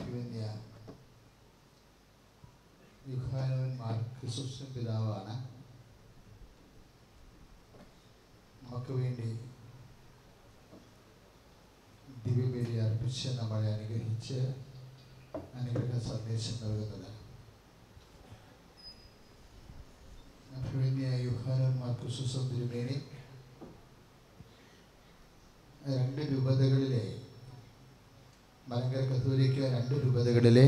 അഭിമന്യ യുഹാനവന്മാർ ക്രിസ്തുസ്വൻ പിതാവാണ് നമുക്ക് വേണ്ടി ദിവ്യബലി അർപ്പിച്ച് നമ്മളെ അനുഗ്രഹിച്ച് അനുഗ്രഹ സന്ദേശം നൽകുന്നത് അഭിമന്യ യുഹാനവന്മാർ ക്രിസ്തുസ്വൻ തിരുമേനി രണ്ട് രൂപതകളിലെ മലങ്കര കത്തോലിക്ക രണ്ട് രൂപതകളിലെ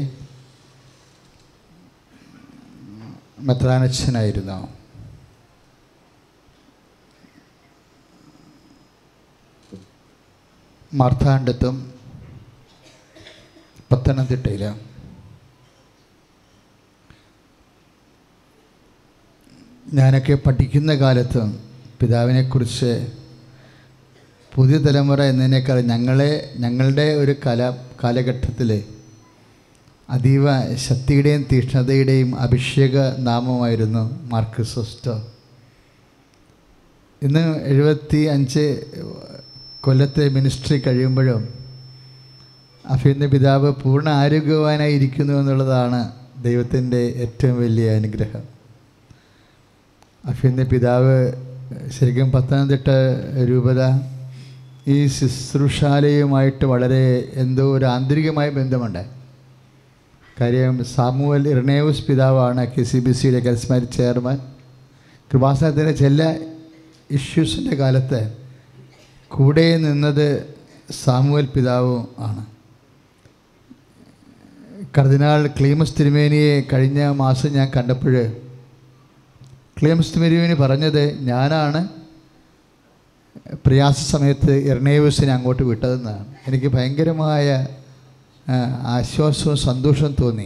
മെത്രാനച്ഛനായിരുന്നു മാർത്താണ്ഡത്തും പത്തനംതിട്ടയിൽ ഞാനൊക്കെ പഠിക്കുന്ന കാലത്ത് പിതാവിനെക്കുറിച്ച് പുതിയ തലമുറ എന്നതിനേക്കാൾ ഞങ്ങളെ ഞങ്ങളുടെ ഒരു കല കാലഘട്ടത്തിൽ അതീവ ശക്തിയുടെയും തീക്ഷ്ണതയുടെയും അഭിഷേക നാമമായിരുന്നു മാർക്രിസോസ്റ്റോ ഇന്ന് എഴുപത്തി അഞ്ച് കൊല്ലത്തെ മിനിസ്ട്രി കഴിയുമ്പോഴും അഭിന്ന പിതാവ് പൂർണ്ണ ആരോഗ്യവാനായിരിക്കുന്നു എന്നുള്ളതാണ് ദൈവത്തിൻ്റെ ഏറ്റവും വലിയ അനുഗ്രഹം അഭിന്ന പിതാവ് ശരിക്കും പത്തനംതിട്ട രൂപത ഈ ശുശ്രൂഷാലയുമായിട്ട് വളരെ എന്തോ ഒരു ആന്തരികമായ ബന്ധമുണ്ട് കാര്യം സാമുവൽ ഇർണേവസ് പിതാവാണ് കെ സി ബി സിയുടെ കരിസ്മാറ്റിക് ചെയർമാൻ കൃപാസനത്തിൻ്റെ ചില ഇഷ്യൂസിൻ്റെ കാലത്ത് കൂടെ നിന്നത് സാമുവൽ പിതാവും ആണ് കർദിനാൾ ക്ലീമസ് തിരുമേനിയെ കഴിഞ്ഞ മാസം ഞാൻ കണ്ടപ്പോൾ ക്ലീമസ് തിരുമേനി പറഞ്ഞത് ഞാനാണ് പ്രയാസ സമയത്ത് എർണേവസിനെ അങ്ങോട്ട് വിട്ടതെന്നാണ് എനിക്ക് ഭയങ്കരമായ ആശ്വാസവും സന്തോഷവും തോന്നി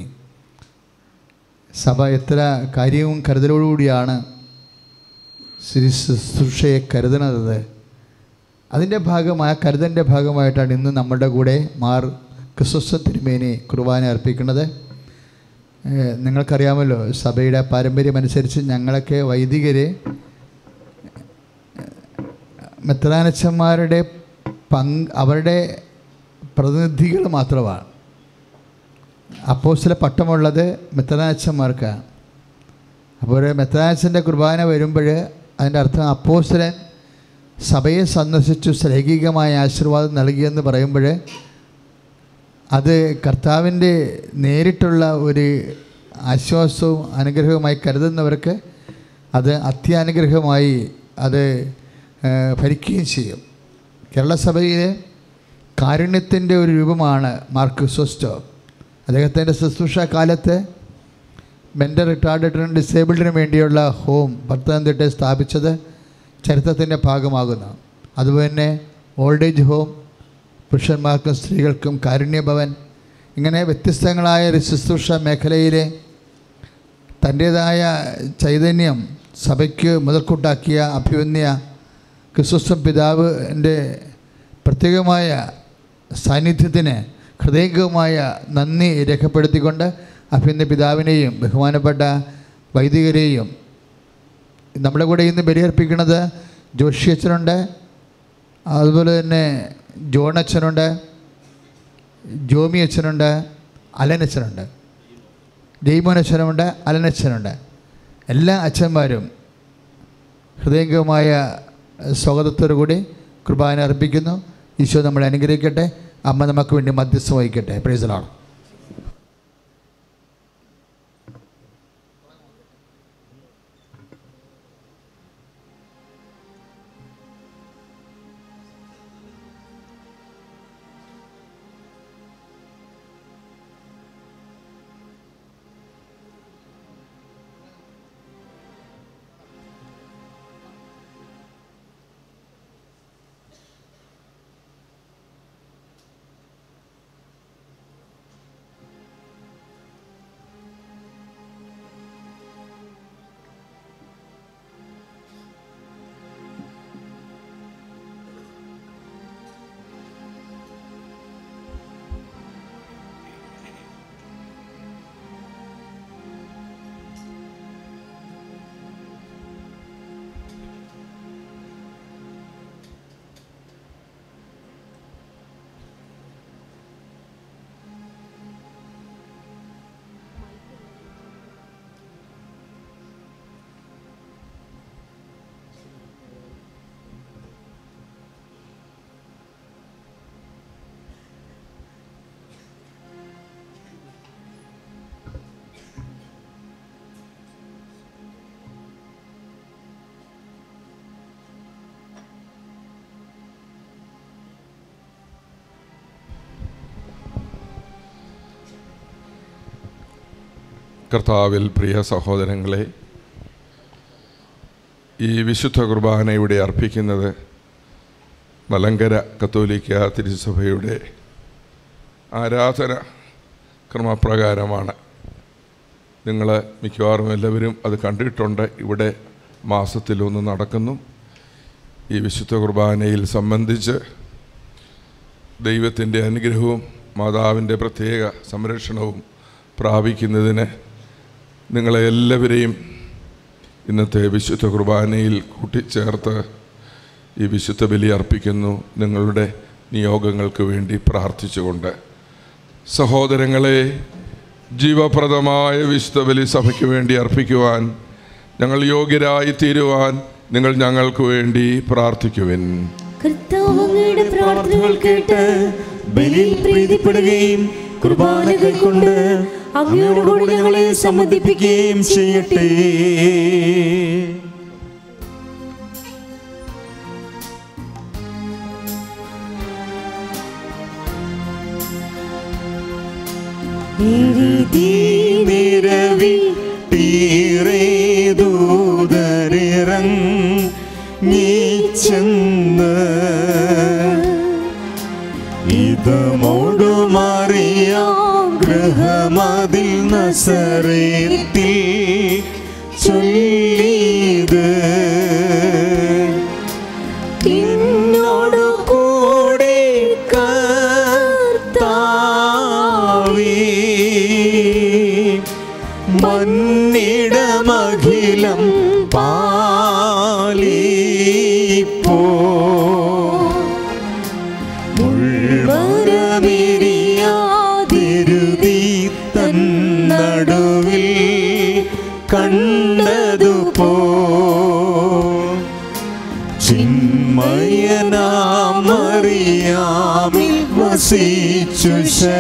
സഭ എത്ര കാര്യവും കരുതലോടുകൂടിയാണ് ശ്രീ ശുശ്രൂഷയെ കരുതണത് അതിൻ്റെ ഭാഗമായ കരുതൻ്റെ ഭാഗമായിട്ടാണ് ഇന്ന് നമ്മുടെ കൂടെ മാർ ക്രിസ്വസ്വ തിരുമേനി കുർബാന അർപ്പിക്കുന്നത് നിങ്ങൾക്കറിയാമല്ലോ സഭയുടെ പാരമ്പര്യമനുസരിച്ച് ഞങ്ങളൊക്കെ വൈദികരെ മെത്രാനച്ചന്മാരുടെ പങ്ക് അവരുടെ പ്രതിനിധികൾ മാത്രമാണ് അപ്പോൾ ചില പട്ടമുള്ളത് മെത്രാനച്ചന്മാർക്കാണ് അപ്പോൾ ഒരു മെത്രാനച്ചൻ്റെ കുർബാന വരുമ്പോൾ അതിൻ്റെ അർത്ഥം അപ്പോസ്റ്റലൻ സഭയെ സന്ദർശിച്ചു ശ്ലൈകികമായ ആശീർവാദം നൽകിയെന്ന് പറയുമ്പോൾ അത് കർത്താവിൻ്റെ നേരിട്ടുള്ള ഒരു ആശ്വാസവും അനുഗ്രഹവുമായി കരുതുന്നവർക്ക് അത് അത്യാനുഗ്രഹമായി അത് ഭരിക്കുകയും ചെയ്യും കേരള സഭയിലെ കാരുണ്യത്തിൻ്റെ ഒരു രൂപമാണ് മാർക്ക് സോസ്റ്റോ അദ്ദേഹത്തിൻ്റെ ശുശ്രൂഷ കാലത്ത് മെൻ്റൽ റിട്ടാർഡഡിനും ഡിസേബിൾഡിനും വേണ്ടിയുള്ള ഹോം പത്തനംതിട്ട സ്ഥാപിച്ചത് ചരിത്രത്തിൻ്റെ ഭാഗമാകുന്നു അതുപോലെ തന്നെ ഓൾഡ് ഏജ് ഹോം പുരുഷന്മാർക്കും സ്ത്രീകൾക്കും കാരുണ്യഭവൻ ഇങ്ങനെ വ്യത്യസ്തങ്ങളായ ഒരു ശുശ്രൂഷ മേഖലയിലെ തൻ്റേതായ ചൈതന്യം സഭയ്ക്ക് മുതൽക്കൂട്ടാക്കിയ അഭിമന്യ ക്രിസ്തുസ്വം പിതാവിൻ്റെ പ്രത്യേകമായ സാന്നിധ്യത്തിന് ഹൃദയംഗമായ നന്ദി രേഖപ്പെടുത്തിക്കൊണ്ട് അഭിമന്യ പിതാവിനെയും ബഹുമാനപ്പെട്ട വൈദികരെയും നമ്മുടെ കൂടെ ഇന്ന് ബലിയർപ്പിക്കുന്നത് ജോഷി അച്ഛനുണ്ട് അതുപോലെ തന്നെ ജോൺ അച്ഛനുണ്ട് ജോമി അച്ഛനുണ്ട് അലനച്ഛനുണ്ട് ജയ്മോൻ അച്ഛനുണ്ട് അലനച്ഛനുണ്ട് എല്ലാ അച്ഛന്മാരും ഹൃദയംഗമായ സ്വാഗതത്തോടു കൂടി കുർബാന അർപ്പിക്കുന്നു ഈശോ നമ്മളെ അനുഗ്രഹിക്കട്ടെ അമ്മ നമുക്ക് വേണ്ടി മധ്യസ്ഥം വഹിക്കട്ടെ പ്രൈസലാണ് കർത്താവിൽ പ്രിയ സഹോദരങ്ങളെ ഈ വിശുദ്ധ കുർബാന ഇവിടെ അർപ്പിക്കുന്നത് മലങ്കര കത്തോലിക്ക തിരുസഭയുടെ ആരാധന ക്രമപ്രകാരമാണ് നിങ്ങൾ മിക്കവാറും എല്ലാവരും അത് കണ്ടിട്ടുണ്ട് ഇവിടെ മാസത്തിലൊന്ന് നടക്കുന്നു ഈ വിശുദ്ധ കുർബാനയിൽ സംബന്ധിച്ച് ദൈവത്തിൻ്റെ അനുഗ്രഹവും മാതാവിൻ്റെ പ്രത്യേക സംരക്ഷണവും പ്രാപിക്കുന്നതിന് നിങ്ങളെ എല്ലാവരെയും ഇന്നത്തെ വിശുദ്ധ കുർബാനയിൽ കൂട്ടിച്ചേർത്ത് ഈ വിശുദ്ധ ബലി അർപ്പിക്കുന്നു നിങ്ങളുടെ നിയോഗങ്ങൾക്ക് വേണ്ടി പ്രാർത്ഥിച്ചുകൊണ്ട് സഹോദരങ്ങളെ ജീവപ്രദമായ വിശുദ്ധ ബലി സഭയ്ക്ക് വേണ്ടി അർപ്പിക്കുവാൻ ഞങ്ങൾ യോഗ്യരായി തീരുവാൻ നിങ്ങൾ ഞങ്ങൾക്ക് വേണ്ടി പ്രാർത്ഥിക്കുവിൻ കർത്താവ് അങ്ങയുടെ പ്രാർത്ഥനകൾ കേട്ട് ബലിയിൽ പ്രീതിപ്പെടുകയും കുർബാനകൾ കൊണ്ട് അങ്ങയോടുകൂടി ഞങ്ങളെ സമ്മതിപ്പിക്കുകയും ചെയ്യട്ടെ നീച്ചെന്ന് ഇതമോടുമറിയാം ഗൃഹമതിൽ നസറേത്തിൽ ചൊല്ലിയത് എന്നോടു കൂടെ കർത്താവേ മന്നിടമഖിലം പാലിപ്പോ മുൾവരമിരിയാതിരുതി തന്നടുവിൽ കണ്ടതുപോ ചിന്മയനാമറിയാമിൽ വസിച്ചു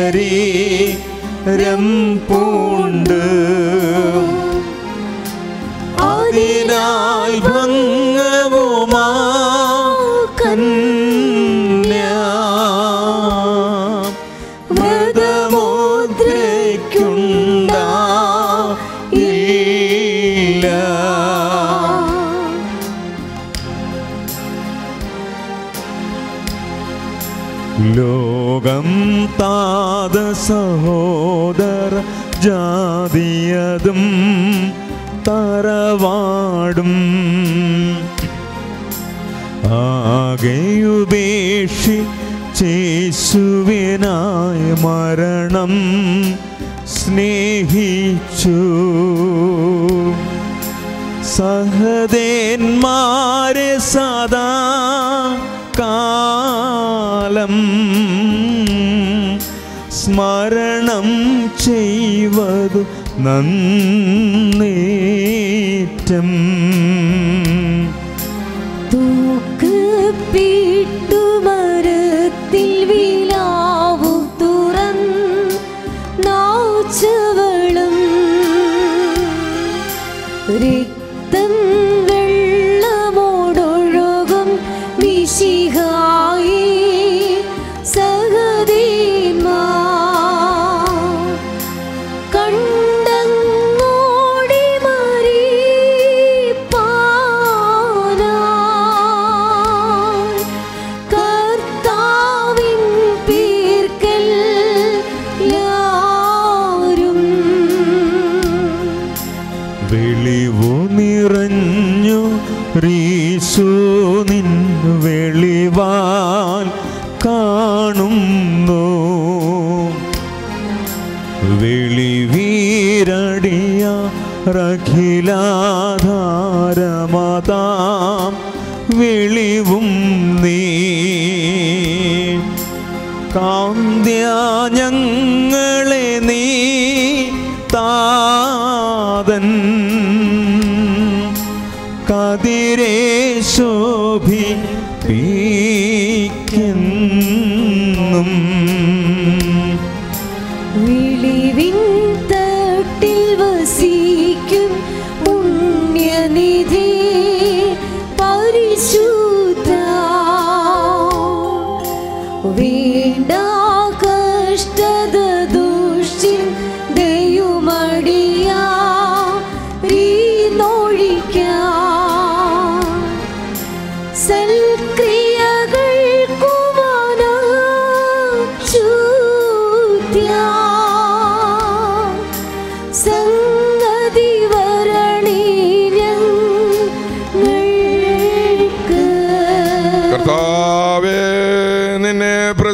ശരീരം പൂണ്ട് അതിനാൽ ഭംഗവുമാ കന്യ വ്രതമുദ്രയ്ക്കുണ്ടാ ഇല്ല ലോകം താത സഹോദര ജാതിയതും തറവാടും ആകെയുപേക്ഷി ചേശുവിനായ മരണം സ്നേഹിച്ചു സഹദേന്മാരെ സദാ കാലം സ്മരണം ചെയ്വതു നന്നേറ്റം തൂക്കപ്പെട്ടു മരത്തിൽ വിലാവു തുറന്നവളും രക്തം വെള്ളമോടൊഴുകും വിശിഹായി സഹദേമാ കണ്ടങ്ങോടി മരിപ്പാനായി കർത്താവിൻ പേർക്കൽ യാരും വെളിവു നിറഞ്ഞു റീസു നിൻ വെളിവാൻ കാണുന്നു വെളിവീരടിയ റഖിലാധാരമതാം വെളിവും നീ കാന്ത്യ ഞങ്ങളെ നീ താതൻ കതിരേ ശോഭി പീക്കെന്നും വിളിവിൻ തട്ടിൽ വസിക്കും പുണ്യനിധി പരിശുദ്ധ വേണ്ട കഷ്ടത ദുഷ്ടിൻ ദയുമടിയാ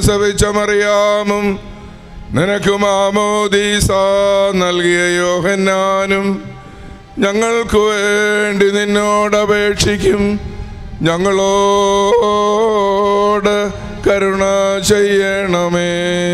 പ്രസവിച്ച മറിയാമും നിനക്ക് മാമോദീസ നൽകിയ യോഹന്നാനും ഞങ്ങൾക്ക് വേണ്ടി നിന്നോട് അപേക്ഷിക്കും ഞങ്ങളോട് കരുണ ചെയ്യണമേ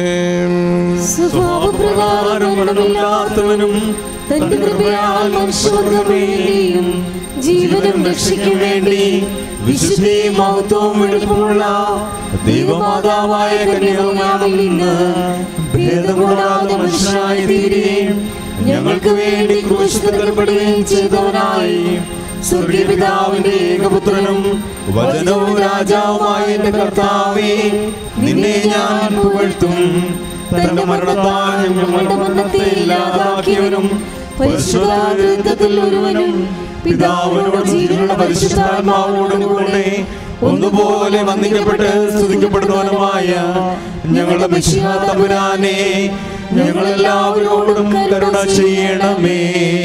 സ്വഭാവപ്രകാരം മരണമില്ലാത്തവനും തന്റെ കൃപയാൽ മനുഷ്യവർഗം വേണ്ടിയും ജീവനും രക്ഷയ്ക്കും വേണ്ടി വിശുദ്ധിയും മഹത്വവും വെളുപ്പമുള്ള ദൈവമാതാവായ കന്യാകുമാരിൽ നിന്ന് ഭേദകൂടാതെ മനുഷ്യനായി തീരുകയും ഞങ്ങൾക്ക് വേണ്ടി ക്രൂശിക്കപ്പെടുകയും ചെയ്തവനായി സ്വർഗീയ പിതാവിന്റെ ഏകപുത്രനും വചനവും രാജാവുമായ എന്റെ കർത്താവേ നിന്നെ ഞാൻ പുകഴ്ത്തും തന്റെ മരണത്താൽ ഞങ്ങളുടെ മരണത്തെ ഇല്ലാതാക്കിയവനും പരിശുദ്ധാഗ്രഹത്തിൽ ഒരുവനും പിതാവിനോട് ജീവനുള്ള പരിശുദ്ധാത്മാവോടും കൂടെ ഒന്നുപോലെ വന്ദിക്കപ്പെട്ട് സ്തുതിക്കപ്പെടുന്നവനുമായ ഞങ്ങളുടെ മിശിഹ തമ്പുരാനെ ഞങ്ങളെല്ലാവരോടും കരുണ ചെയ്യണമേ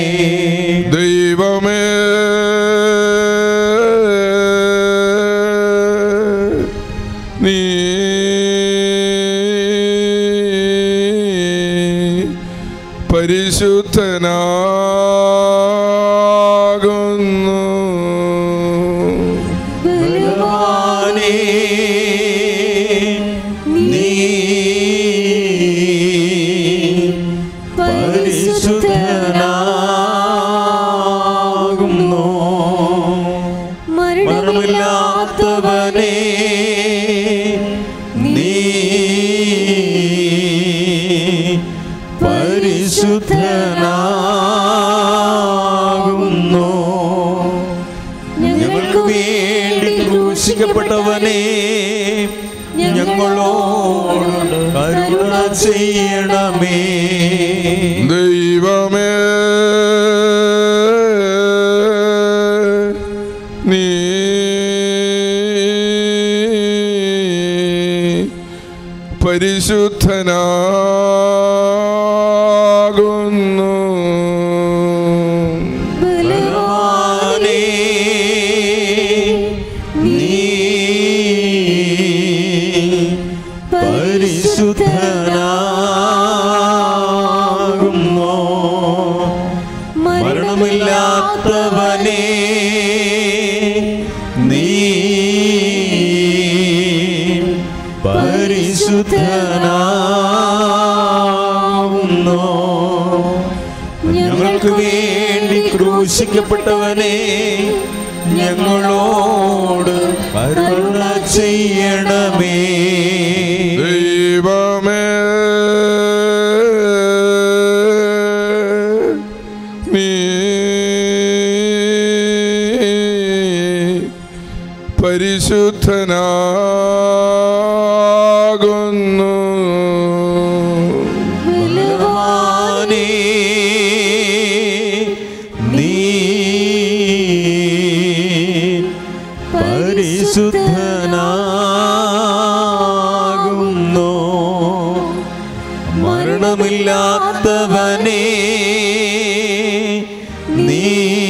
ദൈവമേ നീ പരിശുദ്ധനാകുന്നു ബലവാനേ, നീ പരിശുദ്ധനാകുന്നു മരണമില്ലാത്തവനെ നീ പരിശുദ്ധനാകുന്നു ഞങ്ങൾക്ക് വേണ്ടി ക്രൂശിക്കപ്പെട്ടവനെ ഞങ്ങളോട് കരുണ ചെയ്യണമേ ദൈവമേ നീ പരിശുദ്ധനാകുന്നു ബലവാനേ, ബലവാനേ, നീ പരിശുദ്ധനാകുന്നു മരണമില്ലാത്തവനെ നീ പരിശുദ്ധനാകുന്നു ഞങ്ങൾക്ക് വേണ്ടി ക്രൂശിക്കപ്പെട്ടവനെ ഞങ്ങളോട് കരുണ ചെയ്യണമേ ദൈവമേ നീ പരിശുദ്ധനാകുന്നു ബലവാനേ, നീ പരിശുദ്ധനാകുന്നു മരണമില്ലാത്തവനെ നീ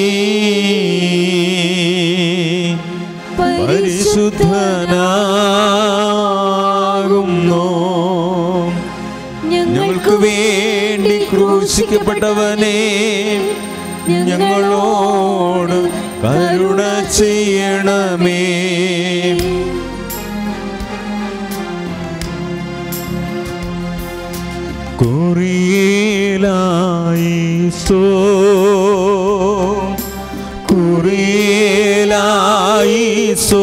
പരിശുദ്ധനാകുന്നു ഞങ്ങൾക്ക് വേണ്ടി ക്രൂശിക്കപ്പെട്ടവനെ ഞങ്ങളോട് കരുണ ചെയ്യണമേ കുറിയേലായി സോ കുറിയേലായി സോ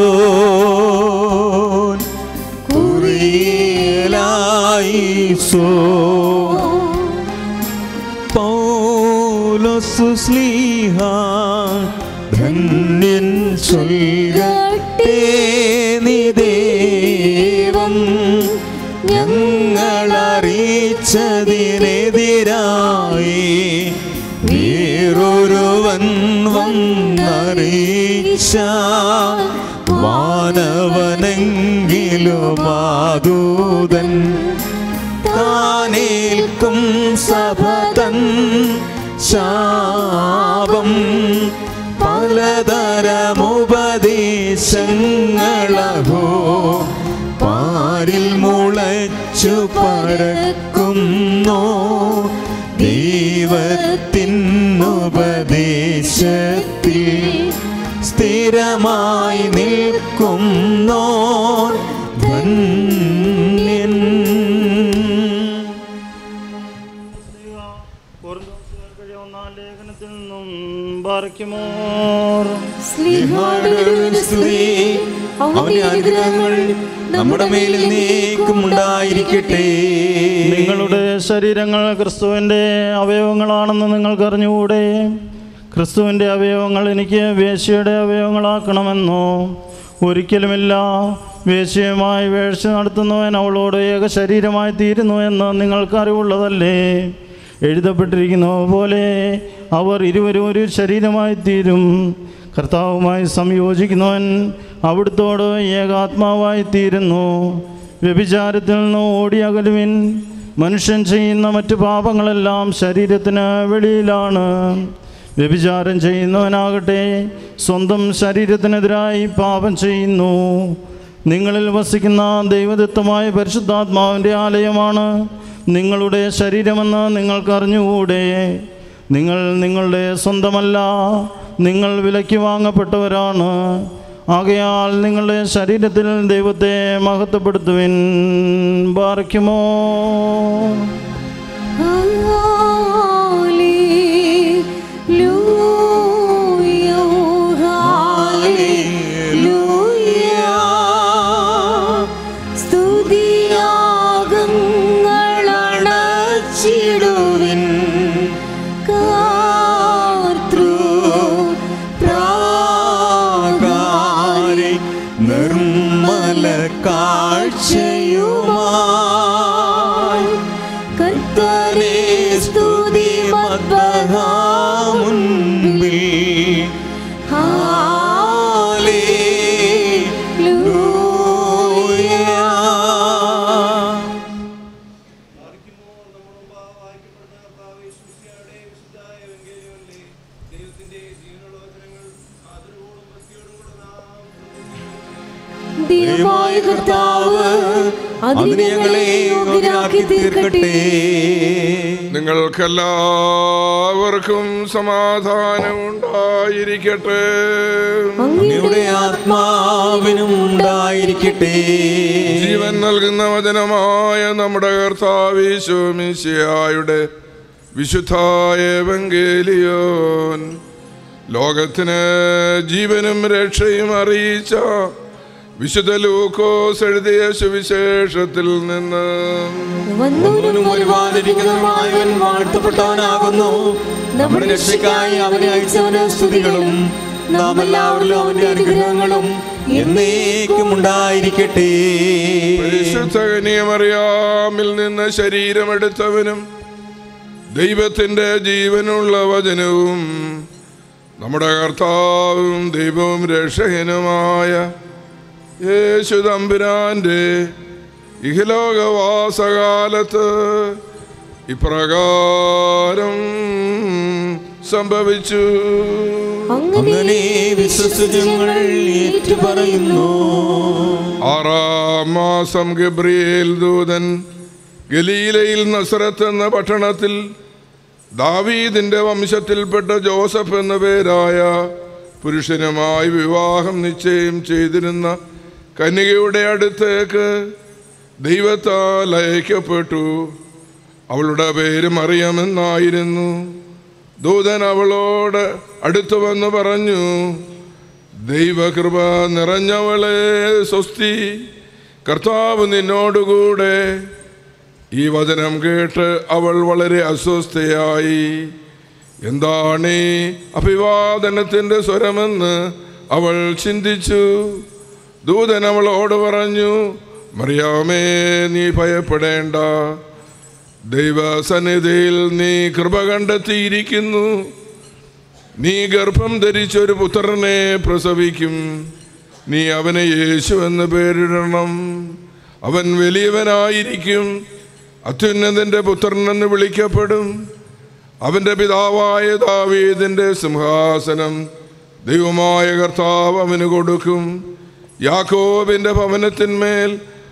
കുറിയേലായി സോ പൗലോസു സ്ലീഹ ധന്യൻ ചൊൽകട്ടേ നീ ദൈവം ഞങ്ങളറിയിച്ചതിനെതിരായി വേറൊരുവൻ വന്നറിയിച്ച വാനവനെങ്കിലും മാതൂതൻ താനേൽക്കും സഭതൻ ശാപം പലതരമുപദേശങ്ങളഹോ പാരിൽ മുള യേശു പരക്കുന്നോ ദൈവത്തിനുപദേശത്തിൽ സ്ഥിരമായി നിൽക്കുന്നോ ധന്യൻ ഒന്നാം ലേഖനത്തിൽ നിന്നും ബാറയ്ക്കുമോർ സ്നേഹാടുകളുടെ സ്തുതി അവന്റെ അനുഗ്രഹങ്ങൾ നമ്മുടെ മേലിൽ നീക്കും ഉണ്ടായിരിക്കട്ടെ നിങ്ങളുടെ ശരീരങ്ങൾ ക്രിസ്തുവിൻ്റെ അവയവങ്ങളാണെന്ന് നിങ്ങൾക്കറിഞ്ഞുകൂടെ ക്രിസ്തുവിൻ്റെ അവയവങ്ങൾ എനിക്ക് വേശ്യയുടെ അവയവങ്ങളാക്കണമെന്നോ ഒരിക്കലുമില്ല വേശ്യയുമായി വേഴ്ച നടത്തുന്നവൻ അവളോട് ഏക ശരീരമായി തീരുന്നു എന്ന് നിങ്ങൾക്ക് അറിവുള്ളതല്ലേ എഴുതപ്പെട്ടിരിക്കുന്ന പോലെ അവർ ഇരുവരും ഒരു ശരീരമായി തീരും കർത്താവുമായി സംയോജിക്കുന്നവൻ അവിടുത്തോട് ഏകാത്മാവായി തീരുന്നു വ്യഭിചാരത്തിൽ നിന്ന് ഓടിയകലുവിൻ മനുഷ്യൻ ചെയ്യുന്ന മറ്റു പാപങ്ങളെല്ലാം ശരീരത്തിന് വെളിയിലാണ് വ്യഭിചാരം ചെയ്യുന്നവനാകട്ടെ സ്വന്തം ശരീരത്തിനെതിരായി പാപം ചെയ്യുന്നു നിങ്ങളിൽ വസിക്കുന്ന ദൈവദത്തമായ പരിശുദ്ധാത്മാവിൻ്റെ ആലയമാണ് നിങ്ങളുടെ ശരീരമെന്ന് നിങ്ങൾക്കറിഞ്ഞുകൂടെ നിങ്ങൾ നിങ്ങളുടെ സ്വന്തമല്ല നിങ്ങൾ വിലയ്ക്ക് വാങ്ങപ്പെട്ടവരാണ് ആകയാൽ നിങ്ങളുടെ ശരീരത്തിൽ ദൈവത്തെ മഹത്വപ്പെടുത്തുവിൻ ബാറയ്ക്കുമോ സ്തുതിയാകങ്ങളണച്ചിടുവിൻ കാർത്തൃ പ്രാകാരെ നിർമ്മല കാഴ്ചയുമായി കർത്തനെ സ്തുതി മുൻപിൽ ഹാലേലൂയ ദൈവമായ കർത്താവ് അതിന് ഞങ്ങളെ യോഗ്യരാക്കി തീർക്കട്ടെ നിങ്ങൾക്കെല്ലാവർക്കും സമാധാനം ഉണ്ടായിരിക്കട്ടെ അങ്ങയുടെ ആത്മാവിനും ഉണ്ടായിരിക്കട്ടെ ജീവൻ നൽകുന്ന വചനമായ നമ്മുടെ കർത്താവിശോമിശിയായുടെ വിശുദ്ധായ എവങ്കേലിയോൻ ലോകത്തിന് ജീവനും രക്ഷയും അറിയിച്ച വിശുദ്ധ ലൂക്കോസ് എഴുതിയ സുവിശേഷത്തിൽ നിന്ന് വന്നവനും വരുവാനിരിക്കുന്നവനായവൻ വാഴ്ത്തപ്പെട്ടവനാകുന്നു നമ്മുടെ രക്ഷയ്ക്കായി അവനെ അയച്ചവന് സ്തുതികളും നാം എല്ലാവരിലും അവന്റെ അനുഗ്രഹങ്ങളും എന്നേക്കും ഉണ്ടായിരിക്കട്ടെ പരിശുദ്ധ കന്യമറിയാമിൽ നിന്ന് ശരീരമെടുത്തവനും ദൈവത്തിൻ്റെ ജീവനുള്ള വചനവും നമ്മുടെ കർത്താവും ദൈവവും രക്ഷകനുമായ യേശു തമ്പുരാൻ്റെ ഇഹലോകവാസകാലത്ത് ഇപ്രകാരം സംഭവിച്ചു അങ്ങനെ വിശ്വസിച്ചങ്ങൾ ഏറ്റുപറയുന്നു ആറാം മാസം ഗബ്രിയേൽ ദൂതൻ ഗലീലയിൽ നസറത്ത് എന്ന പട്ടണത്തിൽ ദാവീദിന്റെ വംശത്തിൽപ്പെട്ട ജോസഫ് എന്ന പേരായ പുരുഷനുമായി വിവാഹം നിശ്ചയം ചെയ്തിരുന്ന കന്യകയുടെ അടുത്തേക്ക് ദൈവത്താൽ അയക്കപ്പെട്ടു അവളുടെ പേര് മറിയമെന്നായിരുന്നു ദൂതൻ അവളോട് അടുത്തു വന്ന് പറഞ്ഞു ദൈവകൃപ നിറഞ്ഞവളെ സ്വസ്തി കർത്താവ് നിന്നോടുകൂടെ ഈ വചനം കേട്ട് അവൾ വളരെ അസ്വസ്ഥയായി എന്താണ് ഈ അഭിവാദനത്തിൻ്റെ സ്വരമെന്ന് അവൾ ചിന്തിച്ചു ദൂതൻ അവളോട് പറഞ്ഞു മറിയാമേ നീ ഭയപ്പെടേണ്ട ദൈവസന്നിധിയിൽ നീ കൃപ കണ്ടെത്തിയിരിക്കുന്നു നീ ഗർഭം ധരിച്ചൊരു പുത്രനെ പ്രസവിക്കും നീ അവനെ യേശു എന്ന് പേരിടണം അവൻ വലിയവനായിരിക്കും അത്യുന്നതന്റെ പുത്രനെന്ന് വിളിക്കപ്പെടും അവന്റെ പിതാവായ ദാവീദിന്റെ സിംഹാസനം ദൈവമായ കർത്താവ് അവന് കൊടുക്കും യാക്കോബിന്റെ ഭവനത്തിന്മേൽ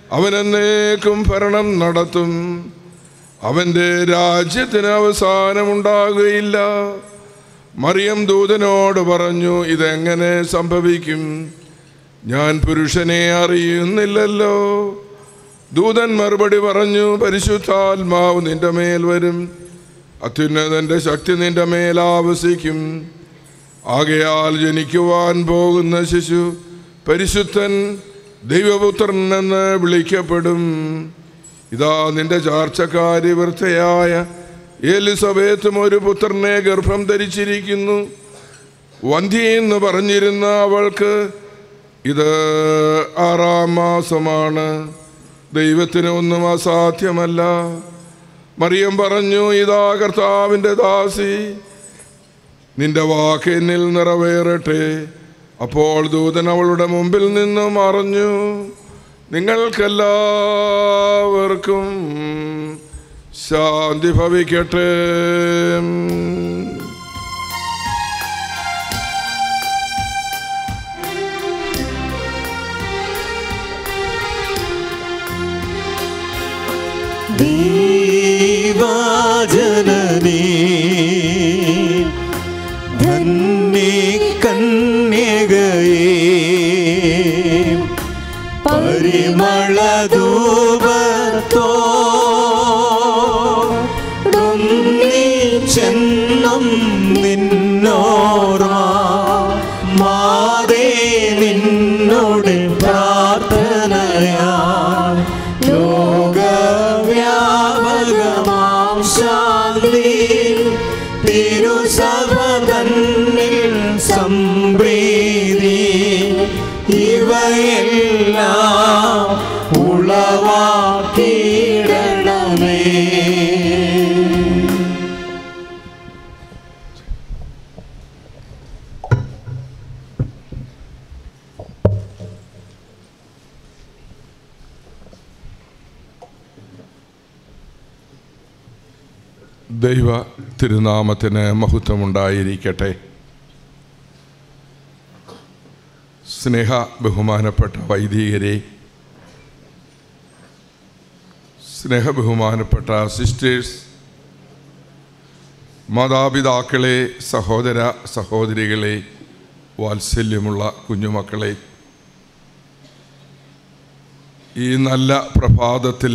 അവൻ എന്നേക്കും ഭരണം നടത്തും അവൻ്റെ രാജ്യത്തിന് അവസാനമുണ്ടാകുകയില്ല മറിയം ദൂതനോട് പറഞ്ഞു ഇതെങ്ങനെ സംഭവിക്കും ഞാൻ പുരുഷനെ അറിയുന്നില്ലല്ലോ ദൂതൻ മറുപടി പറഞ്ഞു പരിശുദ്ധാത്മാവ് നിന്റെ മേൽ വരും അത്യുന്നതന്റെ ശക്തി നിന്റെ മേൽ ആവസിക്കും ആകയാൽ ജനിക്കുവാൻ പോകുന്ന ശിശു പരിശുദ്ധൻ ദൈവപുത്രൻ എന്ന് വിളിക്കപ്പെടും ഇതാ നിന്റെ ചാർച്ചക്കാരി വൃദ്ധയായ എലിസബേത്തും ഒരു പുത്രനെ ഗർഭം ധരിച്ചിരിക്കുന്നു വന്ധ്യ എന്ന് പറഞ്ഞിരുന്ന അവൾക്ക് ഇത് ആറാം മാസമാണ് ദൈവത്തിന് ഒന്നും അസാധ്യമല്ല മറിയം പറഞ്ഞു ഇതാ കർത്താവിൻ്റെ ദാസി നിന്റെ വാക്ക് എന്നിൽ നിറവേറട്ടെ അപ്പോൾ ദൂതൻ അവളുടെ മുമ്പിൽ നിന്നും മറഞ്ഞു നിങ്ങൾക്കെല്ലാവർക്കും ശാന്തി ഭവിക്കട്ടെ ദൈവജനനീ ധന്യേ കന്യകയേ പരിമളധൂപത്തോ ചെന്നും നിന്നോർമ മാതേ നിന്നോട് പ്രാർത്ഥനയാ ലോകവ്യാപകമാം ശാന്തി തിരുസഭ തന്നിൽ സംപ്രീതി ഇവയെല്ലാം ഉളവാക്കിയിടണമേ ദൈവ തിരുനാമത്തിന് മഹത്വമുണ്ടായിരിക്കട്ടെ സ്നേഹ ബഹുമാനപ്പെട്ട വൈദികരെ സ്നേഹ ബഹുമാനപ്പെട്ട സിസ്റ്റേഴ്സ് മാതാപിതാക്കളെ സഹോദര സഹോദരികളെ വാത്സല്യമുള്ള കുഞ്ഞുമക്കളെ ഈ നല്ല പ്രഭാതത്തിൽ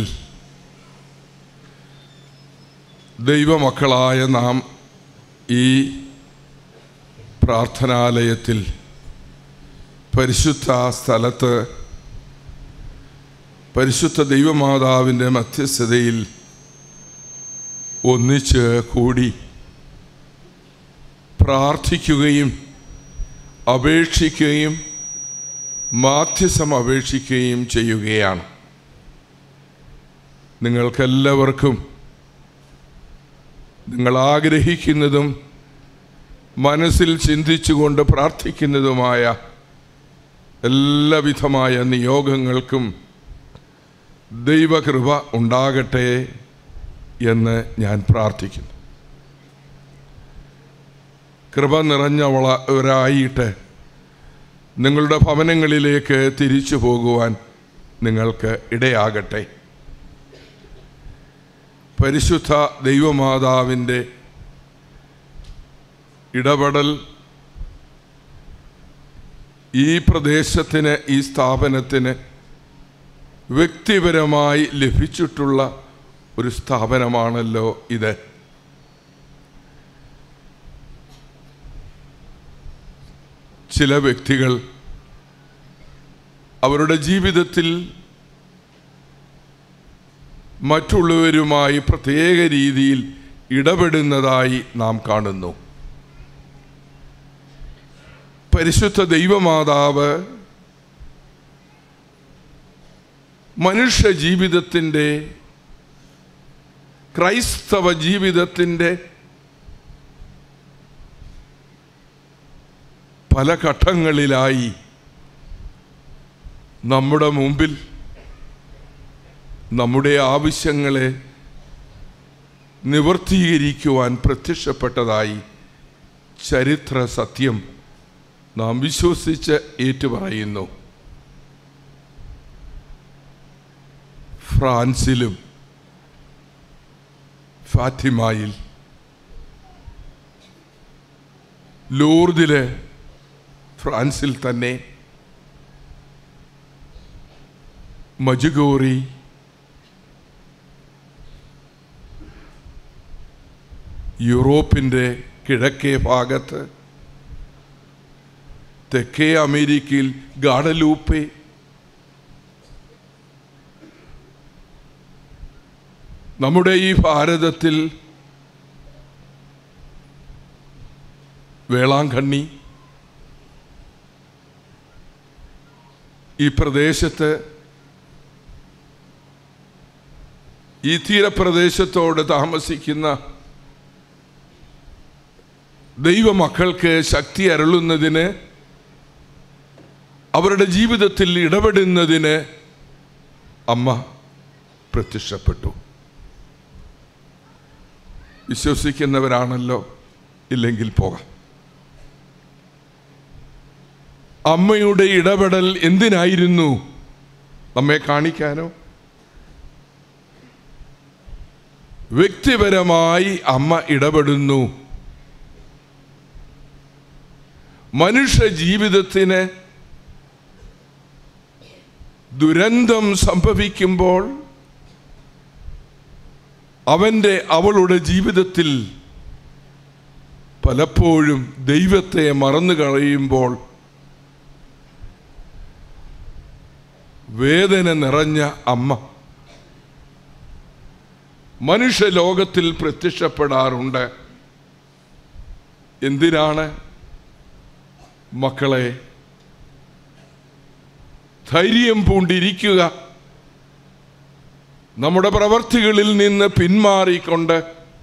ദൈവമക്കളായ നാം ഈ പ്രാർത്ഥനാലയത്തിൽ പരിശുദ്ധ സ്ഥലത്ത് പരിശുദ്ധ ദൈവമാതാവിൻ്റെ മധ്യസ്ഥതയിൽ ഒന്നിച്ച് കൂടി പ്രാർത്ഥിക്കുകയും അപേക്ഷിക്കുകയും മാധ്യസം അപേക്ഷിക്കുകയും ചെയ്യുകയാണ് നിങ്ങൾക്കെല്ലാവർക്കും നിങ്ങൾ ആഗ്രഹിക്കുന്നതും മനസ്സിൽ ചിന്തിച്ചുകൊണ്ട് പ്രാർത്ഥിക്കുന്നതുമായ എല്ലാവിധമായ നിയോഗങ്ങൾക്കും ദൈവകൃപ ഉണ്ടാകട്ടെ എന്ന് ഞാൻ പ്രാർത്ഥിക്കുന്നു കൃപ നിറഞ്ഞവളവരായിട്ട് നിങ്ങളുടെ ഭവനങ്ങളിലേക്ക് തിരിച്ചു പോകുവാൻ നിങ്ങൾക്ക് ഇടയാകട്ടെ പരിശുദ്ധ ദൈവമാതാവിൻ്റെ ഇടപെടൽ ഈ പ്രദേശത്തിന് ഈ സ്ഥാപനത്തിന് വ്യക്തിപരമായി ലഭിച്ചിട്ടുള്ള ഒരു സ്ഥാപനമാണല്ലോ ഇത് ചില വ്യക്തികൾ അവരുടെ ജീവിതത്തിൽ മറ്റുള്ളവരുമായി പ്രത്യേക രീതിയിൽ ഇടപെടുന്നതായി നാം കാണുന്നു പരിശുദ്ധ ദൈവമാതാവ് മനുഷ്യ ജീവിതത്തിൻ്റെ ക്രൈസ്തവ ജീവിതത്തിൻ്റെ പല ഘട്ടങ്ങളിലായി നമ്മുടെ മുമ്പിൽ നമ്മുടെ ആവശ്യങ്ങളെ നിവർത്തീകരിക്കുവാൻ പ്രത്യക്ഷപ്പെട്ടതായി ചരിത്ര സത്യം നാം വിശ്വസിച്ച് ഏറ്റുപറയുന്നു ഫ്രാൻസിലും ഫാത്തിമായിൽ ലൂർദില് ഫ്രാൻസിൽ തന്നെ മജുഗോറി യൂറോപ്പിൻ്റെ കിഴക്കേ ഭാഗത്ത് തെക്കേ അമേരിക്കയിൽ ഗാഡലൂപ്പെ നമ്മുടെ ഈ ഭാരതത്തിൽ വേളാങ്കണ്ണി ഈ പ്രദേശത്ത് ഈ തീരപ്രദേശത്തോട് താമസിക്കുന്ന ദൈവമക്കൾക്ക് ശക്തി അരുളുന്നതിന് അവരുടെ ജീവിതത്തിൽ ഇടപെടുന്നതിന് അമ്മ പ്രത്യക്ഷപ്പെട്ടു വിശ്വസിക്കുന്നവരാണല്ലോ ഇല്ലെങ്കിൽ പോകാം അമ്മയുടെ ഇടപെടൽ എന്തിനായിരുന്നു നമ്മെ കാണിക്കാനോ വ്യക്തിപരമായി അമ്മ ഇടപെടുന്നു മനുഷ്യ ജീവിതത്തിന് ദുരന്തം സംഭവിക്കുമ്പോൾ അവൻ്റെ അവളുടെ ജീവിതത്തിൽ പലപ്പോഴും ദൈവത്തെ മറന്നു കളയുമ്പോൾ വേദന നിറഞ്ഞ അമ്മ മനുഷ്യലോകത്തിൽ പ്രത്യക്ഷപ്പെടാറുണ്ട് എന്തിനാണ് മക്കളെ ധൈര്യം പൂണ്ടിരിക്കുക നമ്മുടെ പ്രവർത്തികളിൽ നിന്ന് പിന്മാറിക്കൊണ്ട്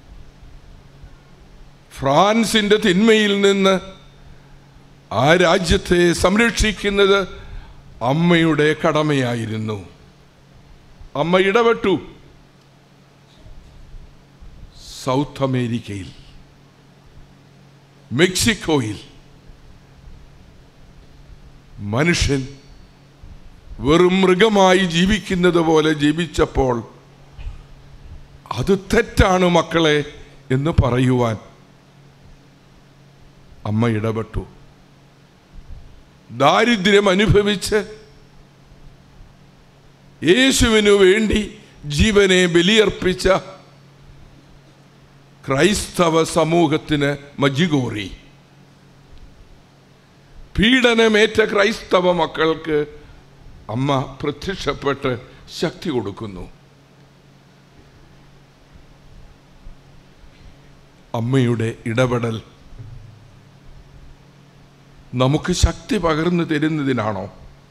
ഫ്രാൻസിന്റെ തിന്മയിൽ നിന്ന് ആ രാജ്യത്തെ സംരക്ഷിക്കുന്നത് അമ്മയുടെ കടമയായിരുന്നു അമ്മ ഇടപെട്ടു സൗത്ത് അമേരിക്കയിൽ മെക്സിക്കോയിൽ മനുഷ്യൻ വെറും മൃഗമായി ജീവിക്കുന്നത് പോലെ ജീവിച്ചപ്പോൾ അത് തെറ്റാണ് മക്കളെ എന്ന് പറയുവാൻ അമ്മ ഇടപെട്ടു ദാരിദ്ര്യം അനുഭവിച്ച് യേശുവിനു വേണ്ടി ജീവനെ ബലിയർപ്പിച്ച ക്രൈസ്തവ സമൂഹത്തിന് മജിഗോറി പീഡനമേറ്റ ക്രൈസ്തവ മക്കൾക്ക് അമ്മ പ്രത്യക്ഷപ്പെട്ട് ശക്തി കൊടുക്കുന്നു അമ്മയുടെ ഇടപെടൽ നമുക്ക് ശക്തി പകർന്നു തരുന്നതിനാണോ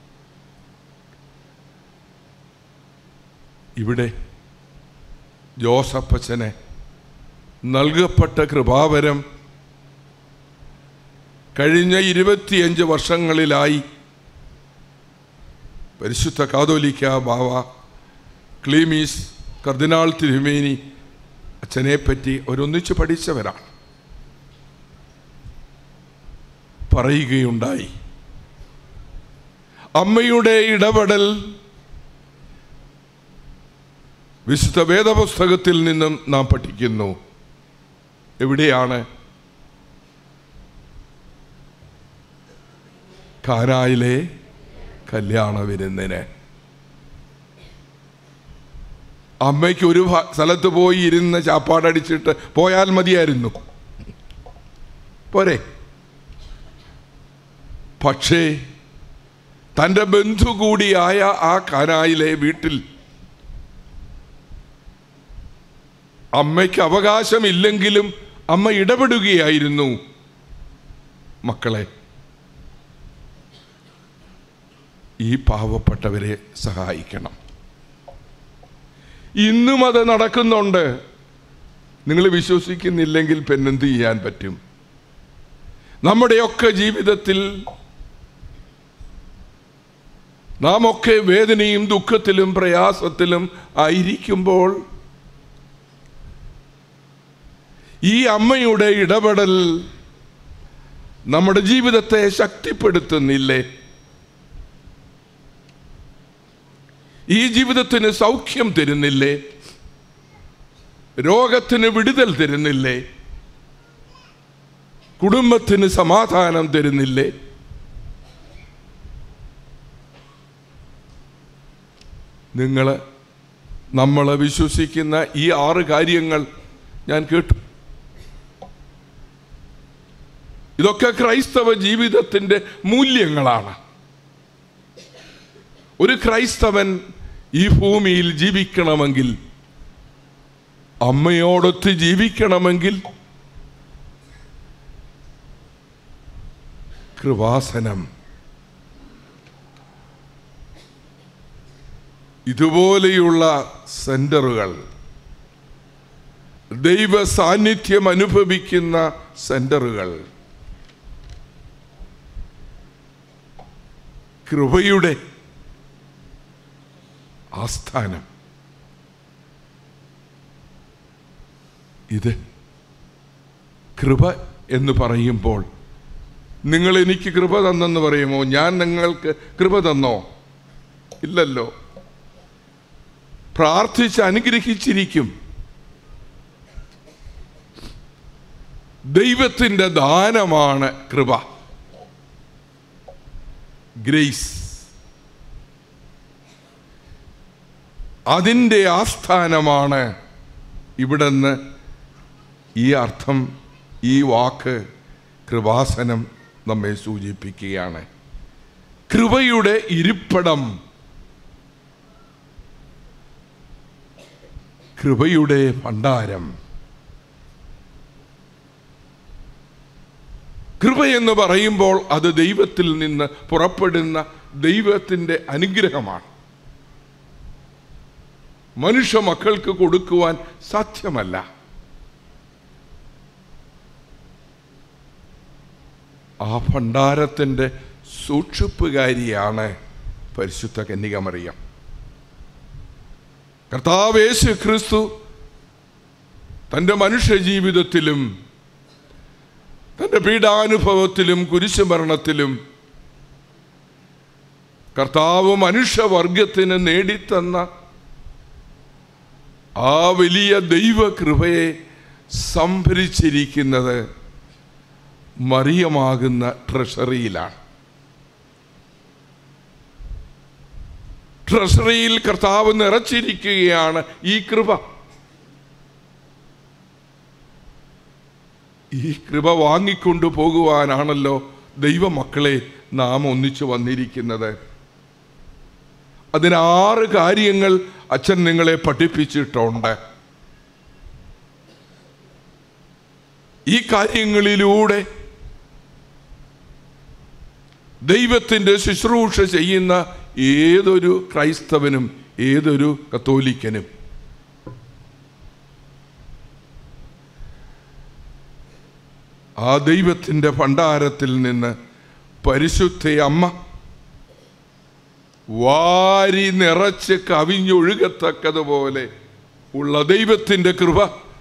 ഇവിടെ ജോസഫച്ചനെ നൽകപ്പെട്ട കൃപാവരം കഴിഞ്ഞ ഇരുപത്തിയഞ്ച് വർഷങ്ങളിലായി പരിശുദ്ധ കാതോലിക്ക ബാവ ക്ലീമീസ് കർദിനാൾ തിരുമേനി അച്ഛനെപ്പറ്റി ഒരൊന്നിച്ച് പഠിച്ചവരാണ് പറയുകയുണ്ടായി അമ്മയുടെ ഇടപെടൽ വിശുദ്ധ വേദപുസ്തകത്തിൽ നിന്നും നാം പഠിക്കുന്നു എവിടെയാണ് കാനായിലെ കല്യാണ വിരുന്നിന് അമ്മയ്ക്ക് ഒരു ഭ- സ്ഥലത്ത് പോയി ഇരുന്ന് ചാപ്പാടടിച്ചിട്ട് പോയാൽ മതിയായിരുന്നു പോരെ പക്ഷേ തൻ്റെ ബന്ധു കൂടിയായ ആ കാനായിലെ വീട്ടിൽ അമ്മയ്ക്ക് അവകാശമില്ലെങ്കിലും അമ്മ ഇടപെടുകയായിരുന്നു മക്കളെ ഈ പാവപ്പെട്ടവരെ സഹായിക്കണം ഇന്നും അത് നടക്കുന്നുണ്ട് നിങ്ങൾ വിശ്വസിക്കുന്നില്ലെങ്കിൽ പിന്നെന്ത് ചെയ്യാൻ പറ്റും നമ്മുടെയൊക്കെ ജീവിതത്തിൽ നാം ഒക്കെ വേദനയും ദുഃഖത്തിലും പ്രയാസത്തിലും ആയിരിക്കുമ്പോൾ ഈ അമ്മയുടെ ഇടപെടൽ നമ്മുടെ ജീവിതത്തെ ശക്തിപ്പെടുത്തുന്നില്ലേ ഈ ജീവിതത്തിന് സൗഖ്യം തരുന്നില്ലേ രോഗത്തിന് വിടുതൽ തരുന്നില്ലേ കുടുംബത്തിന് സമാധാനം തരുന്നില്ലേ നിങ്ങൾ നമ്മൾ വിശ്വസിക്കുന്ന ഈ ആറ് കാര്യങ്ങൾ ഞാൻ കേട്ടു ഇതൊക്കെ ക്രൈസ്തവ ജീവിതത്തിൻ്റെ മൂല്യങ്ങളാണ് ഒരു ക്രൈസ്തവൻ ഈ ഭൂമിയിൽ ജീവിക്കണമെങ്കിൽ അമ്മയോടൊത്ത് ജീവിക്കണമെങ്കിൽ കൃപാസനം ഇതുപോലെയുള്ള സെന്ററുകൾ ദൈവ സാന്നിധ്യം അനുഭവിക്കുന്ന സെന്ററുകൾ കൃപയുടെ ആസ്ഥാനം ഇത് കൃപ എന്ന് പറയുമ്പോൾ നിങ്ങൾ എനിക്ക് കൃപ തന്നെന്ന് പറയുമോ ഞാൻ നിങ്ങൾക്ക് കൃപ തന്നോ ഇല്ലല്ലോ പ്രാർത്ഥിച്ച് അനുഗ്രഹിച്ചിരിക്കും ദൈവത്തിൻ്റെ ദാനമാണ് കൃപ ഗ്രേസ് അതിൻ്റെ ആസ്ഥാനമാണ് ഇവിടുന്ന് ഈ അർത്ഥം ഈ വാക്ക് കൃപാസനം നമ്മെ സൂചിപ്പിക്കുകയാണ് കൃപയുടെ ഇരിപ്പിടം കൃപയുടെ ഭണ്ഡാരം കൃപ എന്ന് പറയുമ്പോൾ അത് ദൈവത്തിൽ നിന്ന് പുറപ്പെടുന്ന ദൈവത്തിൻ്റെ അനുഗ്രഹമാണ് മനുഷ്യ മക്കൾക്ക് കൊടുക്കുവാൻ സാധ്യമല്ല ആ ഭണ്ഡാരത്തിൻ്റെ സൂക്ഷിപ്പുകാരിയാണ് പരിശുദ്ധ കന്യകമറിയം കർത്താവ് യേശു ക്രിസ്തു തൻ്റെ മനുഷ്യ ജീവിതത്തിലും തൻ്റെ പീഡാനുഭവത്തിലും കുരിശുമരണത്തിലും കർത്താവ് മനുഷ്യവർഗത്തിന് നേടിത്തന്ന ആ വലിയ ദൈവകൃപയെ സംഭരിച്ചിരിക്കുന്നത് മറിയമാകുന്ന ട്രഷറിയിലാണ് ട്രഷറിയിൽ കർത്താവ് നിറച്ചിരിക്കുകയാണ് ഈ കൃപ ഈ കൃപ വാങ്ങിക്കൊണ്ടു പോകുവാനാണല്ലോ ദൈവമക്കളെ നാം ഒന്നിച്ചു വന്നിരിക്കുന്നത് അതിന് ആറ് കാര്യങ്ങൾ അച്ഛൻ നിങ്ങളെ പഠിപ്പിച്ചിട്ടുണ്ട് ഈ കാര്യങ്ങളിലൂടെ ദൈവത്തിൻ്റെ ശുശ്രൂഷ ചെയ്യുന്ന ഏതൊരു ക്രൈസ്തവനും ഏതൊരു കത്തോലിക്കനും ആ ദൈവത്തിൻ്റെ ഭണ്ഡാരത്തിൽ നിന്ന് പരിശുദ്ധ അമ്മ വാരി നിറച്ച് കവിഞ്ഞൊഴുകത്തക്കതുപോലെ ഉള്ള ദൈവത്തിൻ്റെ കൃപ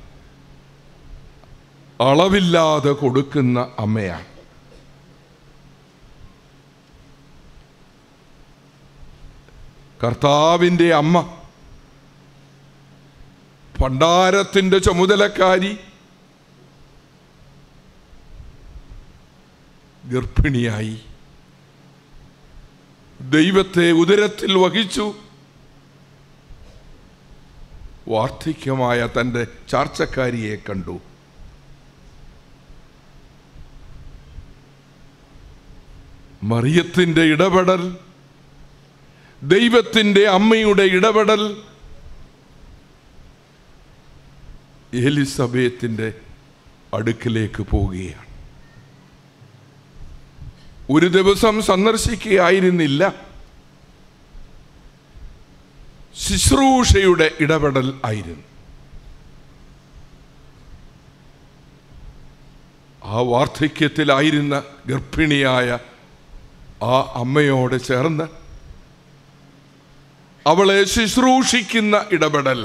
അളവില്ലാതെ കൊടുക്കുന്ന അമ്മയാണ് കർത്താവിൻ്റെ അമ്മ ഭണ്ഡാരത്തിൻ്റെ ചുമതലക്കാരി ഗർഭിണിയായി ദൈവത്തെ ഉദരത്തിൽ വഹിച്ചു വാർദ്ധക്യമായ തൻ്റെ ചാർച്ചക്കാരിയെ കണ്ടു മറിയത്തിൻ്റെ ഇടപെടൽ ദൈവത്തിൻ്റെ അമ്മയുടെ ഇടപെടൽ എലിസബേത്തിൻ്റെ അടുക്കിലേക്ക് പോവുകയാണ് ഒരു ദിവസം സന്ദർശിക്കുകയായിരുന്നില്ല ശുശ്രൂഷയുടെ ഇടപെടൽ ആയിരുന്നു ആ വാർദ്ധക്യത്തിലായിരുന്ന ഗർഭിണിയായ ആ അമ്മയോട് ചേർന്ന് അവളെ ശുശ്രൂഷിക്കുന്ന ഇടപെടൽ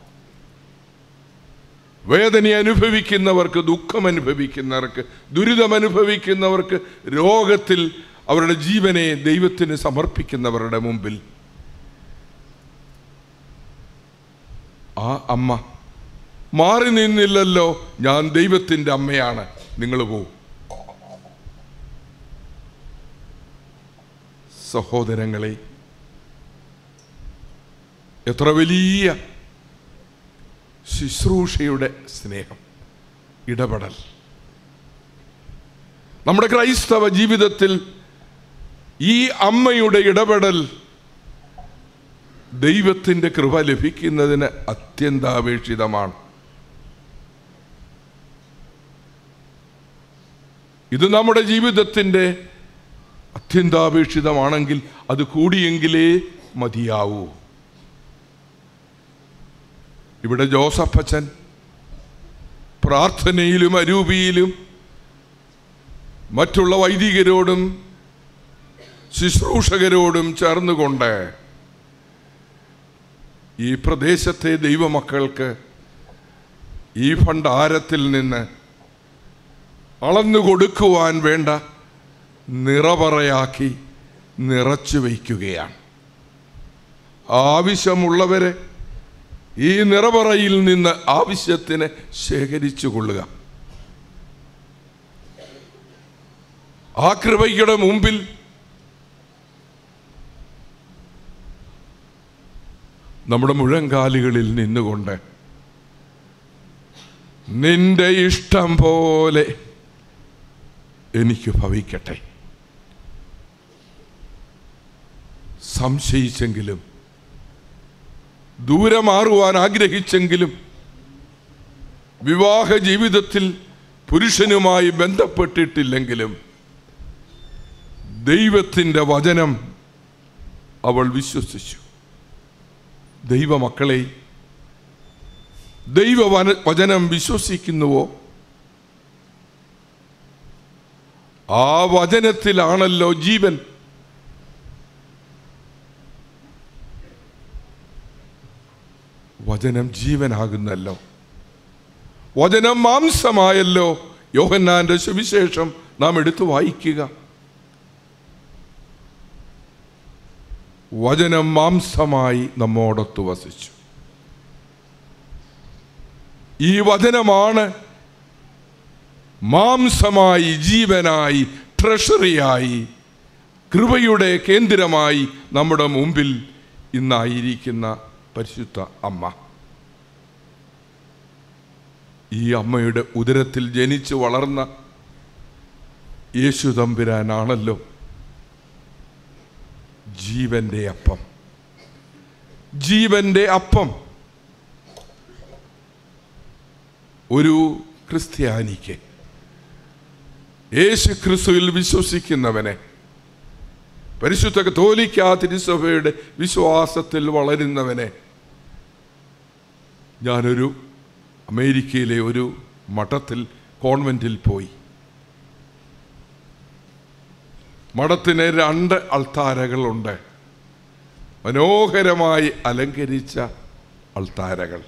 വേദന അനുഭവിക്കുന്നവർക്ക് ദുഃഖം അനുഭവിക്കുന്നവർക്ക് ദുരിതം അനുഭവിക്കുന്നവർക്ക് രോഗത്തിൽ അവരുടെ ജീവനെ ദൈവത്തിന് സമർപ്പിക്കുന്നവരുടെ മുമ്പിൽ ആ അമ്മ മാറി നിന്നില്ലല്ലോ ഞാൻ ദൈവത്തിൻ്റെ അമ്മയാണ് നിങ്ങൾ പോവും സഹോദരങ്ങളെ എത്ര വലിയ ശുശ്രൂഷയുടെ സ്നേഹം ഇടപെടൽ നമ്മുടെ ക്രൈസ്തവ ജീവിതത്തിൽ ഈ അമ്മയുടെ ഇടപെടൽ ദൈവത്തിൻ്റെ കൃപ ലഭിക്കുന്നതിന് അത്യന്താപേക്ഷിതമാണ് ഇത് നമ്മുടെ ജീവിതത്തിൻ്റെ അത്യന്താപേക്ഷിതമാണെങ്കിൽ അത് കൂടിയെങ്കിലേ മതിയാവൂ ഇവിടെ ജോസഫ് അച്ഛൻ പ്രാർത്ഥനയിലും അരൂപിയിലും മറ്റുള്ള വൈദികരോടും ശുശ്രൂഷകരോടും ചേർന്നുകൊണ്ട് ഈ പ്രദേശത്തെ ദൈവമക്കൾക്ക് ഈ ഭണ്ഡാരത്തിൽ നിന്ന് അളന്നു കൊടുക്കുവാൻ വേണ്ട നിറപറയാക്കി നിറച്ചു വയ്ക്കുകയാണ് ആവശ്യമുള്ളവരെ ഈ നിറപറയിൽ നിന്ന് ആവശ്യത്തിന് ശേഖരിച്ചു കൊള്ളുക ആ കൃപയുടെ മുമ്പിൽ നമ്മുടെ മുഴങ്കാലുകളിൽ നിന്നുകൊണ്ട് നിന്റെ ഇഷ്ടം പോലെ എനിക്ക് ഭവിക്കട്ടെ സംശയിച്ചെങ്കിലും ദൂരെ മാറുവാൻ ആഗ്രഹിച്ചെങ്കിലും വിവാഹ ജീവിതത്തിൽ പുരുഷനുമായി ബന്ധപ്പെട്ടിട്ടില്ലെങ്കിലും ദൈവത്തിൻ്റെ വചനം അവൾ വിശ്വസിച്ചു ദൈവമക്കളെ ദൈവ വന- വചനം വിശ്വസിക്കുന്നുവോ ആ വചനത്തിലാണല്ലോ ജീവൻ വചനം ജീവനാകുന്നല്ലോ വചനം മാംസമായല്ലോ യോഹന്നാന്റെ സുവിശേഷം നാം എടുത്തു വായിക്കുക വചനം മാംസമായി നമ്മോടൊത്തു വസിച്ചു ഈ വചനമാണ് മാംസമായി ജീവനായി ട്രഷറിയായി കൃപയുടെ കേന്ദ്രമായി നമ്മുടെ മുമ്പിൽ ഇന്നായിരിക്കുന്ന പരിശുദ്ധ അമ്മ ഈ അമ്മയുടെ ഉദരത്തിൽ ജനിച്ചു വളർന്ന യേശു തമ്പുരാനാണല്ലോ ജീവന്റെ അപ്പം ജീവന്റെ അപ്പം ഒരു ക്രിസ്ത്യാനിക്ക് യേശു ക്രിസ്തുവിൽ വിശ്വസിക്കുന്നവനെ പരിശുദ്ധ കത്തോലിക്ക തിരുസഭയുടെ വിശ്വാസത്തിൽ വളരുന്നവനെ ഞാനൊരു അമേരിക്കയിലെ ഒരു മഠത്തിൽ കോൺവെന്റിൽ പോയി മഠത്തിന് രണ്ട് അൾത്താരകളുണ്ട് മനോഹരമായി അലങ്കരിച്ച അൾത്താരകൾ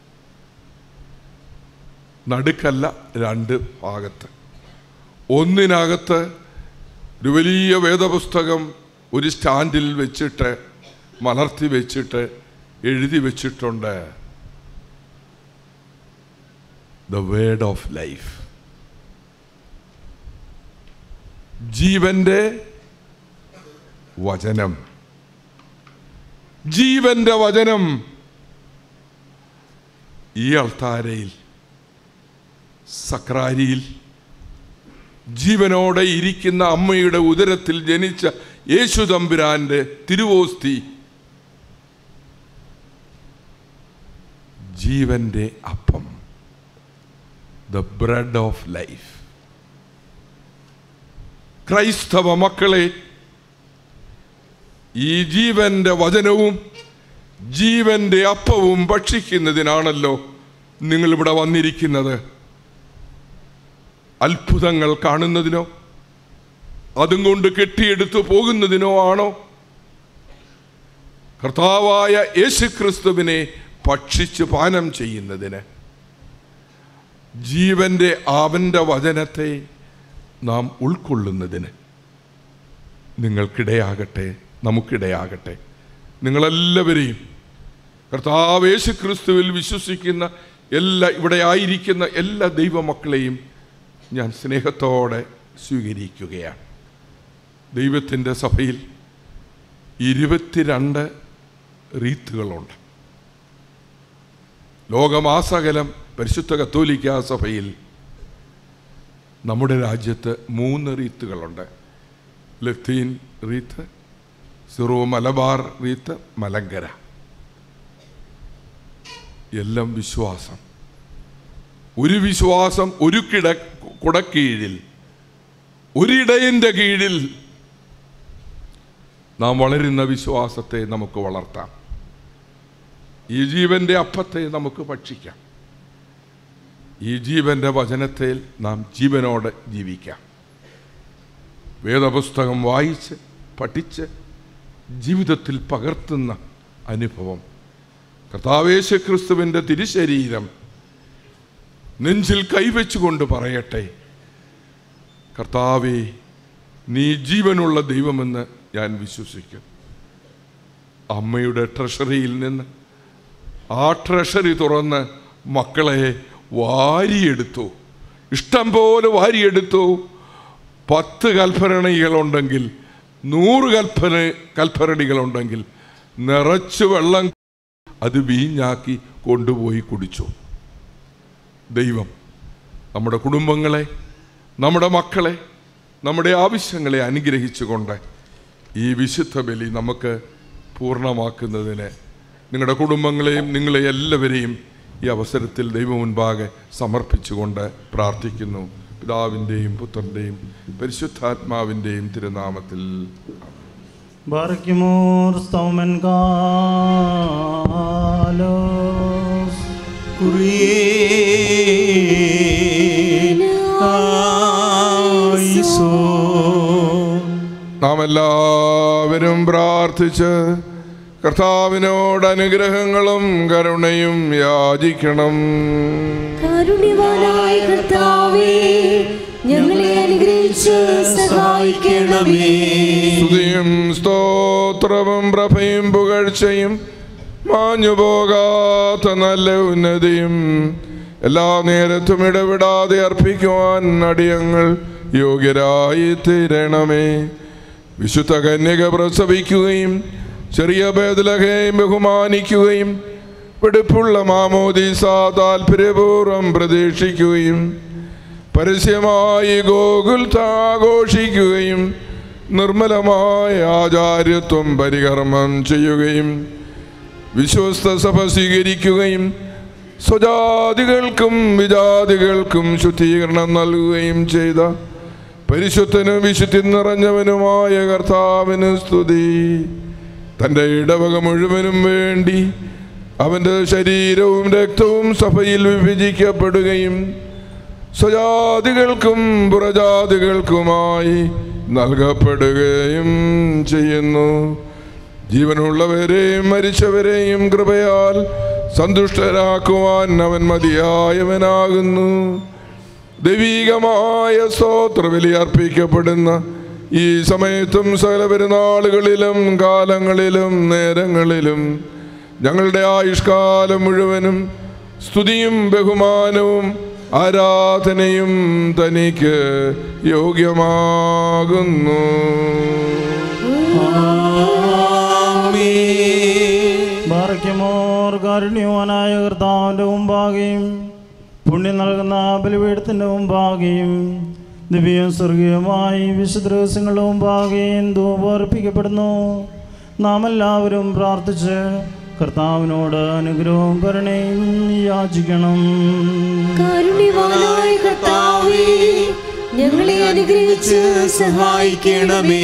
നടുക്കല്ല രണ്ട് ഭാഗത്ത് ഒന്നിനകത്ത് ഒരു വലിയ വേദപുസ്തകം ഒരു സ്റ്റാൻഡിൽ വെച്ചിട്ട് മലർത്തി വെച്ചിട്ട് എഴുതി വെച്ചിട്ടുണ്ട് ദ വേർഡ് ഓഫ് ലൈഫ് ജീവന്റെ വചനം ജീവന്റെ വചനം ഈ അൾത്താരയിൽ സക്രാരിയിൽ ജീവനോടെ ഇരിക്കുന്ന അമ്മയുടെ ഉദരത്തിൽ ജനിച്ച യേശു തമ്പുരാന്റെ തിരുവോസ്തി ജീവന്റെ അപ്പം ദ ബ്രെഡ് ഓഫ് ലൈഫ് ക്രൈസ്തവ മക്കളെ ഈ ജീവന്റെ വചനവും ജീവന്റെ അപ്പവും ഭക്ഷിക്കുന്നതിനാണല്ലോ നിങ്ങളിവിടെ വന്നിരിക്കുന്നത് അത്ഭുതങ്ങൾ കാണുന്നതിനോ അതും കൊണ്ട് കെട്ടിയെടുത്തു പോകുന്നതിനോ ആണോ കർത്താവായ യേശുക്രിസ്തുവിനെ ഭക്ഷിച്ച് പാനം ചെയ്യുന്നതിന് ജീവന്റെ അവന്റെ വചനത്തെ നാം ഉൾക്കൊള്ളുന്നതിന് നിങ്ങൾക്കിടയാകട്ടെ നമുക്കിടയാകട്ടെ നിങ്ങളെല്ലാവരെയും കർത്താവ് യേശു ക്രിസ്തുവിൽ വിശ്വസിക്കുന്ന എല്ലാ ഇവിടെ ആയിരിക്കുന്ന എല്ലാ ദൈവമക്കളെയും ഞാൻ സ്നേഹത്തോടെ സ്വീകരിക്കുകയാണ് ദൈവത്തിൻ്റെ സഭയിൽ ഇരുപത്തിരണ്ട് റീത്തുകളുണ്ട് ലോകമാസകലം പരിശുദ്ധ കത്തോലിക്ക സഭയിൽ നമ്മുടെ രാജ്യത്ത് മൂന്ന് റീത്തുകളുണ്ട് ലത്തീൻ റീത്ത് സിറോ മലബാർ റീത്ത് മലങ്കര എല്ലാം വിശ്വാസം ഒരു വിശ്വാസം ഒരു കിട കുടക്കീഴിൽ ഒരിടയൻ്റെ കീഴിൽ നാം വളരുന്ന വിശ്വാസത്തെ നമുക്ക് വളർത്താം ഈ ജീവന്റെ അപ്പത്തെ നമുക്ക് ഭക്ഷിക്കാം ഈ ജീവന്റെ വചനത്തിൽ നാം ജീവനോടെ ജീവിക്കാം വേദപുസ്തകം വായിച്ച് പഠിച്ച് ജീവിതത്തിൽ പകർത്തുന്ന അനുഭവം കർത്താവേശ ക്രിസ്തുവിൻ്റെ തിരുശരീരം നെഞ്ചിൽ കൈവച്ചുകൊണ്ട് പറയട്ടെ കർത്താവേ നീ ജീവനുള്ള ദൈവമെന്ന് ഞാൻ വിശ്വസിക്കും അമ്മയുടെ ട്രഷറിയിൽ നിന്ന് ആ ട്രഷറി തുറന്ന് മക്കളെ വാരിയെടുത്തു ഇഷ്ടം പോലെ വാരിയെടുത്തു പത്ത് കൽഭരണികളുണ്ടെങ്കിൽ നൂറ് കൽപ്പന കൽഭരണികളുണ്ടെങ്കിൽ നിറച്ച് വെള്ളം അത് വീഞ്ഞാക്കി കൊണ്ടുപോയി കുടിച്ചു ദൈവം നമ്മുടെ കുടുംബങ്ങളെ നമ്മുടെ മക്കളെ നമ്മുടെ ആവശ്യങ്ങളെ അനുഗ്രഹിച്ചുകൊണ്ട് ഈ വിശുദ്ധ ബലി നമുക്ക് പൂർണ്ണമാക്കുന്നതിന് നിങ്ങളുടെ കുടുംബങ്ങളെയും നിങ്ങളെ എല്ലാവരെയും ഈ അവസരത്തിൽ ദൈവം മുൻപാകെ സമർപ്പിച്ചുകൊണ്ട് പ്രാർത്ഥിക്കുന്നു പിതാവിൻ്റെയും പുത്രൻ്റെയും പരിശുദ്ധാത്മാവിൻ്റെയും തിരുനാമത്തിൽ ബാറയ്ക്കുമോർ സ്തൗമൻ കാലോസ് നാം എല്ലാവരും പ്രാർത്ഥിച്ച് കർത്താവിനോട് അനുഗ്രഹങ്ങളും കരുണയും യാചിക്കണം കാരുണ്യവാനായ കർത്താവേ ഞങ്ങളെ അനുഗ്രഹിച്ച് സഹായിക്കണമേ സ്തുതിയും സ്തോത്രവും പ്രഭയും പുകഴ്ചയും മാഞ്ഞു പോകാത്ത നല്ല ഉന്നതിയും എല്ലാ നേരത്തും ഇടപെടാതെ അർപ്പിക്കുവാൻ അടിയങ്ങൾ യോഗ്യരായി തീരണമേ വിശുദ്ധ കന്യക പ്രസവിക്കുകയും ചെറിയ ഭേദലഹയും ബഹുമാനിക്കുകയും വെടുപ്പുള്ള മാമോദീസ താൽപര്യപൂർവ്വം പ്രതീക്ഷിക്കുകയും പരസ്യമായി ഗോകുൽ ആഘോഷിക്കുകയും നിർമ്മലമായ ആചാര്യത്വം പരികർമ്മം ചെയ്യുകയും വിശ്വസ്ത സഭ സ്വീകരിക്കുകയും സ്വജാതികൾക്കും വിജാതികൾക്കും ശുദ്ധീകരണം നൽകുകയും ചെയ്ത പരിശുദ്ധനും വിശുദ്ധി നിറഞ്ഞവനുമായ കർത്താവിന് സ്തുതി തൻ്റെ ഇടവക മുഴുവനും വേണ്ടി അവൻ്റെ ശരീരവും രക്തവും സഭയിൽ വിഭജിക്കപ്പെടുകയും സ്വജാതികൾക്കും പുറജാതികൾക്കുമായി നൽകപ്പെടുകയും ചെയ്യുന്നു ജീവനുള്ളവരെയും മരിച്ചവരെയും കൃപയാൽ സന്തുഷ്ടരാക്കുവാൻ അവൻ മതിയായവനാകുന്നു ദൈവീകമായ സ്തോത്രബലി അർപ്പിക്കപ്പെടുന്ന ഈ സമയത്തും സകല പെരുന്നാളുകളിലും കാലങ്ങളിലും നേരങ്ങളിലും ഞങ്ങളുടെ ആയുഷ്കാലം മുഴുവനും സ്തുതിയും ബഹുമാനവും ആരാധനയും തനിക്ക് യോഗ്യമാകുന്നു ബാറയ്ക്കുമോർ കാരുണ്യവാനായ കർത്താവിൻ്റെ മുമ്പാകെയും പുണ്യം നൽകുന്ന ബലിപീഠത്തിൻ്റെ മുമ്പാകെയും ദിവ്യം സ്വർഗീയമായി വിശുദ്ധ രഹസ്യങ്ങളുടെ മുമ്പാകെയും ധൂപർപ്പിക്കപ്പെടുന്നു നാം എല്ലാവരും പ്രാർത്ഥിച്ച് കർത്താവിനോട് അനുഗ്രഹവും കരുണയും യാചിക്കണം കാരുണ്യവാനായ കർത്താവേ ഞങ്ങളെ അനുഗ്രഹിച്ച് സഹായിക്കണമേ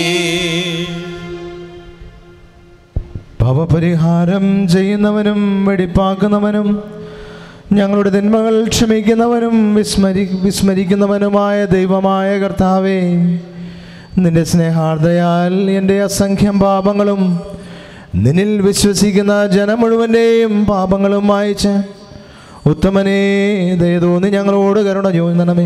പാപപരിഹാരം ചെയ്യുന്നവനും വെടിപ്പാക്കുന്നവനും ഞങ്ങളുടെ തിന്മകൾ ക്ഷമിക്കുന്നവനും വിസ്മരി വിസ്മരിക്കുന്നവനുമായ ദൈവമായ കർത്താവേ നിന്റെ സ്നേഹാർദ്ദയാൽ എൻ്റെ അസംഖ്യം പാപങ്ങളും നിന്നിൽ വിശ്വസിക്കുന്ന ജനം മുഴുവൻ്റെയും പാപങ്ങളും മായിച്ച് ഉത്തമനേ ദയതോന്നി ഞങ്ങളോട് കരുണ ചോദിക്കണമേ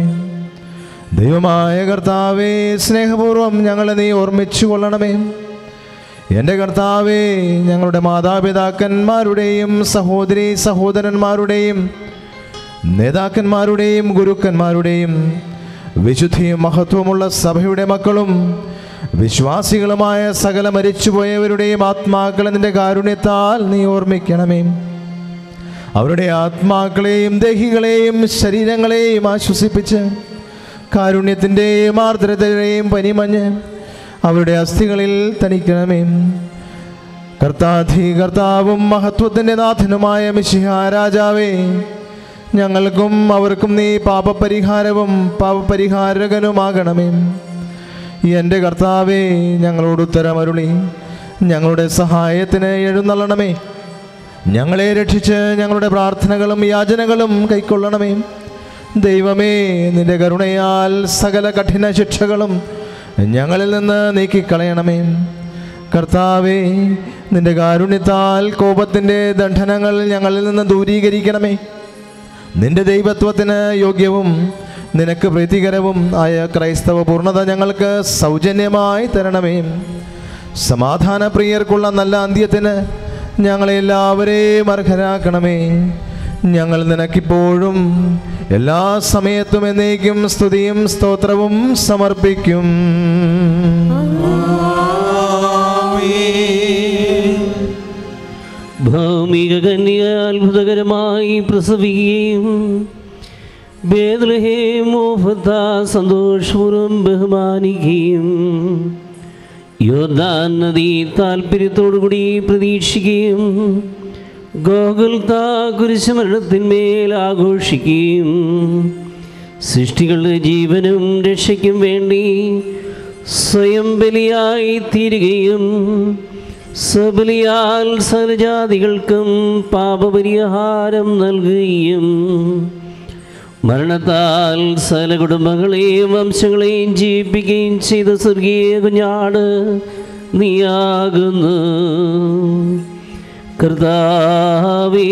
ദൈവമായ കർത്താവേ സ്നേഹപൂർവം ഞങ്ങളെ നീ ഓർമ്മിച്ചു കൊള്ളണമേ എൻ്റെ കർത്താവേ ഞങ്ങളുടെ മാതാപിതാക്കന്മാരുടെയും സഹോദരി സഹോദരന്മാരുടെയും നേതാക്കന്മാരുടെയും ഗുരുക്കന്മാരുടെയും വിശുദ്ധിയും മഹത്വമുള്ള സഭയുടെ മക്കളും വിശ്വാസികളുമായ സകല മരിച്ചുപോയവരുടെയും ആത്മാക്കളെ നിന്റെ കാരുണ്യത്താൽ നീ ഓർമ്മിക്കണമേ അവരുടെ ആത്മാക്കളെയും ദേഹികളെയും ശരീരങ്ങളെയും ആശ്വസിപ്പിച്ച് കാരുണ്യത്തിൻ്റെയും ആർദ്രതയുടെയും പനിമഞ്ഞ് അവരുടെ അസ്ഥികളിൽ തനിക്കണമേ കർത്താധി കർത്താവും മഹത്വത്തിൻ്റെ നാഥനുമായ മിശിഹ രാജാവേ ഞങ്ങൾക്കും അവർക്കും നീ പാപപരിഹാരവും പാപപരിഹാരകനുമാകണമേ എൻ്റെ കർത്താവേ ഞങ്ങളോട് ഉത്തരമരുളി ഞങ്ങളുടെ സഹായത്തിന് എഴുന്നള്ളണമേ ഞങ്ങളെ രക്ഷിച്ച് ഞങ്ങളുടെ പ്രാർത്ഥനകളും യാചനകളും കൈക്കൊള്ളണമേ ദൈവമേ നിന്റെ കരുണയാൽ സകല കഠിന ശിക്ഷകളും ഞങ്ങളിൽ നിന്ന് നീക്കിക്കളയണമേ കർത്താവേ നിന്റെ കാരുണ്യത്താൽ കോപത്തിൻ്റെ ദണ്ഡനങ്ങൾ ഞങ്ങളിൽ നിന്ന് ദൂരീകരിക്കണമേ നിന്റെ ദൈവത്വത്തിന് യോഗ്യവും നിനക്ക് പ്രീതികരവും ആയ ക്രൈസ്തവ പൂർണ്ണത ഞങ്ങൾക്ക് സൗജന്യമായി തരണമേ സമാധാനപ്രിയർക്കുള്ള നല്ല അന്ത്യത്തിന് ഞങ്ങളെല്ലാവരെയും അർഹരാക്കണമേ ഞങ്ങൾ നിനക്കിപ്പോഴും എല്ലാ സമയത്തും എന്നേക്കും സ്തുതിയും സ്തോത്രവും സമർപ്പിക്കും ഭൗമിക കന്യ അത്ഭുതകരമായി പ്രസവിക്കുകയും ബേദ്ലഹേമോഫത്ത സന്തോഷപൂർവ്വം ബഹുമാനിക്കുകയും യോദ്ധാൻ നദി താല്പര്യത്തോടുകൂടി പ്രതീക്ഷിക്കുകയും ഗോകുൽത്ത കുരിശുമരണത്തിന്മേൽ ആഘോഷിക്കുകയും സൃഷ്ടികളുടെ ജീവനും രക്ഷയ്ക്കും വേണ്ടി സ്വയം ബലിയായി തീരുകയും സബലിയാൽ സർജാതികൾക്കും പാപപരിഹാരം നൽകുകയും മരണത്താൽ സകല കുടുംബങ്ങളെയും വംശങ്ങളെയും ജീവിപ്പിക്കുകയും ചെയ്ത സ്വർഗീയ കുഞ്ഞാട് നീയാകുന്നു കർത്താവേ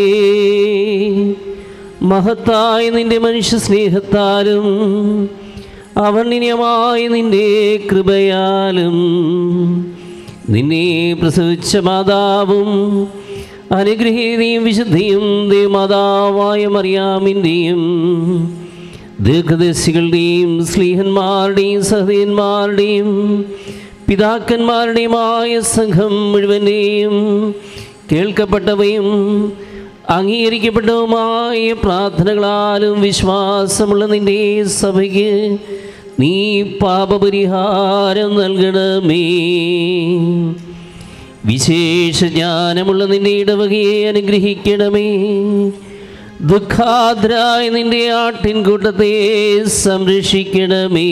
മഹത്തായ നിന്റെ മനുഷ്യ സ്നേഹത്താലും അവർണ്ണനീയമായ നിന്റെ കൃപയാലും നിന്നെ പ്രസവിച്ച മാതാവും അനുഗ്രഹീതയും വിശുദ്ധിയും ദേവമാതാവായ മറിയാമിൻ്റെയും ദീർഘദർശികളുടെയും സ്ലീഹന്മാരുടെയും സഹദയന്മാരുടെയും പിതാക്കന്മാരുടെയുമായ സംഘം മുഴുവനെയും കേൾക്കപ്പെട്ടവയും അംഗീകരിക്കപ്പെട്ടതുമായ പ്രാർത്ഥനകളാലും വിശ്വാസമുള്ള നിന്റെ സഭയ്ക്ക് നീ പാപപരിഹാരം നൽകണമേ വിശേഷ ജ്ഞാനമുള്ള നിന്റെ ഇടവകയെ അനുഗ്രഹിക്കണമേ ദുഃഖാദ്രായ നിന്റെ ആട്ടിൻകൂട്ടത്തെ സംരക്ഷിക്കണമേ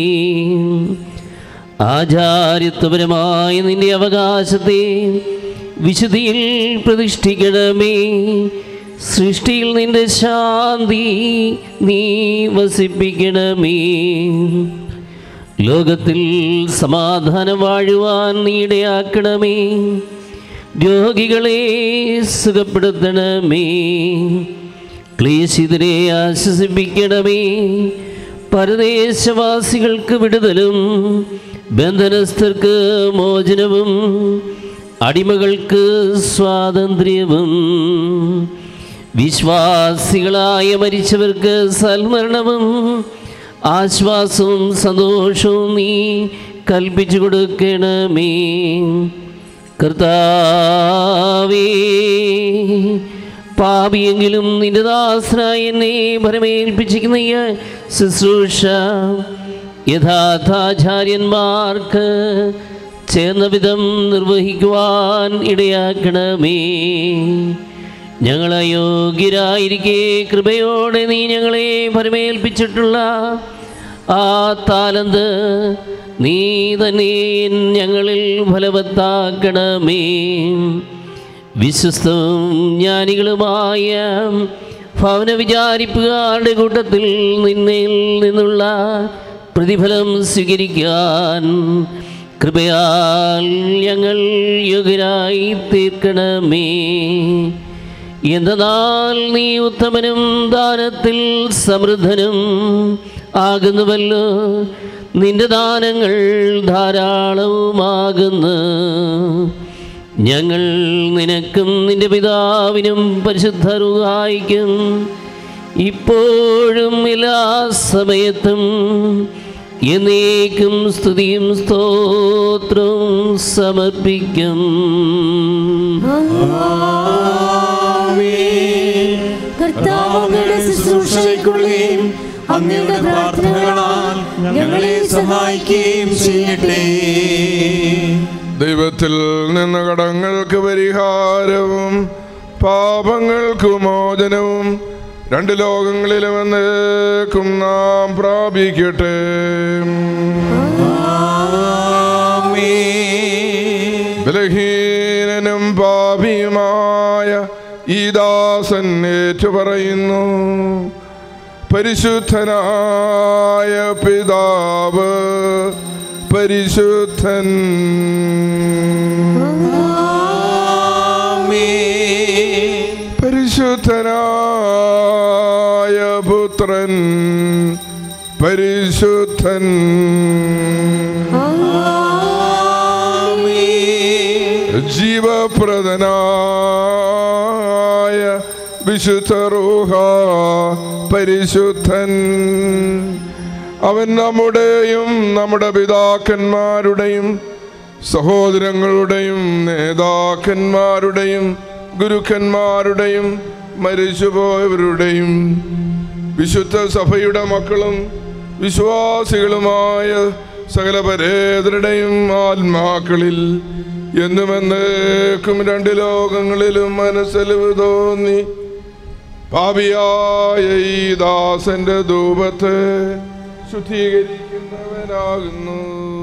ആചാര്യത്വപരമായ നിന്റെ അവകാശത്തെ വിശുദ്ധിയിൽ പ്രതിഷ്ഠിക്കണമേ സൃഷ്ടിയിൽ നിന്റെ ശാന്തി നീ വസിപ്പിക്കണമേ ലോകത്തിൽ സമാധാനം വാഴുവാൻ നീ ഇടയാക്കണമേ രോഗികളെ സുഖപ്പെടുത്തണമേ ക്ലേശിതരെ ആശ്വസിപ്പിക്കണമേ പരദേശവാസികൾക്ക് വിടുതലും ബന്ധനസ്ഥർക്ക് മോചനവും അടിമകൾക്ക് സ്വാതന്ത്ര്യവും വിശ്വാസികളായ മരിച്ചവർക്ക് സൽമരണവും ആശ്വാസവും സന്തോഷവും നീ കൽപ്പിച്ചു കൊടുക്കണമേ കർത്താവേ പാപിയെങ്കിലും നിന്റെ ദാസനായ എന്നെ ഭരമേൽപ്പിച്ചിരിക്കുന്ന ഈ ശുശ്രൂഷ യഥാർത്ഥാചാര്യന്മാർക്ക് ചേർന്ന വിധം നിർവഹിക്കുവാൻ ഇടയാക്കണമേ ഞങ്ങൾ അയോഗ്യരായിരിക്കെ കൃപയോടെ നീ ഞങ്ങളെ ഭരമേൽപ്പിച്ചിട്ടുള്ള ആ താലന്ത് നീ തന്നെ ഞങ്ങളിൽ ഫലവത്താക്കണമേ വിശ്വസ്തവും ജ്ഞാനികളുമായ ഭവന വിചാരിപ്പുകാരുടെ കൂട്ടത്തിൽ നിന്നിൽ നിന്നുള്ള പ്രതിഫലം സ്വീകരിക്കാൻ കൃപയാൽ ഞങ്ങൾ യോഗ്യരായി തീർക്കണമേ എന്നാൽ നീ ഉത്തമനും ദാനത്തിൽ സമൃദ്ധനും ആകുന്നുവല്ലോ നിന്റെ ദാനങ്ങൾ ധാരാളവുമാകുന്നു ഞങ്ങൾ നിനക്കും നിന്റെ പിതാവിനും പരിശുദ്ധ റുഹായിക്കും ഇപ്പോഴും എല്ലാ സമയത്തും എന്നേക്കും സ്തുതിയും സ്തോത്രവും സമർപ്പിക്കും കർത്താവങ്ങളുടെ ശുശ്രൂഷയ്ക്കുള്ളേയും അങ്ങയുടെ പ്രാർത്ഥനകളാൽ ഞങ്ങളെ സഹായിക്കുകയും ചെയ്യട്ടെ ദൈവത്തിൽ നിന്ന് കടങ്ങൾക്ക് പരിഹാരവും പാപങ്ങൾക്ക് മോചനവും രണ്ട് ലോകങ്ങളിലും എന്നേക്കും നാം പ്രാപിക്കട്ടെ ബലഹീനനും പാപിയുമായ ഈ ദാസൻ ഏറ്റുപറയുന്നു പരിശുദ്ധനായ പിതാവ് പരിശുദ്ധൻ പരിശുദ്ധനായ പുത്രൻ പരിശുദ്ധൻ ജീവപ്രദനായ വിശുദ്ധ റൂഹ പരിശുദ്ധൻ അവൻ നമ്മുടെയും നമ്മുടെ പിതാക്കന്മാരുടെയും സഹോദരങ്ങളുടെയും നേതാക്കന്മാരുടെയും ഗുരുക്കന്മാരുടെയും മരിച്ചുപോയവരുടെയും വിശുദ്ധ സഭയുടെ മക്കളും വിശ്വാസികളുമായ സകല പരേതരുടെയും ആത്മാക്കളിൽ എന്നും എന്നേക്കും രണ്ട് ലോകങ്ങളിലും മനസ്സലിവ് തോന്നി പാപിയായ ഈ ദാസന്റെ ധൂപത്തെ ശുദ്ധീകരിക്കുന്നവനാകുന്നു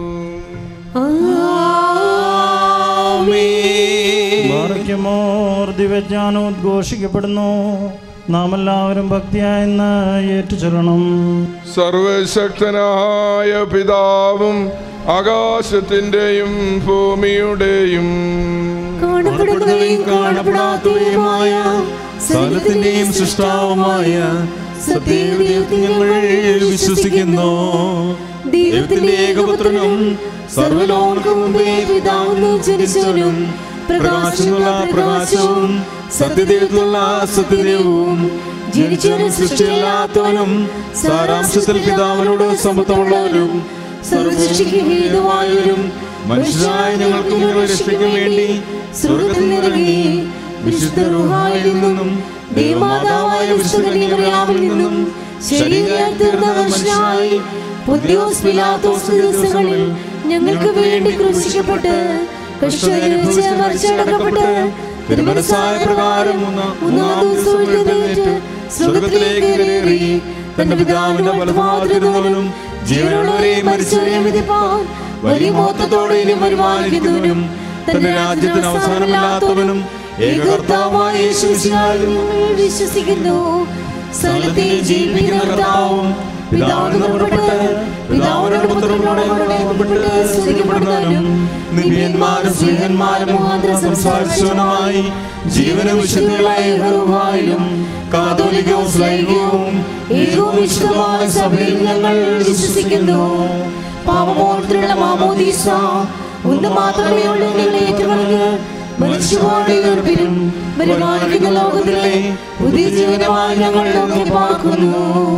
ബാറയ്ക്കുമോർ ദിവ്യജ്ഞാനം ഉദ്ഘോഷിക്കപ്പെടുന്നു നാം എല്ലാവരും ഭക്തിയായെന്ന് ഏറ്റുചൊല്ലണം സർവശക്തനായ പിതാവും ആകാശത്തിന്റെയും ഭൂമിയുടെയും കാണപ്പെടുന്നവയും കാണപ്പെടാത്തവയുമായ സകലത്തിന്റെയും സൃഷ്ടാവുമായ സത്യദൈവത്തിൽ ഞങ്ങൾ വിശ്വസിക്കുന്നു ദൈവത്തിന്റെ ഏകപുത്രനും സർവലോകർക്കും മുമ്പേ പിതാവിനും ജനിച്ചവനും പ്രകാശമുള്ള പ്രകാശവും സത്യദൈവത്തിലുള്ള സത്യദൈവവും ജനിച്ചവനും സൃഷ്ടിയില്ലാത്തവനും സാരാംശത്തിൽ പിതാവിനോട് സമത്വമുള്ളവരും സർവസൃഷ്ടിക്ക് ഹേതുവായവരും മനുഷ്യരായ ഞങ്ങൾക്ക് ഞങ്ങളുടെ രക്ഷയ്ക്ക് വേണ്ടി സ്വർഗത്തിൽ നിറങ്ങി വിശുദ്ധ റുഹായിൽ നിന്നും ദേവമാതാവായ വിശുദ്ധനിയമയാവിൽ നിന്നും ശരീരയായി തീർന്ന മനുഷ്യനായി പുതിയോസ് പിലാത്തോസ് ദിവസങ്ങളിൽ ഞങ്ങൾക്ക് വേണ്ടി ക്രൂശിക്കപ്പെട്ട് കഷ്ടമനുഭവിച്ച് മറിച്ചടക്കപ്പെട്ട് തിരുമനസായ പ്രകാരം മൂന്നാം ദിവസം എഴുന്നേറ്റ് സ്വർഗത്തിലേക്ക് കയറി തന്റെ പിതാവിന്റെ വലഭാഗത്തിരുന്നവനും ജീവനുള്ളവരെയും മരിച്ചവരെയും വിധിപ്പാൻ വലിയ മോത്തത്തോടെ ഇനി പരിപാലിക്കുന്നവനും തന്റെ രാജ്യത്തിന് അവസാനമില്ലാത്തവനും ഏകകർത്താവായ യേശു മിശിഹായിൽ ഞങ്ങൾ വിശ്വസിക്കുന്നു സകലത്തെയും ജീവിപ്പിക്കുന്ന കർത്താവും പിതാവിന് പുറപ്പെട്ട് പിതാവിനോട് പുത്രനോട് പുറപ്പെട്ട് സ്തുതിക്കപ്പെടുന്നവനും നിബിയന്മാരും സ്നേഹന്മാരും മുഖാന്തരം സംസാരിച്ചവനുമായി ജീവനും വിശുദ്ധികളായ യഹോവയിലും കാതോലികവും സ്ലൈംഗികവും ഏകവും വിശുദ്ധമായ സഭയിൽ ഞങ്ങൾ വിശ്വസിക്കുന്നു പാപമോർത്തിലുള്ള മാമോദീസ ഒന്ന് മാത്രമേ ഉള്ളൂ നിങ്ങൾ ഏറ്റുപറഞ്ഞ് മനുഷ്യരുടെ ഉറപ്പിലും പരിപാലിക്കുന്ന ലോകത്തിലെ പുതിയ ജീവനമായി ഞങ്ങൾ നോക്കി പാർക്കുന്നു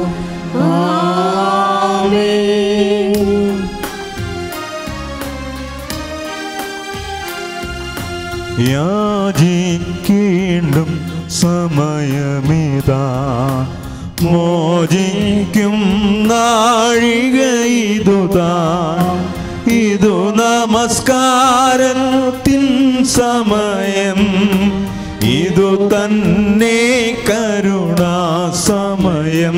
ആമേൻ യാചിക്കേണ്ടും സമയമിതാ മോചിക്കും നാഴിക ഇതുതാ ഇതു നമസ്കാരത്തിൻ സമയം ഇതു തന്നെ കരുണാ സമയം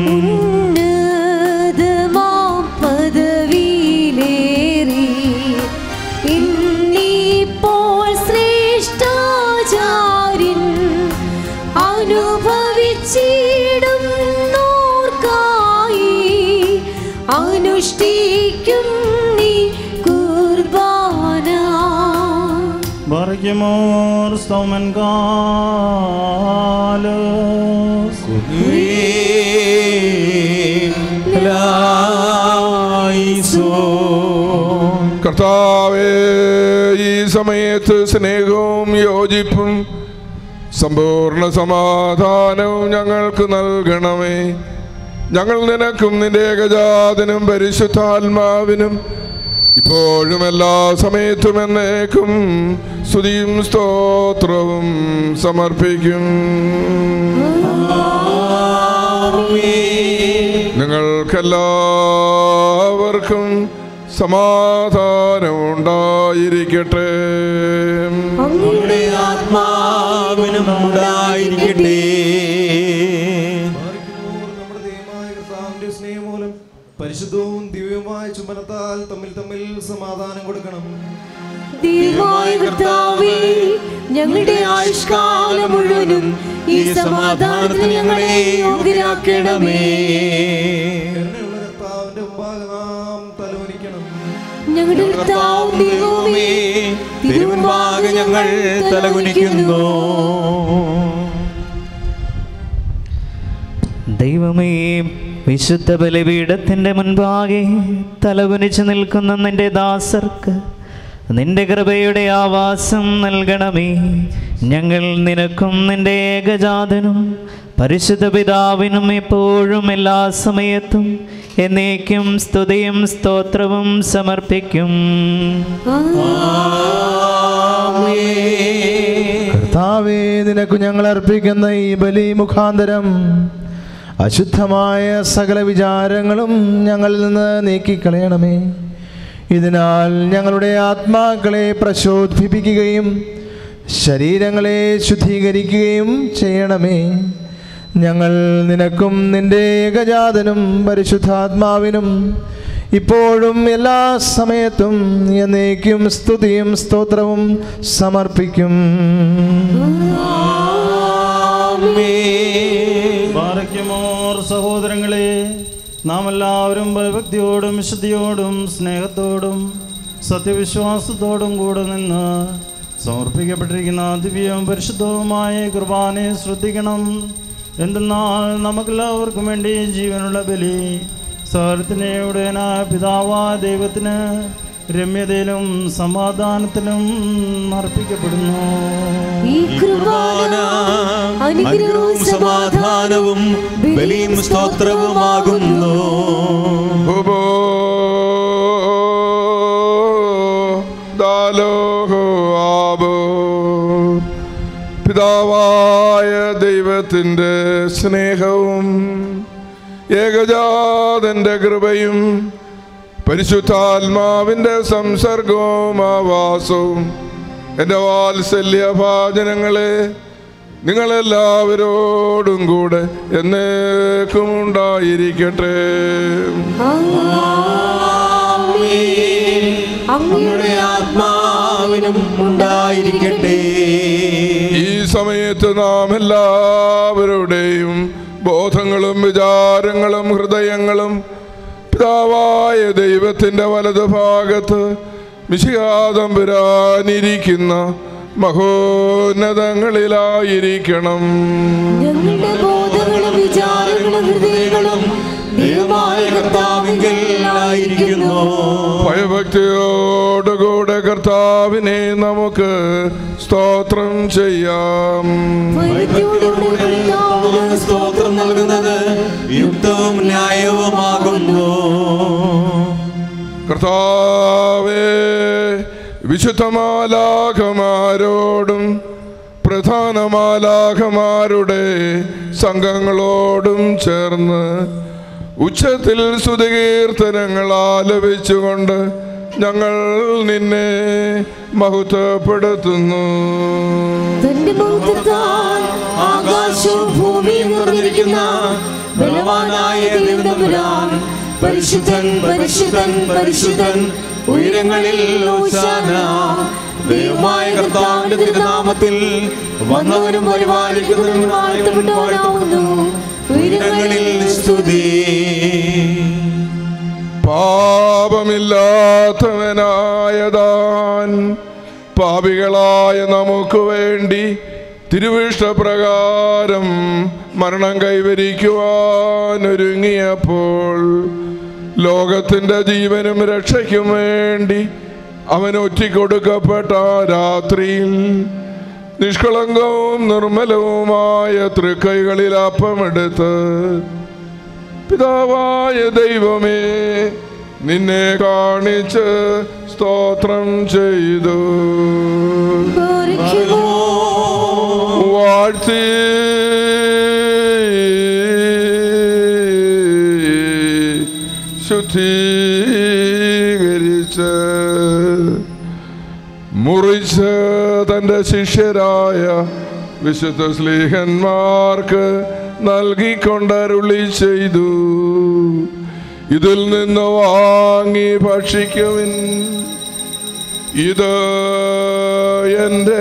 ഉന്നതമാം പദവിയിലേറി ഇന്നിപ്പോൾ ശ്രേഷ്ഠാചാര്യൻ അനുഭവിച്ചിടും നോർക്കായി അനുഷ്ഠിക്കും നീ കുർബാന ബാറയ്ക്കുമോർ സ്തോമൻ കാലോസ് കർത്താവേ ഈ സമയത്ത് സ്നേഹവും യോജിപ്പും സമ്പൂർണ്ണ സമാധാനവും ഞങ്ങൾക്ക് നൽകണമേ ഞങ്ങൾ നിനക്കും നിന്റെ ഏകജാതനും പരിശുദ്ധാത്മാവിനും ഇപ്പോഴും എല്ലാ സമയത്തും എന്നേക്കും സ്തുതിയും സ്തോത്രവും സമർപ്പിക്കും നിങ്ങൾക്കെല്ലാവർക്കും സമാധാനം ഉണ്ടായിരിക്കട്ടെ അങ്ങയുടെ ആത്മാവിനും ഉണ്ടായിരിക്കട്ടെ നമ്മുടെ ദൈവമായ കർത്താവിന്റെ സ്നേഹം മൂലം പരിശുദ്ധവും ദിവ്യവുമായ ചുമനത്താൽ തമ്മിൽ തമ്മിൽ സമാധാനം കൊടുക്കണം ദൈവമായ കർത്താവേ ഞങ്ങളുടെ ആയുഷ്കാലം മുഴുവനും ഈ സമാധാനത്തിന് ഞങ്ങളെ യോഗ്യരാക്കണമേ കരുണയുള്ള കർത്താവിന്റെ മുമ്പാകെ നാം തലോനിക്കണം ഞങ്ങളുടെ കർത്താവ് ദൈവമേ തിരുമുൻപാകെ ഞങ്ങൾ തലകുനിക്കുന്നു ദൈവമേ വിശുദ്ധ ബലിപീഠത്തിൻ്റെ മുൻപാകെ തലകുനിച്ച് നിൽക്കുന്ന നിന്റെ ദാസർക്ക് നിന്റെ കൃപയുടെ ആവാസം നൽകണമേ ഞങ്ങൾ നിനക്കും നിന്റെ ഏകജാതനും പരിശുദ്ധ പിതാവിനും എപ്പോഴും എല്ലാ സമയത്തും എന്നേക്കും സ്തുതിയും സ്തോത്രവും സമർപ്പിക്കും കർത്താവേ നിനക്ക് ഞങ്ങൾ അർപ്പിക്കുന്ന ഈ ബലി മുഖാന്തരം അശുദ്ധമായ സകല വിചാരങ്ങളും ഞങ്ങളിൽ നിന്ന് നീക്കിക്കളയണമേ ഇതിനാൽ ഞങ്ങളുടെ ആത്മാക്കളെ പ്രശോധിപ്പിക്കുകയും ശരീരങ്ങളെ ശുദ്ധീകരിക്കുകയും ചെയ്യണമേ ഞങ്ങൾ നിനക്കും നിന്റെ ഏകജാതനും പരിശുദ്ധാത്മാവിനും ഇപ്പോഴും എല്ലാ സമയത്തും എന്നേക്കും സ്തുതിയും സ്തോത്രവും സമർപ്പിക്കും ബാറയ്ക്കുമോർ സഹോദരങ്ങളെ നാം എല്ലാവരും ഭയഭക്തിയോടും വിശുദ്ധിയോടും സ്നേഹത്തോടും സത്യവിശ്വാസത്തോടും കൂടെ നിന്ന് സമർപ്പിക്കപ്പെട്ടിരിക്കുന്ന ദിവ്യവും പരിശുദ്ധവുമായ കുർബാനയെ ശ്രദ്ധിക്കണം എന്തെന്നാൽ നമുക്കെല്ലാവർക്കും വേണ്ടി ജീവനുള്ള ബലി സഹരത്തിൻ്റെ ഉടയനായ പിതാവായ ദൈവത്തിന് രമ്യതയിലും സമാധാനത്തിലും അർപ്പിക്കപ്പെടുന്നു ഈ കുർബാന അനുഗ്രഹവും സമാധാനവും ബലിയും സ്തോത്രവുമാകുന്നു ഹുബോ ദാലോഹോ ആബോ പിതാവായ ദൈവത്തിൻ്റെ സ്നേഹവും ഏകജാതൻ്റെ കൃപയും പരിശുദ്ധാത്മാവിൻ്റെ സംസർഗവും ആവാസവും എൻ്റെ വാത്സല്യഭാചനങ്ങളെ നിങ്ങളെല്ലാവരോടും കൂടെ എന്നേക്കും ഉണ്ടായിരിക്കട്ടെ അങ്ങയുടെ ആത്മാവിനും ഉണ്ടായിരിക്കട്ടെ ഈ സമയത്ത് നാം എല്ലാവരുടെയും ബോധങ്ങളും വിചാരങ്ങളും ഹൃദയങ്ങളും പിതാവായ ദൈവത്തിൻ്റെ വലതുഭാഗത്ത് മിശികാതമ്പുരാനിരിക്കുന്ന മഹോന്നതങ്ങളിലായിരിക്കണം ഞങ്ങളുടെ ബോധങ്ങളും വിചാരങ്ങളും ഹൃദയങ്ങളും ദൈവമായ കർത്താവിങ്കൽ ആയിരിക്കുന്നു ഭയഭക്തിയോടുകൂടെ കർത്താവിനെ നമുക്ക് സ്തോത്രം ചെയ്യാം ഭയത്തോടുകൂടി കർത്താവിന് സ്തോത്രം നൽകുന്നത് യുക്തവും ന്യായവുമാകുന്നു കർത്താവേ വിശുദ്ധമാലാഖമാരോടും പ്രധാനമാലാഖമാരുടെ സംഘങ്ങളോടും ചേർന്ന് ഉച്ചത്തിൽ സ്തുതികീർത്തനങ്ങൾ ആലപിച്ചുകൊണ്ട് ഞങ്ങൾ നിന്നെ മഹത്വപ്പെടുത്തുന്നു തന്റെ ബൗദ്ധത്താൽ ആകാശവും ഭൂമിയും നിറഞ്ഞിരിക്കുന്ന ബലവാനായ ദൈവതമ്പുരാൻ പരിശുദ്ധൻ പരിശുദ്ധൻ പരിശുദ്ധൻ ഉയരങ്ങളിൽ ഓശാന ദൈവമായ കർത്താവിന്റെ തിരുനാമത്തിൽ വന്നവനും പരിപാലിക്കുന്നവനും വാഴ്ത്തപ്പെട്ടവനാവുന്നു ഉയരങ്ങളിൽ സ്തുതി പാപമില്ലാത്തവനായതാൻ പാപികളായ നമുക്ക് വേണ്ടി തിരുവിഷ്ടപ്രകാരം മരണം കൈവരിക്കുവാൻ ഒരുങ്ങിയപ്പോൾ ലോകത്തിൻ്റെ ജീവനും രക്ഷയ്ക്കും വേണ്ടി അവൻ ഒറ്റിക്കൊടുക്കപ്പെട്ട രാത്രിയിൽ നിഷ്കളങ്കവും നിർമ്മലവുമായ തൃക്കൈകളിൽ അപ്പമെടുത്ത് പിതാവായ ദൈവമേ നിന്നെ കാണിച്ച് സ്തോത്രം ചെയ്തു വാഴ്ത്തി ശുദ്ധീകരിച്ച് മുറിച്ച് തൻ്റെ ശിഷ്യരായ വിശുദ്ധ സ്ലീഹന്മാർക്ക് നൽകിക്കൊണ്ടരുളി ചെയ്തു ഇതിൽ നിന്ന് വാങ്ങി ഭക്ഷിക്കുവിൻ ഇത് എൻ്റെ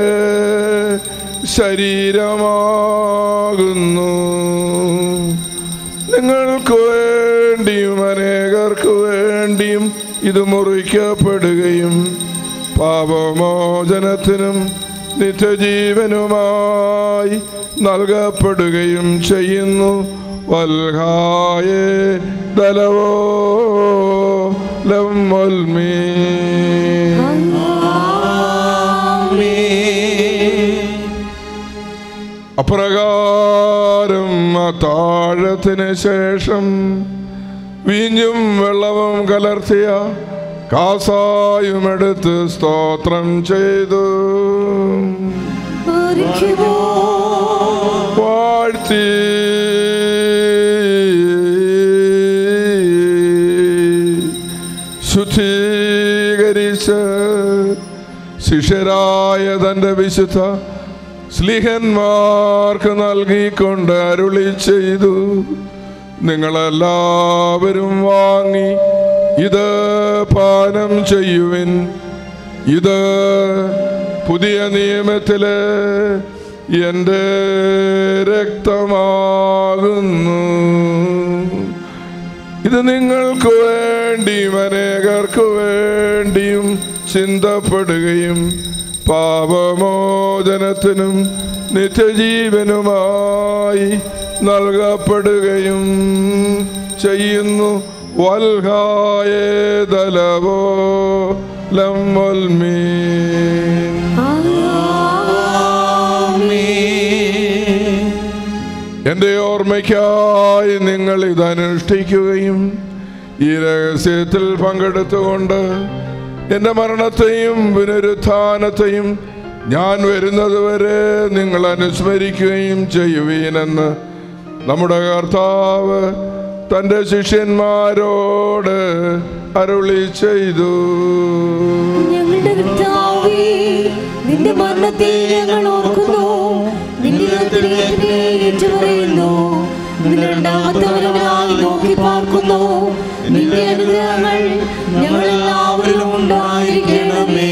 ശരീരമാകുന്നു നിങ്ങൾക്ക് വേണ്ടിയും അനേകർക്ക് വേണ്ടിയും ഇത് മുറിക്കപ്പെടുകയും പാപമോചനത്തിനും നിത്യജീവനുമായി നൽകപ്പെടുകയും ചെയ്യുന്നു വൽഹായേ ദലവോ ലമ്മൽമീ അപ്രകാരം ആ താഴത്തിന് ശേഷം വീഞ്ഞും വെള്ളവും കലർത്തിയ കാസായും എടുത്ത് സ്തോത്രം ചെയ്തു വാഴ്ത്തി ശുദ്ധീകരിച്ച് ശിഷ്യരായ തൻ്റെ വിശുദ്ധ സ്ലിഹന്മാർക്ക് നൽകിക്കൊണ്ട് അരുളി ചെയ്തു നിങ്ങളെല്ലാവരും വാങ്ങി ഇത് പാനം ചെയ്യുവിൻ ഇത് പുതിയ നിയമത്തിലെ എൻ്റെ രക്തമാകുന്നു ഇത് നിങ്ങൾക്ക് വേണ്ടിയും അനേകർക്ക് വേണ്ടിയും ചിന്തപ്പെടുകയും പാപമോചനത്തിനും നിത്യജീവനുമായി നൽകപ്പെടുകയും ചെയ്യുന്നു വൽഹായേ ദലവോ ലമ്മൽമീൻ എൻ്റെ ഓർമ്മയ്ക്കായി നിങ്ങൾ ഇത് അനുഷ്ഠിക്കുകയും ഈ രഹസ്യത്തിൽ പങ്കെടുത്തുകൊണ്ട് എൻ്റെ മരണത്തെയും പുനരുത്ഥാനത്തെയും ഞാൻ വരുന്നതുവരെ നിങ്ങൾ അനുസ്മരിക്കുകയും ചെയ്യുവീനെന്ന് നമ്മുടെ കർത്താവ് തൻ്റെ ശിഷ്യന്മാരോട് അരുളി ചെയ്തു ഞങ്ങളുടെ കർത്താവേ, നിന്റെ മരണത്തെ ഞങ്ങൾ ഓർക്കുന്നു നിന്റെ ഉയർത്തലിനെ ഏറ്റുപറയുന്നു നിന്റെ രണ്ടാമത്തെ വരവിനായി നോക്കി പാർക്കുന്നു നിന്റെ അനുഗ്രഹങ്ങൾ ഞങ്ങളെല്ലാവരിലും ഉണ്ടായിരിക്കണമേ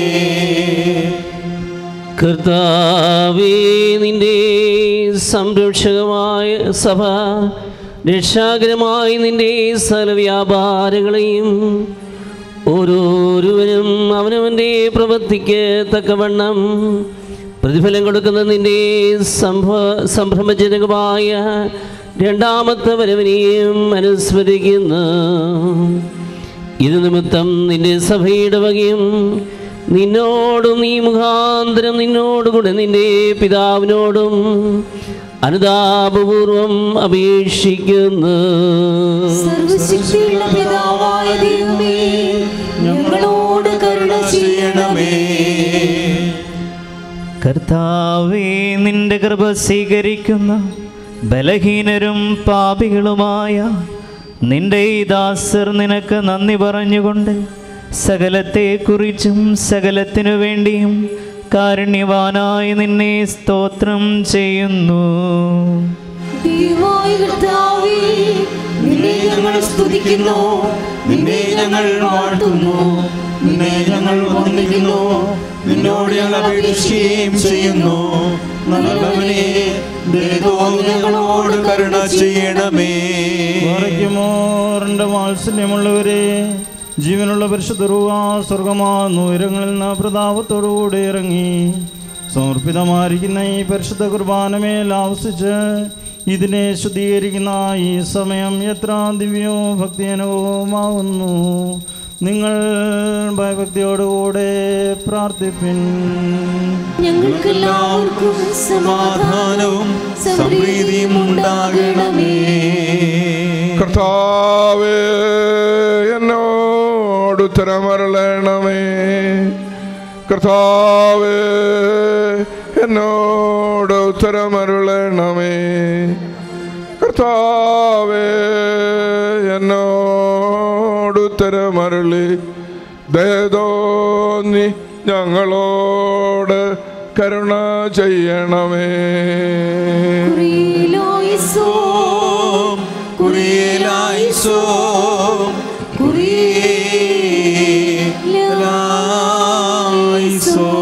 കർത്താവേ നിന്റെ സംരക്ഷകമായ സഭ രക്ഷാകരമായി നിന്റെ സകല വ്യാപാരങ്ങളെയും ഓരോരുവനും അവനവൻ്റെ പ്രവൃത്തിക്ക് തക്കവണ്ണം പ്രതിഫലം കൊടുക്കുന്ന നിന്റെ സംഭ സംഭ്രമജനകമായ രണ്ടാമത്തെ വരവിനെയും അനുസ്മരിക്കുന്നു ഇത് നിമിത്തം നിന്റെ സഭയുടെ വകയും നിന്നോടും നീ മുഖാന്തരം നിന്നോടുകൂടെ നിന്റെ പിതാവിനോടും അനുതാപപൂർവം അപേക്ഷിക്കുന്നു സർവശക്തിയുള്ള പിതാവായ ദൈവമേ ഞങ്ങളോട് കരുണ ചെയ്യണമേ കർത്താവേ നിന്റെ കൃപ സ്വീകരിക്കുന്ന ബലഹീനരും പാപികളുമായ നിന്റെ ഈ ദാസർ നിനക്ക് നന്ദി പറഞ്ഞുകൊണ്ട് സകലത്തെക്കുറിച്ചും സകലത്തിനു വേണ്ടിയും കാരുണ്യവാനായി നിന്നെ സ്തോത്രം ചെയ്യുന്നു ദൈവമായ കർത്താവേ നിന്നെ ഞങ്ങൾ സ്തുതിക്കുന്നു നിന്നെ ഞങ്ങൾ വാഴ്ത്തുന്നു നിന്നെ ഞങ്ങൾ വന്ദിക്കുന്നു നിന്നോട് ഞങ്ങൾ അപേക്ഷിക്കുകയും ചെയ്യുന്നു നല്ലവനെ ദൈവം ഞങ്ങളോട് കരുണ ചെയ്യണമേ മറയ്ക്കുമോറിൻ്റെ വാത്സല്യമുള്ളവരെ ജീവനുള്ള പരിശുദ്ധ രൂപ സ്വർഗമാകുന്നു ഉയരങ്ങളിൽ നിന്ന് പ്രതാപത്തോടുകൂടി ഇറങ്ങി സമർപ്പിതമായിരിക്കുന്ന ഈ പരിശുദ്ധ കുർബാനമേൽ ആവസിച്ച് ഇതിനെ ശുദ്ധീകരിക്കുന്ന ഈ സമയം എത്ര ദിവ്യവും ഭക്തിജനകവുമാവുന്നു നിങ്ങൾ ഭയഭക്തിയോടുകൂടെ പ്രാർത്ഥിപ്പിൻ ഞങ്ങൾക്കെല്ലാവർക്കും സമാധാനവും സമൃദ്ധിയും ഉണ്ടാകണമേ കർത്താവേ എന്നോട് ഉത്തരമരളണമേ കർത്താവേ എന്നോട് ഉത്തരമരുളണമേ കർത്താവേ എന്നോട് ഉത്തരമരുളി ദയതോന്നി ഞങ്ങളോട് കരുണ ചെയ്യണമേ കുറിയിലോയിസോ കുറിയേലായിസോ കുറിയേലായിസോ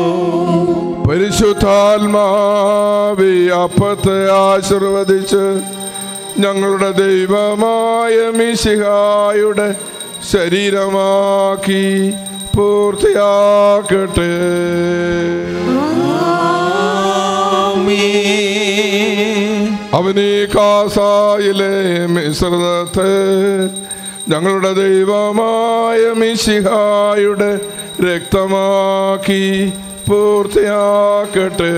പരിശുദ്ധാത്മാവി അപ്പത്തെ ആശീർവദിച്ച് ഞങ്ങളുടെ ദൈവമായ മിശിഹായുടെ ശരീരമാക്കി പൂർത്തിയാക്കട്ടെ അവനീ കാസായിലെ മിശ്രിതത്തെ ഞങ്ങളുടെ ദൈവമായ മിശിഹായുടെ രക്തമാക്കി പൂർത്തിയാക്കട്ടെ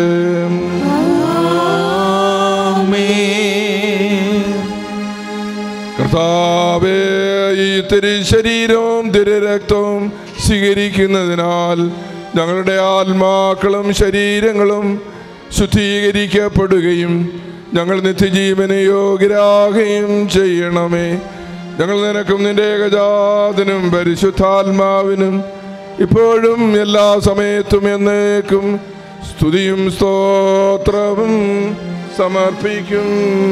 കർത്താവേ ഈ തിരുശരീരവും തിരുരക്തവും സ്വീകരിക്കുന്നതിനാൽ ഞങ്ങളുടെ ആത്മാക്കളും ശരീരങ്ങളും ശുദ്ധീകരിക്കപ്പെടുകയും ഞങ്ങൾ നിത്യജീവന യോഗ്യരാകുകയും ചെയ്യണമേ ഞങ്ങൾ നിനക്കും നിന്റെ ഏകജാതനും പരിശുദ്ധാത്മാവിനും ഇപ്പോഴും എല്ലാ സമയത്തും എന്നേക്കും സ്തുതിയും സ്തോത്രവും സമർപ്പിക്കും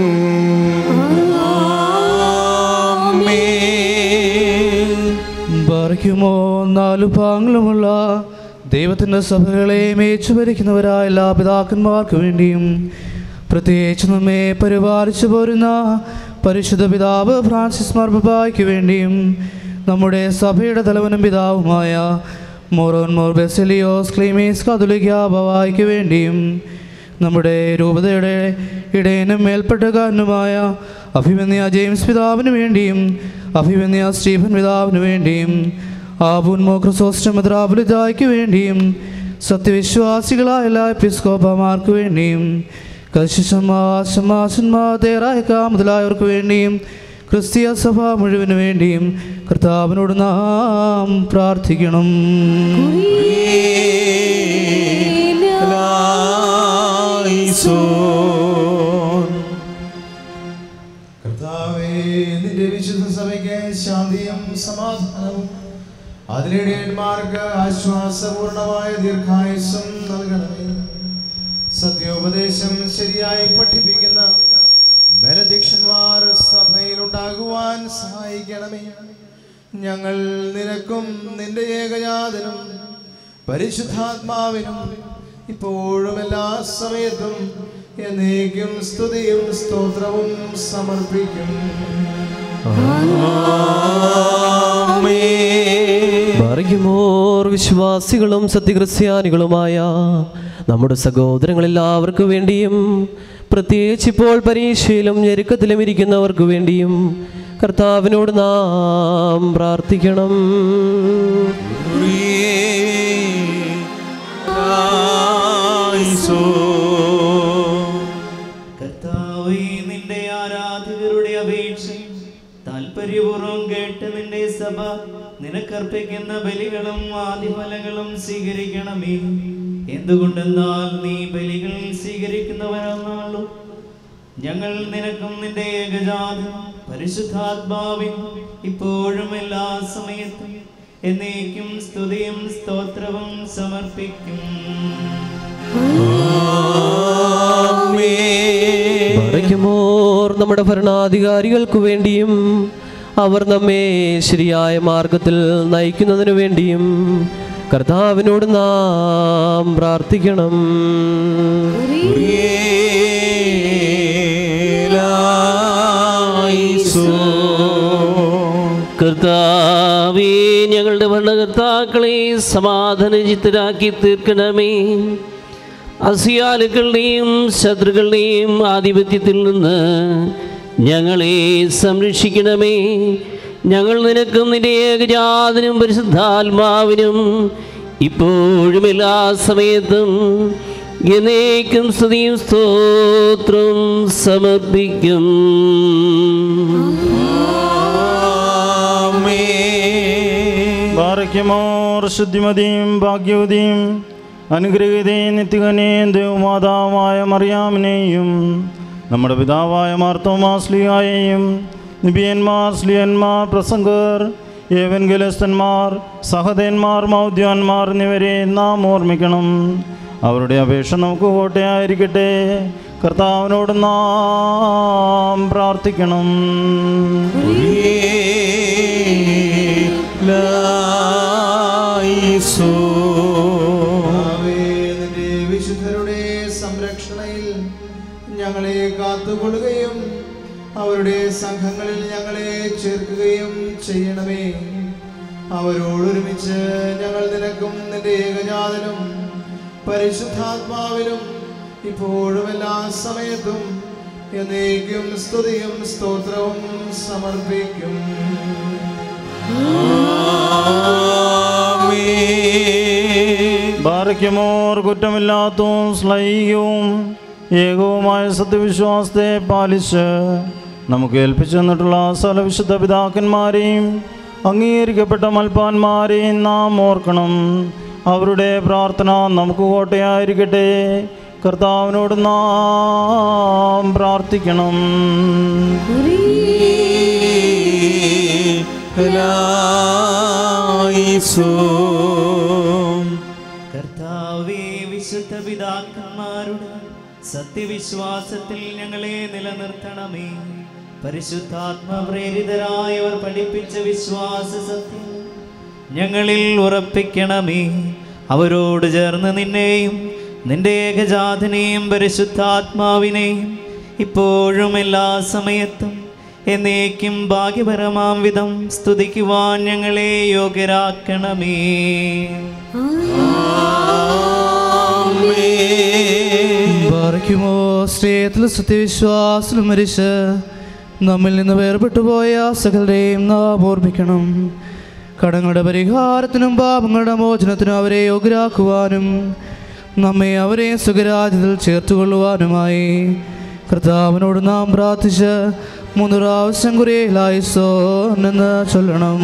ബാറിക്കുമോ നാലു ഭാഗങ്ങളുമുള്ള ദൈവത്തിൻ്റെ സഭകളെ മേച്ചു ഭരിക്കുന്നവരായ എല്ലാ പിതാക്കന്മാർക്ക് വേണ്ടിയും പ്രത്യേകിച്ച് നമ്മെ പരിപാലിച്ചു പോരുന്ന പരിശുദ്ധ പിതാവ് ഫ്രാൻസിസ് മാർബായ്ക്ക് വേണ്ടിയും നമ്മുടെ സഭയുടെ തലവനും പിതാവുമായ മോറോൻ മോർ ബെസലിയോസ് ക്ലീമീസ് കാതുലിക്ക ബവായ്ക്ക് വേണ്ടിയും നമ്മുടെ രൂപതയുടെ ഇടയനും മേൽപ്പെട്ടക്കാരനുമായ അഭിമന്യ ജെയിംസ് പിതാവിന് വേണ്ടിയും അഭിമന്യ സ്റ്റീഫൻ പിതാവിന് വേണ്ടിയും ആബുൻ മോക്രസോസ്റ്റമദ്രാബുലിജായ്ക്ക് വേണ്ടിയും സത്യവിശ്വാസികളായ എല്ലാ എപ്പിസ്കോപ്പമാർക്ക് വേണ്ടിയും കശിഷമാശമാശന്മാതേറായ മുതലായവർക്ക് വേണ്ടിയും ക്രിസ്തീയ സഭ മുഴുവന് വേണ്ടിയും കർത്താവിനോട് നാം പ്രാർത്ഥിക്കണം കർത്താവേ നിന്റെ വിശുദ്ധ സഭയ്ക്ക് ശാന്തിയും സമാധാനവും അതിനിടയന്മാർക്ക് ആശ്വാസപൂർണമായ ദീർഘായുസ്സും നൽകണമേ സത്യോപദേശം ശരിയായി പഠിപ്പിക്കുന്ന മേലധ്യക്ഷന്മാർ സഭയിൽ ഉണ്ടാകുവാൻ സഹായിക്കണമേ ഞങ്ങൾ നിനക്കും നിന്റെ ഏകജാതനും പരിശുദ്ധാത്മാവിനും ഇപ്പോഴും എല്ലാ സമയത്തും എന്നേക്കും സ്തുതിയും സ്തോത്രവും സമർപ്പിക്കും പറയുമോർ വിശ്വാസികളും സത്യക്രിസ്ത്യാനികളുമായ നമ്മുടെ സഹോദരങ്ങളെല്ലാവർക്കു വേണ്ടിയും പ്രത്യേകിച്ച് ഇപ്പോൾ പരീക്ഷയിലും ഞെരുക്കത്തിലും ഇരിക്കുന്നവർക്ക് വേണ്ടിയും കർത്താവിനോട് നാം പ്രാർത്ഥിക്കണം കർത്താവേ നിന്റെ ആരാധകരുടെ അപേക്ഷ താല്പര്യപൂർവ്വം കേട്ട് നിന്റെ സഭ നിനക്കർപ്പിക്കുന്ന ബലികളും ആദിഫലങ്ങളും സ്വീകരിക്കണമേ എന്തുകൊണ്ടെന്നാൽ നീ ബലികൾ സ്വീകരിക്കുന്നവരാണല്ലോ ഞങ്ങൾ നിനക്കും നിന്റെ ഏകജാതം പരിശുദ്ധാത്മാവിൻ ഇപ്പോഴും എല്ലാ സമയത്തും എന്നേക്കും സ്തുതിയും സ്തോത്രവും സമർപ്പിക്കും പറയുമോർ നമ്മുടെ ഭരണാധികാരികൾക്ക് വേണ്ടിയും അവർ നമ്മെ ശരിയായ മാർഗത്തിൽ നയിക്കുന്നതിനു വേണ്ടിയും കർത്താവിനോട് നാം പ്രാർത്ഥിക്കണം കർത്താവേ ഞങ്ങളുടെ ഭരണകർത്താക്കളെ സമാധാനചിത്തരാക്കി തീർക്കണമേ അസിയാലുക്കളുടെയും ശത്രുക്കളുടെയും ആധിപത്യത്തിൽ നിന്ന് ഞങ്ങളെ സംരക്ഷിക്കണമേ ഞങ്ങൾ നിനക്കും നിന്റെ ഏകജാതനും പരിശുദ്ധാത്മാവിനും ഇപ്പോഴും എല്ലാ സമയത്തും എന്നേക്കും സ്തുതിയും സ്തോത്രം സമർപ്പിക്കും ബാറയ്ക്കുമോർ ശുദ്ധിമതിയും ഭാഗ്യവതിയും അനുഗ്രഹീതയും നിത്യകനെയും ദേവമാതാവായ മറിയാമിനെയും നമ്മുടെ പിതാവായ മാർത്തോമാസ്ലിയായെയും നിബിയന്മാർ സ്ലിയന്മാർ പ്രസംഗർ ഏവൻഗലസ്തന്മാർ സഹദേന്മാർ മൗദ്യാന്മാർ എന്നിവരെ നാം ഓർമ്മിക്കണം അവരുടെ അപേക്ഷ നമുക്ക് കോട്ടയായിരിക്കട്ടെ കർത്താവിനോട് നാം പ്രാർത്ഥിക്കണം കർത്താവേ, നിന്റെ വിശുദ്ധരുടെ സംരക്ഷണയിൽ ഞങ്ങളെ കാത്തുകൊള്ളുകയും അവരുടെ സംഘങ്ങളിൽ ഞങ്ങളെ ചേർക്കുകയും ചെയ്യണമേ അവരോടൊരുമിച്ച് ഞങ്ങൾ നിനക്കും നിന്റെ ഏകജാതനും പരിശുദ്ധാത്മാവിനും ഇപ്പോഴും എല്ലാ സമയത്തും എന്നേക്കും സ്തുതിയും സ്തോത്രവും സമർപ്പിക്കും ബാറയ്ക്കുമോർ കുറ്റമില്ലാത്തതും ശ്ലൈകവും ഏകവുമായ സത്യവിശ്വാസത്തെ പാലിച്ച് നമുക്ക് ഏൽപ്പിച്ചു തന്നിട്ടുള്ള സകല വിശുദ്ധ പിതാക്കന്മാരെയും അംഗീകരിക്കപ്പെട്ട മൽപ്പാന്മാരെയും നാം ഓർക്കണം അവരുടെ പ്രാർത്ഥന നമുക്ക് കോട്ടയായിരിക്കട്ടെ കർത്താവിനോട് നാം പ്രാർത്ഥിക്കണം കർത്താവേ വിശുദ്ധ പിതാക്കന്മാരുടെ സത്യവിശ്വാസത്തിൽ ഞങ്ങളെ നിലനിർത്തണമേ പരിശുദ്ധാത്മപ്രേരിതരായവർ പഠിപ്പിച്ച വിശ്വാസ സത്യം ഞങ്ങളിൽ ഉറപ്പിക്കണമേ അവരോട് ചേർന്ന് നിന്നെയും നിന്റെ ഏകജാതനെയും പരിശുദ്ധാത്മാവിനെയും ഇപ്പോഴും എല്ലാ സമയത്തും എന്നേക്കും ഭാഗ്യപരമാം വിധം സ്തുതിക്കുവാൻ ഞങ്ങളെ യോഗ്യരാക്കണമേ ബാറയ്ക്കുമോ സ്നേഹത്തിലും സത്യവിശ്വാസത്തിലും മരിച്ച് നമ്മിൽ നിന്ന് വേർപെട്ടു പോയ സകലരെയും നാം ഓർമ്മിക്കണം കടങ്ങളുടെ പരിഹാരത്തിനും പാപങ്ങളുടെ മോചനത്തിനും അവരെ യോഗ്യരാക്കുവാനും നമ്മെ അവരെ സുഖരാജ്യത്തിൽ ചേർത്തുകൊള്ളുവാനുമായി കർത്താവിനോട് നാം പ്രാർത്ഥിച്ച് മൂന്ന് പ്രാവശ്യം കുറിയിലായിസോൻ എന്ന് ചൊല്ലണം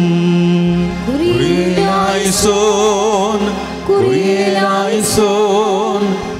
കുറിയേലായിസോൻ, കുറിയേലായിസോൻ,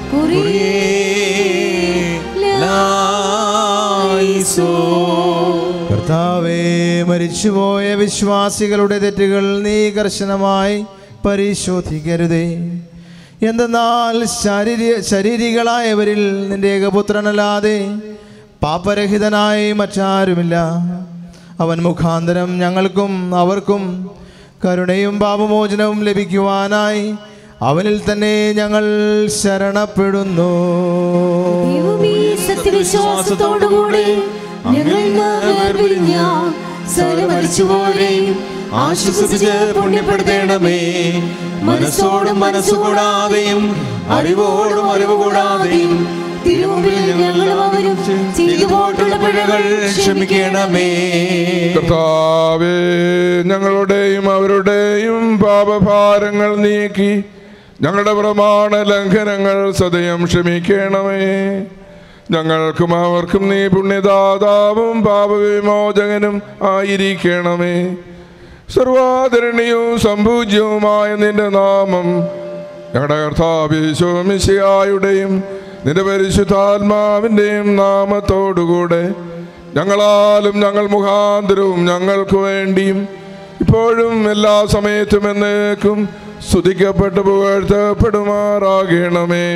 കുറിയേലായിസോൻ. കർത്താവേ മരിച്ചുപോയ വിശ്വാസികളുടെ തെറ്റുകൾ നീ കർശനമായി പരിശോധിക്കരുതേ എന്തെന്നാൽ ശാരീരി ശരീരികളായവരിൽ നിന്റെ ഏകപുത്രനല്ലാതെ പാപരഹിതനായി മറ്റാരുമില്ല അവൻ മുഖാന്തരം ഞങ്ങൾക്കും അവർക്കും കരുണയും പാപമോചനവും ലഭിക്കുവാനായി അവനിൽ തന്നെ ഞങ്ങൾ ശരണപ്പെടുന്നു ദൈവമേ, സത്യവിശ്വാസത്തോടുകൂടി ഞങ്ങൾ വേർപിരിഞ്ഞ സകല മരിച്ചുപോരെയും ആശ്വസിപ്പിച്ച് പുണ്യപ്പെടുത്തേണമേ മനസ്സോടും മനസ്സുകൂടാതെയും അറിവോടും അറിവ് കൂടാതെയും തിരുമുമ്പിൽ ഞങ്ങളും അവരും ചെയ്തു പോയിട്ടുള്ള പിഴകൾ ക്ഷമിക്കണമേ കർത്താവേ ഞങ്ങളുടെയും അവരുടെയും പാപഭാരങ്ങൾ നീക്കി ഞങ്ങളുടെ പ്രമാണ ലംഘനങ്ങൾ സദയം ക്ഷമിക്കണമേ ഞങ്ങൾക്കും അവർക്കും നീ പുണ്യദാതാവും പാപവിമോചകനും ആയിരിക്കണമേ സർവാദരണീയവും സംപൂജ്യവുമായ നിന്റെ നാമം ഞങ്ങളുടെ കർത്താവിശ്വമിശയായുടെയും നിന്റെ പരിശുദ്ധാത്മാവിൻ്റെയും നാമത്തോടുകൂടെ ഞങ്ങളാലും ഞങ്ങൾ മുഖാന്തരവും ഞങ്ങൾക്ക് വേണ്ടിയും ഇപ്പോഴും എല്ലാ സമയത്തും എന്നേക്കും സ്തുതിക്കപ്പെട്ട് പുകഴ്ത്തപ്പെടുമാറാകണമേ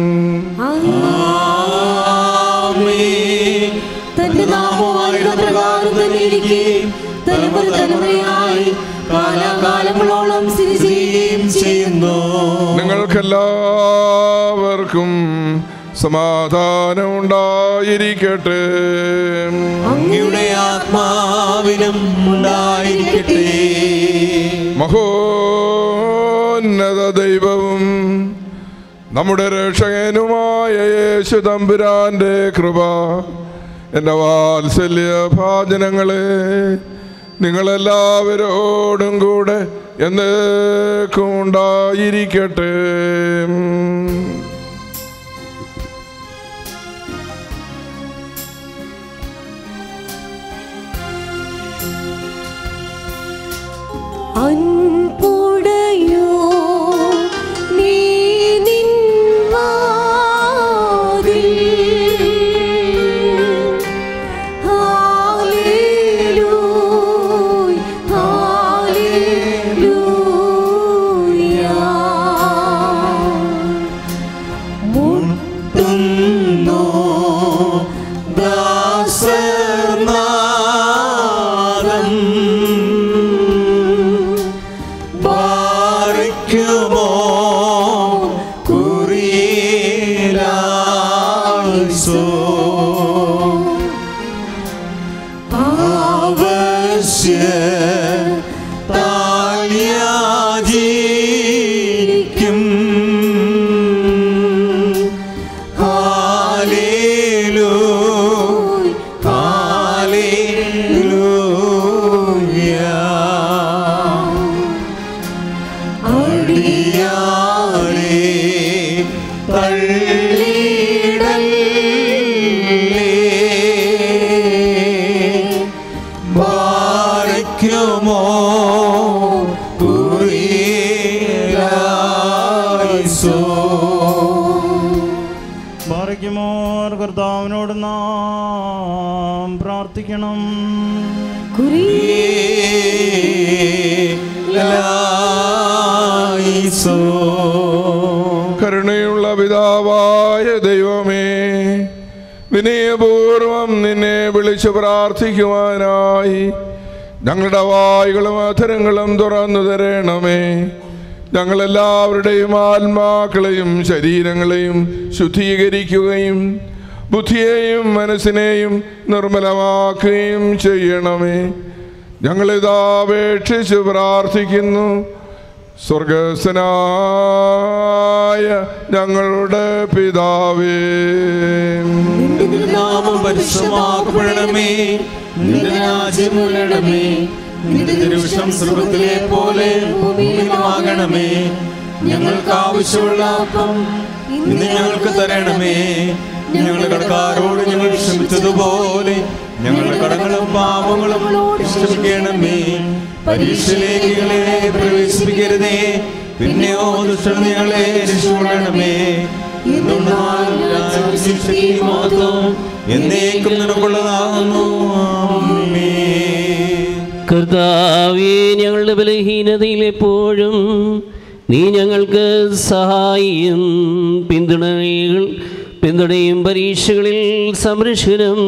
തന്റെ നാമമായുള്ള പ്രകാരം തന്നെ ഇരിക്കുകയും തലമുറ തലമുറയായി കാലാകാലങ്ങളോളം സ്ഥിതി ചെയ്യുകയും ചെയ്യുന്നു നിങ്ങൾക്കെല്ലാവർക്കും സമാധാനം ഉണ്ടായിരിക്കട്ടെ അങ്ങയുടെ ആത്മാവിനും ഉണ്ടായിരിക്കട്ടെ മഹോന്നത ദൈവവും നമ്മുടെ രക്ഷകനുമായ യേശു തമ്പുരാന്റെ കൃപ എൻ്റെ വാത്സല്യ ഭാജനങ്ങളെ നിങ്ങളെല്ലാവരോടും കൂടെ എന്നേക്കും ഉണ്ടായിരിക്കട്ടെ അൻപുടയോ നീ നിൻ വാതിൽ ഹല്ലേലൂയ ഹല്ലേലൂയ മുട്ടുന്നു ദാസനാദം പാറിക്കുമോ കുറിയിലായിസോ ആവശ്യ താല്യാജിക്കും ഹാലേലൂയ ഹാലേലൂയ അടിയാളെ തള്ളിടല്ലേ ബാരിക്കുമോ കുറിയിലായിസോ ബാറയ്ക്കുമോർ കർത്താവിനോട് നാം പ്രാർത്ഥിക്കണം ലായിസോ കരുണയുള്ള പിതാവായ ദൈവമേ വിനയപൂർവം നിന്നെ വിളിച്ചു പ്രാർത്ഥിക്കുവാനായി ഞങ്ങളുടെ വായുകളും അധരങ്ങളും തുറന്നു തരണമേ ഞങ്ങളെല്ലാവരുടെയും ആത്മാക്കളെയും ശരീരങ്ങളെയും ശുദ്ധീകരിക്കുകയും ബുദ്ധിയെയും മനസ്സിനെയും നിർമ്മലമാക്കുകയും ചെയ്യണമേ ഞങ്ങളിതാപേക്ഷിച്ച് പ്രാർത്ഥിക്കുന്നു സ്വർഗസ്വനായ ഞങ്ങളുടെ പിതാവേ നിന്റെ നാമം പരിശുദ്ധമാക്കപ്പെടണമേ നിന്റെ രാജ്യം ഉള്ളണമേ നിന്റെ തിരുവിഷം സ്വർഗത്തിലെ പോലെ ഭൂമിയിലുമാകണമേ ഞങ്ങൾക്ക് ആവശ്യമുള്ള അപ്പം ഇന്ന് ഞങ്ങൾക്ക് തരണമേ ഞങ്ങളുടെ കടക്കാരോട് ഞങ്ങൾ ക്ഷമിച്ചതുപോലെ ഞങ്ങളുടെ കടങ്ങളും പാപങ്ങളും ക്ഷമിക്കണമേ പരീക്ഷയിലേക്ക് ഞങ്ങളെ പ്രവേശിപ്പിക്കരുതേ പിന്നെയോ ദുഷ്ടം ഞങ്ങളെ രക്ഷിക്കണമേ എന്തുകൊണ്ടാൽ രാജ്യവും ശക്തിയും മഹത്വവും എന്നേക്കും നിനക്കുള്ളതാകുന്നു ആമേൻ. കർത്താവേ ഞങ്ങളുടെ ബലഹീനതയിൽ എപ്പോഴും നീ ഞങ്ങൾക്ക് സഹായിയും പിന്തുണകൾ പിന്തുണയും പരീക്ഷകളിൽ സംരക്ഷകനും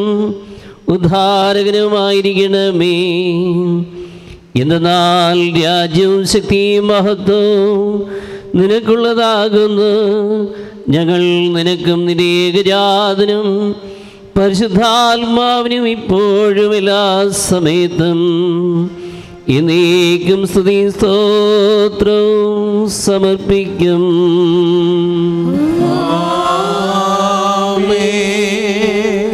ഉദ്ധാരകനുമായിരിക്കണമേ എന്തെന്നാൽ രാജ്യവും ശക്തിയും മഹത്വവും നിനക്കുള്ളതാകുന്നു ഞങ്ങൾ നിനക്കും നിന്റെ ഏകജാതനും പരിശുദ്ധാത്മാവിനും ഇപ്പോഴും എല്ലാ സമയത്തും എന്നേക്കും സ്തുതി സ്തോത്രവും സമർപ്പിക്കും ആമേൻ.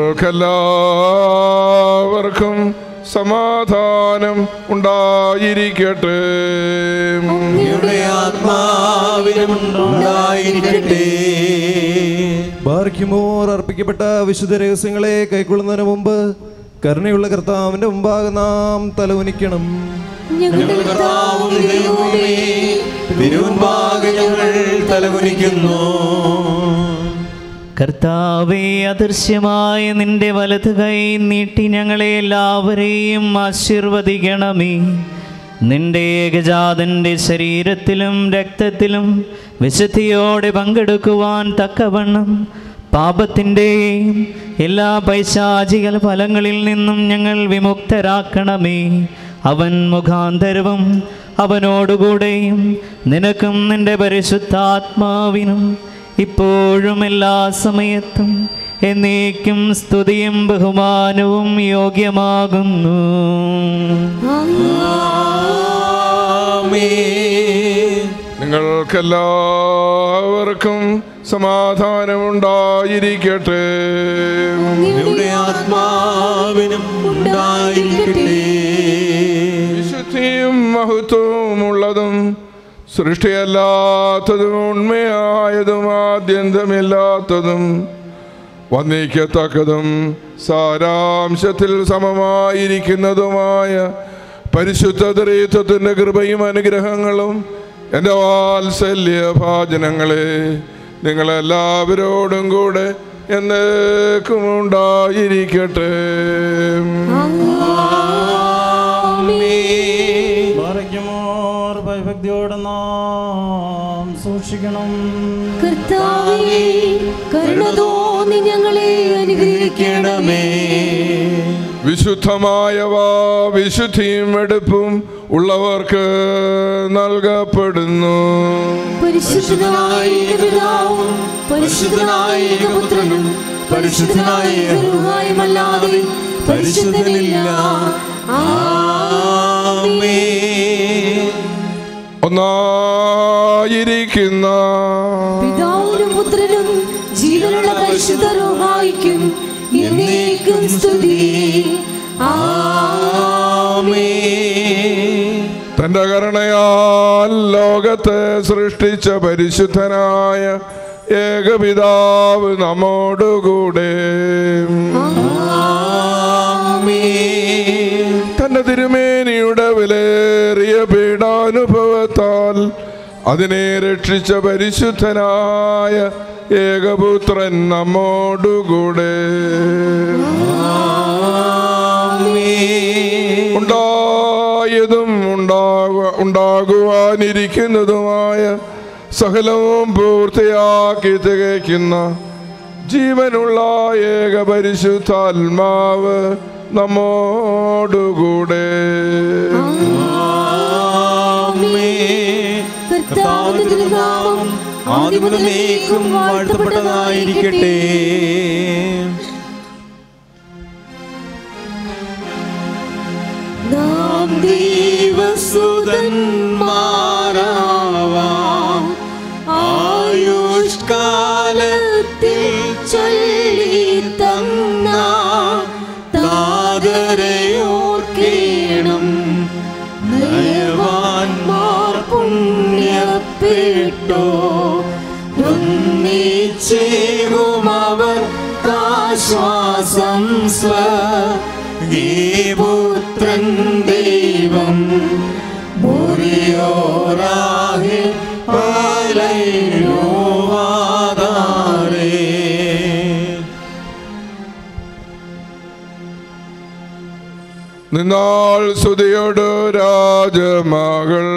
നിങ്ങൾക്കെല്ലാവർക്കും സമാധാനം ഉണ്ടായിരിക്കട്ടെ അങ്ങയുടെ ആത്മാവിനും ഉണ്ടായിരിക്കട്ടെ ബാർക്കിമോർ അർപ്പിക്കപ്പെട്ട വിശുദ്ധ രഹസ്യങ്ങളെ കൈക്കൊള്ളുന്നതിന് മുമ്പ് കരുണയുള്ള കർത്താവിന്റെ മുമ്പാകെ നാം തലവുനിക്കണം ഞങ്ങൾ കർത്താവും ദൈവമേ തിരുവൻപാകെ ഞങ്ങൾ തലകുനിക്കുന്നു കർത്താവെ അദൃശ്യമായ നിന്റെ വലത് കൈ നീട്ടി ഞങ്ങളെ എല്ലാവരെയും ആശീർവദിക്കണമേ നിന്റെ ഏകജാതന്റെ ശരീരത്തിലും രക്തത്തിലും വിശുദ്ധിയോടെ പങ്കെടുക്കുവാൻ തക്കവണ്ണം പാപത്തിൻ്റെയും എല്ലാ പൈശാചിക ഫലങ്ങളിൽ നിന്നും ഞങ്ങൾ വിമുക്തരാക്കണമേ അവൻ മുഖാന്തരവും അവനോടുകൂടെയും നിനക്കും നിന്റെ പരിശുദ്ധാത്മാവിനും ഇപ്പോഴും എല്ലാ സമയത്തും എന്നേക്കും സ്തുതിയും ബഹുമാനവും യോഗ്യമാകുന്നു ആമേൻ. നിങ്ങൾക്കെല്ലാവർക്കും സമാധാനമുണ്ടായിരിക്കട്ടെ അങ്ങയുടെ ആത്മാവിനും ഉണ്ടായിരിക്കട്ടെ മഹിമയും മഹത്വവും ഉള്ളതും സൃഷ്ടിയല്ലാത്തതും ഉണ്മയായതും ആദ്യന്തമില്ലാത്തതും വന്നിക്കത്തക്കതും സാരാംശത്തിൽ സമമായിരിക്കുന്നതുമായ പരിശുദ്ധ ത്രീത്വത്തിൻ്റെ കൃപയും അനുഗ്രഹങ്ങളും എൻ്റെ വാത്സല്യ ഭാജനങ്ങളെ നിങ്ങളെല്ലാവരോടും കൂടെ എന്നേക്കും ഉണ്ടായിരിക്കട്ടെ ഭാഗ്യമോർ ഭയഭക്തിയോടെ നാം സൂക്ഷിക്കണം കർത്താവേ കരുണ തോന്നി ഞങ്ങളെ അനുഗ്രഹിക്കണമേ വിശുദ്ധമായവ വിശുദ്ധിയും എടുപ്പും ഉള്ളവർക്ക് നൽകപ്പെടുന്നു പരിശുദ്ധനായ പിതാവും പരിശുദ്ധനായ പുത്രനും പരിശുദ്ധനായ ഗുരുവായുമല്ലാതെ പരിശുദ്ധനില്ല ഒന്നായിരിക്കുന്ന പിതാവിനും പുത്രനും ജീവനുള്ള പരിശുദ്ധ റൂഹായിക്കും എന്നേക്കും സ്തുതി തന്റെ കരുണയാൽ ലോകത്തെ സൃഷ്ടിച്ച പരിശുദ്ധനായ ഏകപിതാവ് നമ്മോടുകൂടെ തന്റെ തിരുമേനിയുടെ വിലേറിയ പീഡാനുഭവത്താൽ അതിനെ രക്ഷിച്ച പരിശുദ്ധനായ ഏകപുത്രൻ നമ്മോടുകൂടെ ഉണ്ടായതും ഉണ്ടാകുക ഉണ്ടാകുവാനിരിക്കുന്നതുമായ സകലവും പൂർത്തിയാക്കി തികയ്ക്കുന്ന ജീവനുള്ള ഏക പരിശുദ്ധാത്മാവ് നമ്മോടുകൂടെ കർത്താവിന്റെ തിരുനാമം ആദ്യം മുതലേക്കും വാഴ്ത്തപ്പെട്ടതായിരിക്കട്ടെ നാം ദൈവസുതന്മാരാവാം ആയുഷ്കാലത്തിൽ ചൊല്ലി തന്ന താതരയോർക്കേണം നയവാൻമാർ പുണ്യപ്പെട്ടോ ഒന്നിച്ചേകും അവർ കാശ്വാസം സ്വീപുത്രൻ ദൈവം മുറിയോറാഹെ പാലയോവാദാരേ നിന്നാൾ സ്തുതിയോട് രാജമകൾ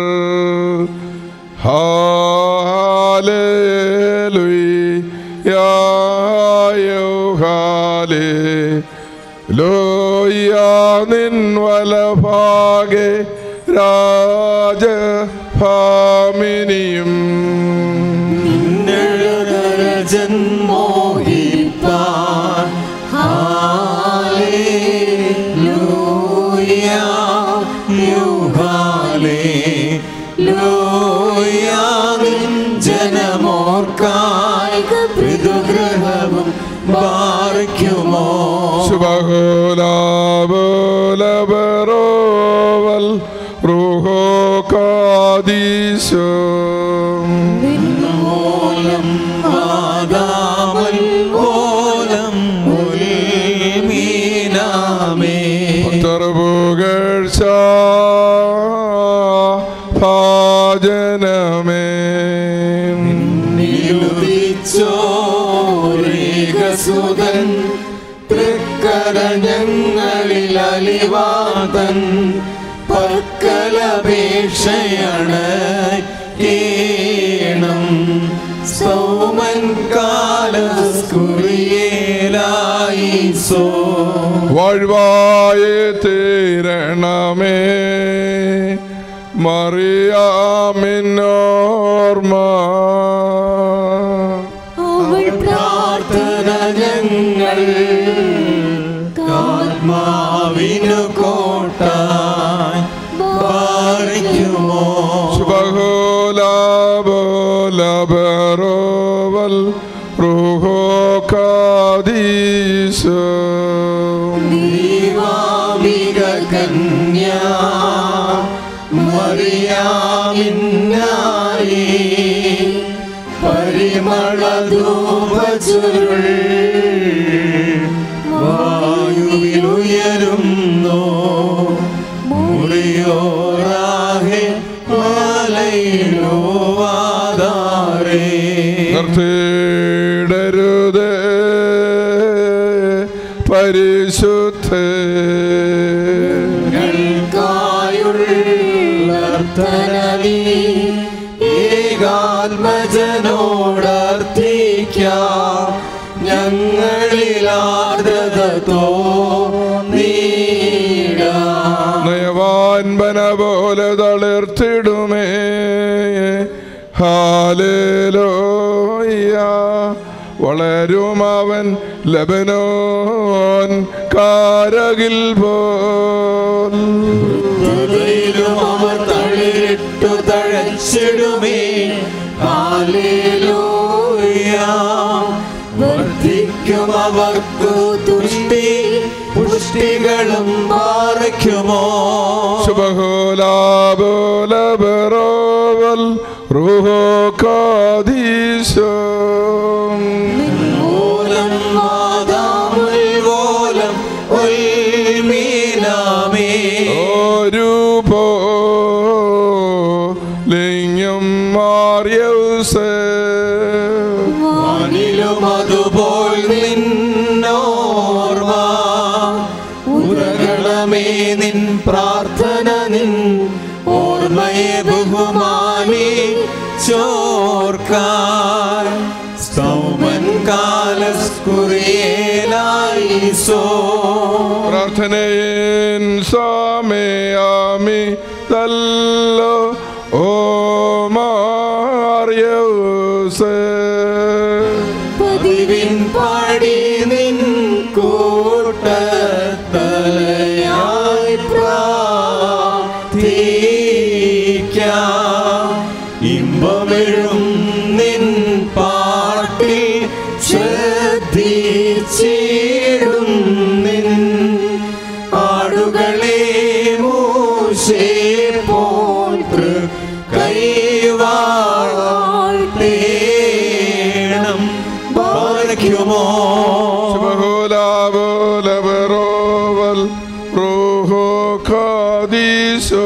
ഹാലേ ലോയ നിൻ വലഭാഗെ രാജഭാമിനിയും ജന്മോഹിപ്പാൻ ജനമോർക്കായി പിതൃഗ്രഹവും ബാറയ്ക്കുമോ ശുഭഹോലാബോലബറോവൽ റുഹോ കാദീശോ മൂലം വാദാമൽ ഓലം ഉൽമീനാമേ തർപുകഴ്ച ഭാജനമേ നിലുദിച്ചോരേകസുതൻ തൃക്കരഞ്ഞങ്ങളിൽ അലിവാതൻ പക്കലപേക്ഷയാണ് കേണം സൗമൻ കാലസ്കുറിയേലായി സോ വാഴ്വായെ തീരണമേ മറിയാമിന്നോർമ്മ അവൾ പ്രാർത്ഥന ഞങ്ങൾ ആത്മാവിനു കോട്ടായി ബാറിക്കുമോ ശുഭഹോലാബോലബറോവൽ റുഹോ കാദീശോ ദൈവാമിക കന്യ പരിമള ധൂപചുരുൾ വായുവിലുയരുന്നു മുറിയോറാകെ മലയിലോ വാതാരേ നിർത്തിയിടരുത് പരിശുദ്ധ ുള്ളർത്തനീ ഏകാത്മജനോടർത്ഥിക്കാം ഞങ്ങളിലാർദ്രത തോന്നീടാം നയവാൻപന പോലെ തളിർത്തിടുമേ ഹാലേലോയ വളരും അവൻ ലബനോൻ കാരകിൽ പോൽ ഹൃദയിലും അവർ തളിരിട്ടു തഴച്ചിടുമേ ഹാലേലൂയ വർദ്ധിക്കും അവർക്കു തുഷ്ടി പുഷ്ടികളും പാറയ്ക്കുമോ ശുഭഹോലാബോലബറോവൽ റുഹോ കാദീശോ മൂലം മാതാമുൽവോലം ഉൽമീനാമേ ഒരു പോലിംഗം മാറിയൗസേ വാനിലും അതുപോൽ നിന്നോർമ്മ ഉദകണമേ നിൻ പ്രാർത്ഥന നിൻ ഓർമ്മയെ ബഹുമാനി ചോർക്കാൻ സ്തൗമൻ കാലസ്കുറിയേലായി സോ പ്രാർത്ഥനയിൻ സമയാമി തല്ലോ ഓ മാറിയൗസേ പതിവിൻ പാടി നിൻ കൂട്ടത്തലയായി പ്രാർത്ഥിക്കാം ഇമ്പമെഴും നിൻ പാട്ടിൽ ശ്രദ്ധിച്ചിടും നിൻ ആടുകളെ മൂശേ പോൽ കൈവാഴ്ത്തേണം ബാലയ്ക്കുമോ ശുഭഹോലാബോലബറോവൽ റുഹോ കാദീശോ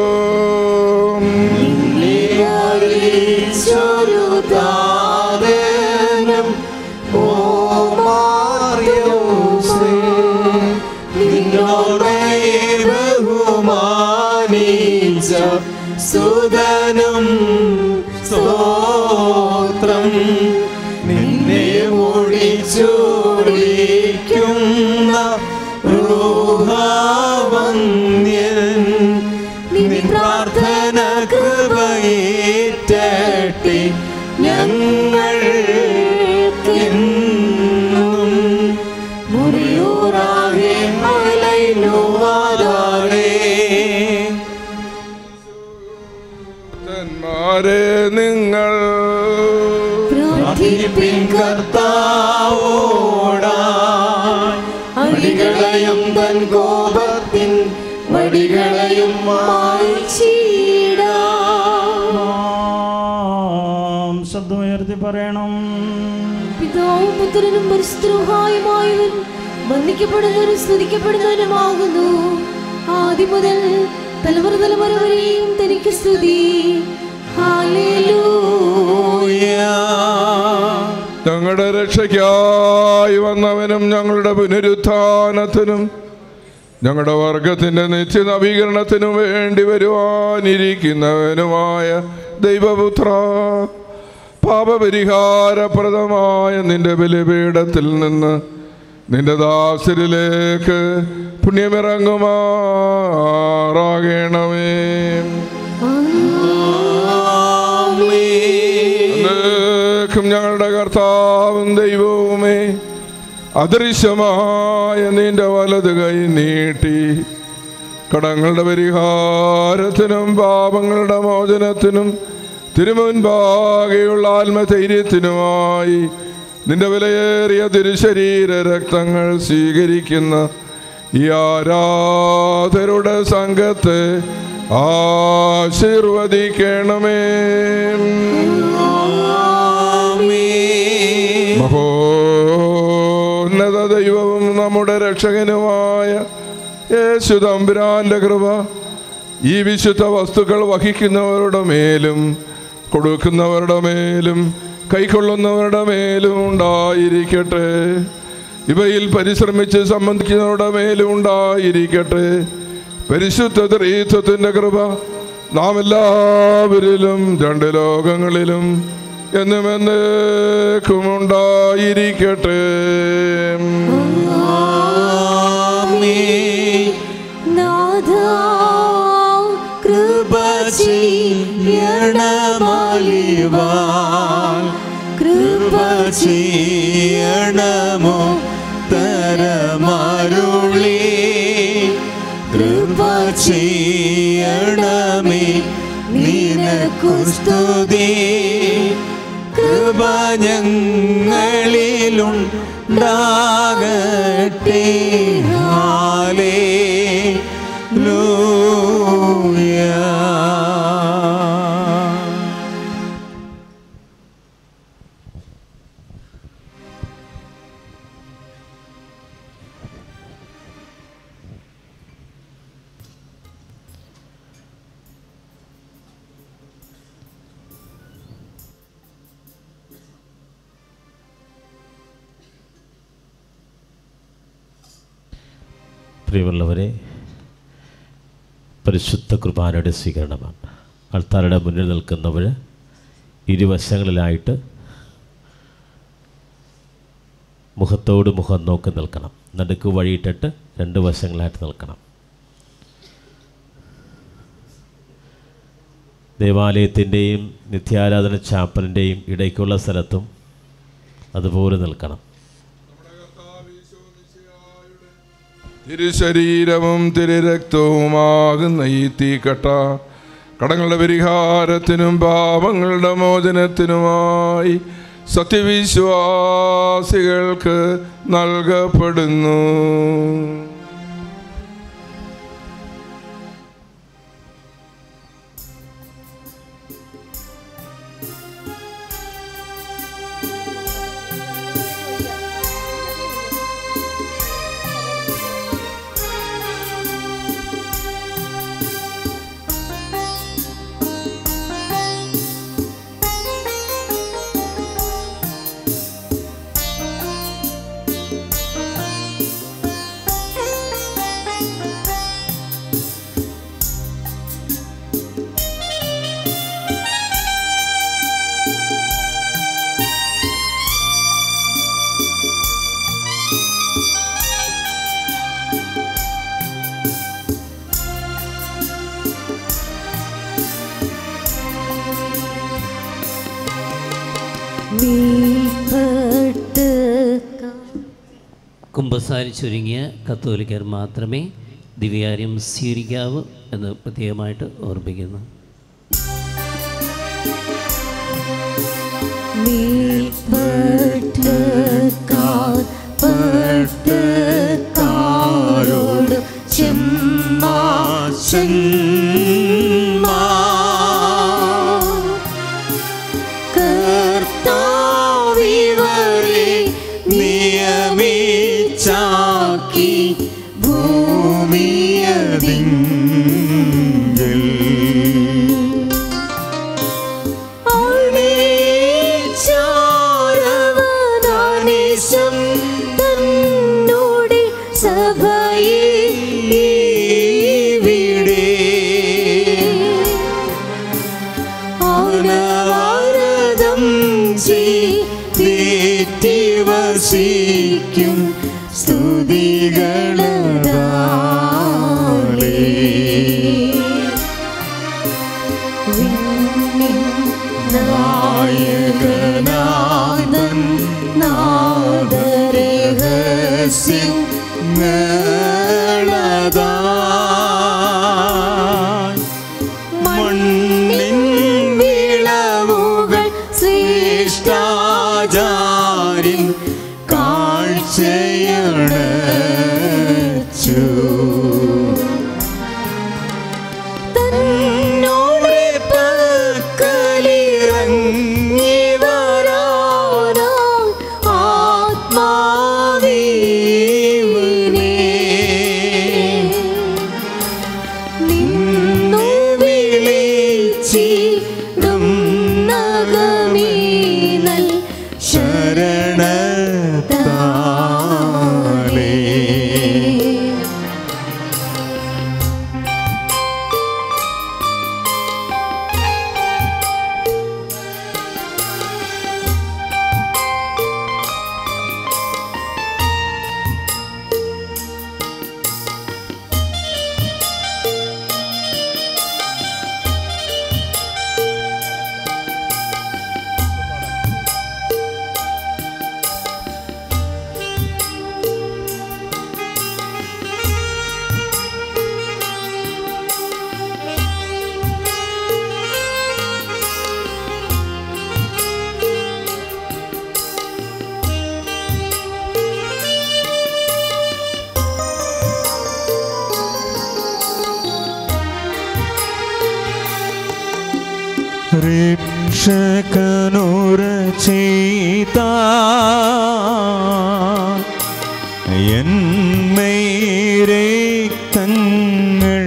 ചൊരുതാരനം ഓ മാറിയോസേ നിന്നോടെ ബഹുമാനിച്ച സുതനും സ്തോത്രം നിന്നെ ഒഴിച്ചോടിക്കുന്ന റൂഹാവന്യൻ നിൻ പ്രാർത്ഥന കൃപയേറ്റട്ടെ ഞങ്ങൾ മുറിയൂറാകെ മലയിലോ ആധാരേ തന്മാരെ നിങ്ങൾ പ്രാർത്ഥിപ്പിൻ കർത്താവോടായി അടികളയും തൻ കോപത്തിൻ വടികളയും മായ്ച്ചിടാം നാം ശബ്ദമുയർത്തി പറയണം പിതാവും പുത്രനും പരിശുദ്ധരുമായുമായവൻ വന്ദിക്കപ്പെടുന്നവരും സ്തുതിക്കപ്പെടുന്നവരുമാകുന്നു ആദ്യം മുതൽ തലമുറ തലമുറ വരെയും തനിക്ക് സ്തുതി ഹാലേലൂയ ഞങ്ങളുടെ രക്ഷയ്ക്കായി വന്നവനും ഞങ്ങളുടെ പുനരുത്ഥാനത്തിനും ഞങ്ങളുടെ വർഗത്തിന്റെ നിത്യനവീകരണത്തിനും വേണ്ടി വരുവാനിരിക്കുന്നവനുമായ ദൈവപുത്ര പാപപരിഹാരപ്രദമായ നിന്റെ ബലിപീഠത്തിൽ നിന്ന് നിന്റെ ദാസരിലേക്ക് പുണ്യമിറങ്ങുമാറാകണമേ എന്നേക്കും ഞങ്ങളുടെ കർത്താവും ദൈവവുമേ അദൃശ്യമായ നിന്റെ വലത് കൈ നീട്ടി കടങ്ങളുടെ പരിഹാരത്തിനും പാപങ്ങളുടെ മോചനത്തിനും തിരുമുൻപാകെയുള്ള ആത്മധൈര്യത്തിനുമായി നിന്റെ വിലയേറിയ തിരുശരീര രക്തങ്ങൾ സ്വീകരിക്കുന്ന ഈ ആരാധരുടെ സംഘത്തെ ആശീർവദിക്കണമേ ആമേൻ ദൈവവും നമ്മുടെ രക്ഷകനുമായ യേശു തമ്പുരാന്റെ കൃപ ഈ വിശുദ്ധ വസ്തുക്കൾ വഹിക്കുന്നവരുടെ മേലും കൊടുക്കുന്നവരുടെ മേലും കൈക്കൊള്ളുന്നവരുടെ മേലും ഉണ്ടായിരിക്കട്ടെ ഇവയിൽ പരിശ്രമിച്ച് സംബന്ധിക്കുന്നവരുടെ മേലും ഉണ്ടായിരിക്കട്ടെ പരിശുദ്ധ ത്രീത്വത്തിൻ്റെ കൃപ നാം എല്ലാവരിലും രണ്ട് ലോകങ്ങളിലും എന്നും എന്നേക്കും ഉണ്ടായിരിക്കട്ടെ നാഥാ കൃപ ചെയ്യണമലിവാൻ കൃപ ചെയ്യണമോ തരമരുളി കൃപ ചെയ്യണമേ നിനക്കു സ്തുതി കൃപ ഞങ്ങളിലുണ്ടാകട്ടെ ഹാലേ പ്രിയമുള്ളവരെ പരിശുദ്ധ കുർബാനയുടെ സ്വീകരണമാണ് ആൾത്താരുടെ മുന്നിൽ നിൽക്കുന്നവർ ഇരുവശങ്ങളിലായിട്ട് മുഖത്തോട് മുഖം നോക്കി നിൽക്കണം നടുക്ക് വഴിയിട്ടിട്ട് രണ്ട് വശങ്ങളായിട്ട് നിൽക്കണം ദേവാലയത്തിൻ്റെയും നിത്യാരാധന ചാപ്പലിൻ്റെയും ഇടയ്ക്കുള്ള സ്ഥലത്തും അതുപോലെ നിൽക്കണം തിരുശരീരവും തിരുരക്തവുമാകുന്ന ഈ തീക്കട്ട കടങ്ങളുടെ പരിഹാരത്തിനും പാപങ്ങളുടെ മോചനത്തിനുമായി സത്യവിശ്വാസികൾക്ക് നൽകപ്പെടുന്നു വീൽപ്പെട്ട് കുമ്പസാരിച്ചൊരുങ്ങിയ കത്തോലിക്കർ മാത്രമേ ദിവ്യാര്യം സ്വീകരിക്കാവൂ എന്ന് പ്രത്യേകമായിട്ട് ഓർമ്മിക്കുന്നു വീൽപ്പെട്ട് കാൽപ്പെട്ട് കാരോട് ചെമ്മാ കർത്താവിവരെ നിയമിച്ചാക്കി ഭൂമിയതിങ്കിൽ അണിചാരവനാനിശം തന്നോട് സഭയെ ഇവിടെ അനവരതം ചെയ്തേറ്റി വസിക്കും സ്തുതികളതാളേ നായകനാഥൻ നാദരഹസ്യങ്ങളതാ മണ്ണിൻ വിളവുകൾ ശ്രേഷ്ഠാചാരിൻ കാഴ്ചയണച്ചു തന്നോട് പക്കലിറങ്ങി വരാനോ ആത്മാവേ നൽ ശരണത്താലേ രക്ഷകനുര ചെയ്ത എന്മേരെ തങ്ങൾ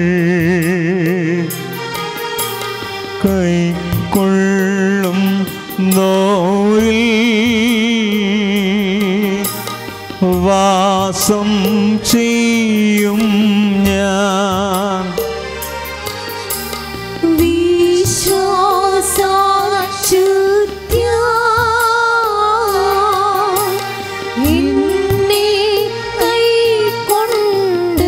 കൈക്കൊള്ളും നോരിൽ വാസം ചെയ്യും ഞാൻ വിശ്വാസാശുദ്ധ്യ എന്നെ കൈക്കൊണ്ട്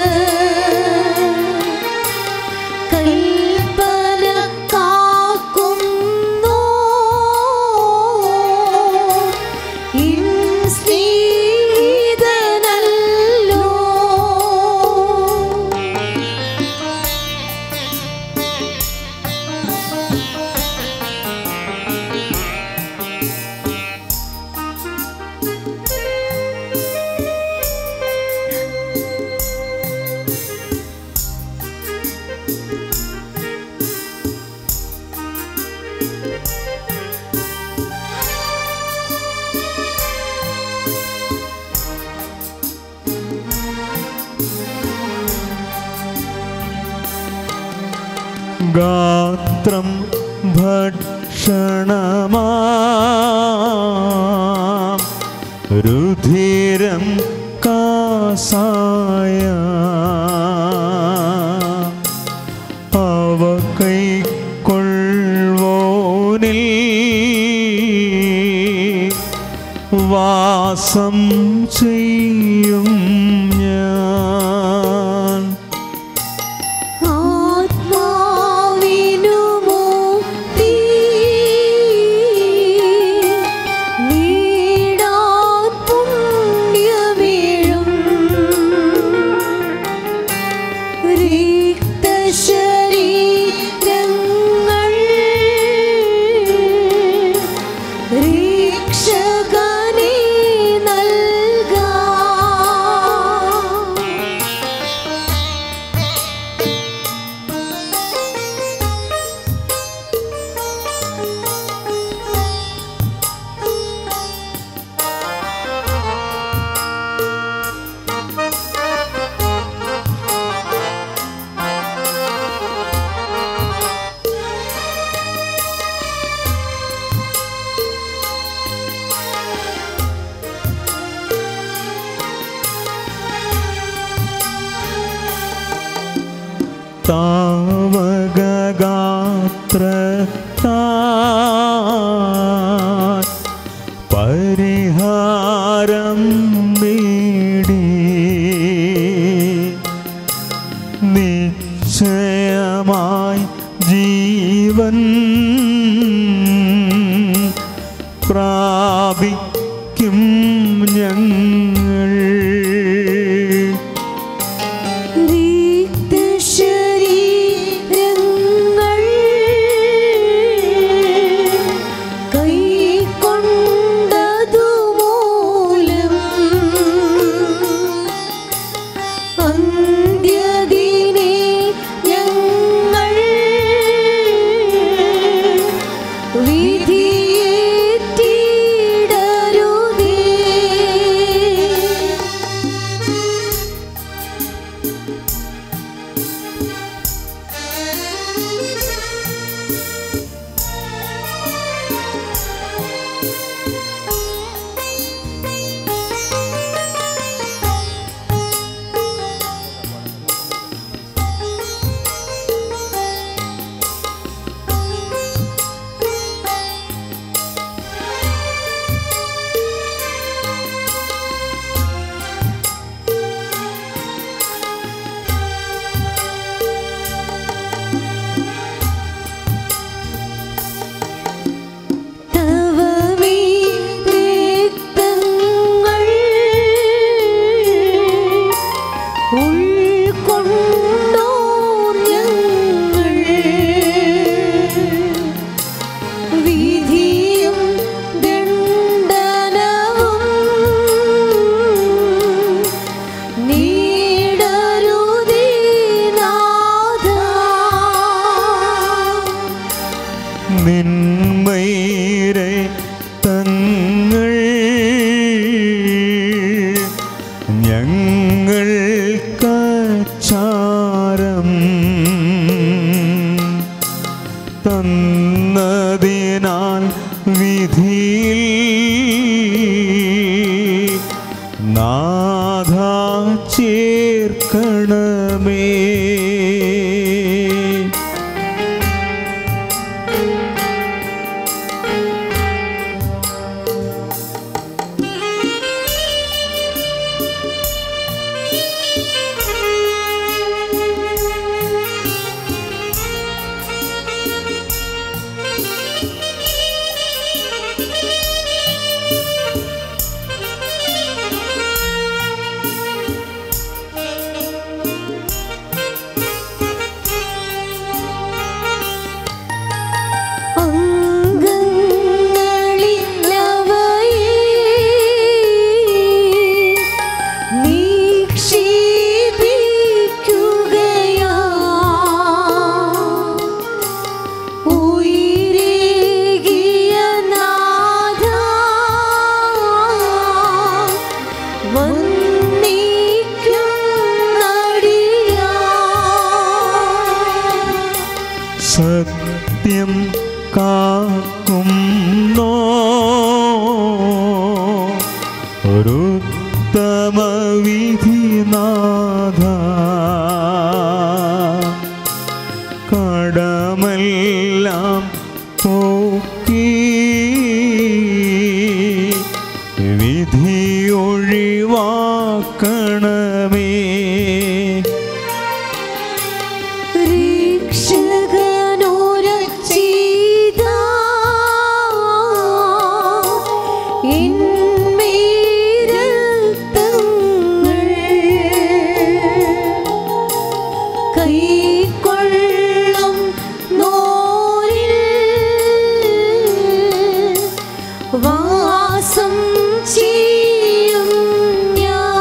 കൽപ്പന കാക്കുന്നു ഇൻ സ്നേഹിതനല്ലോ ഗാത്രം ഭക്ഷണമാ രുധിരം കാസായ അവ കൈക്കൊള്ളുവോനിൽ വാസം ചെയ്യും ഞാൻ ആത്മാവിനു മുക്തി നീടാൻ പുണ്യമേഴും റിക്തശരീരങ്ങൾ രക്ഷകനെ നൽകാം താവകഗാത്ര പരിഹാരം നേടി നിശ്ചയമായി ജീവൻ പ്രാപിക്കും ഞങ്ങൾ റിക്തശരീരങ്ങൾ കൈക്കൊണ്ടതുമൂലം അന്ത്യദിനെ ഞങ്ങൾ വിധിയേറ്റിടരുതേ വിധിയിൽ നാഥ ചേർക്കണമേ സത്യം കാക്കുന്നോ ഒരുത്തമ വിധിനാഥ കടമെല്ലാം പോക്കി വിധിയൊഴിവാക്കണമേ കൈക്കൊള്ളും നോരിൽ വാസം ചെയ്യും ഞാൻ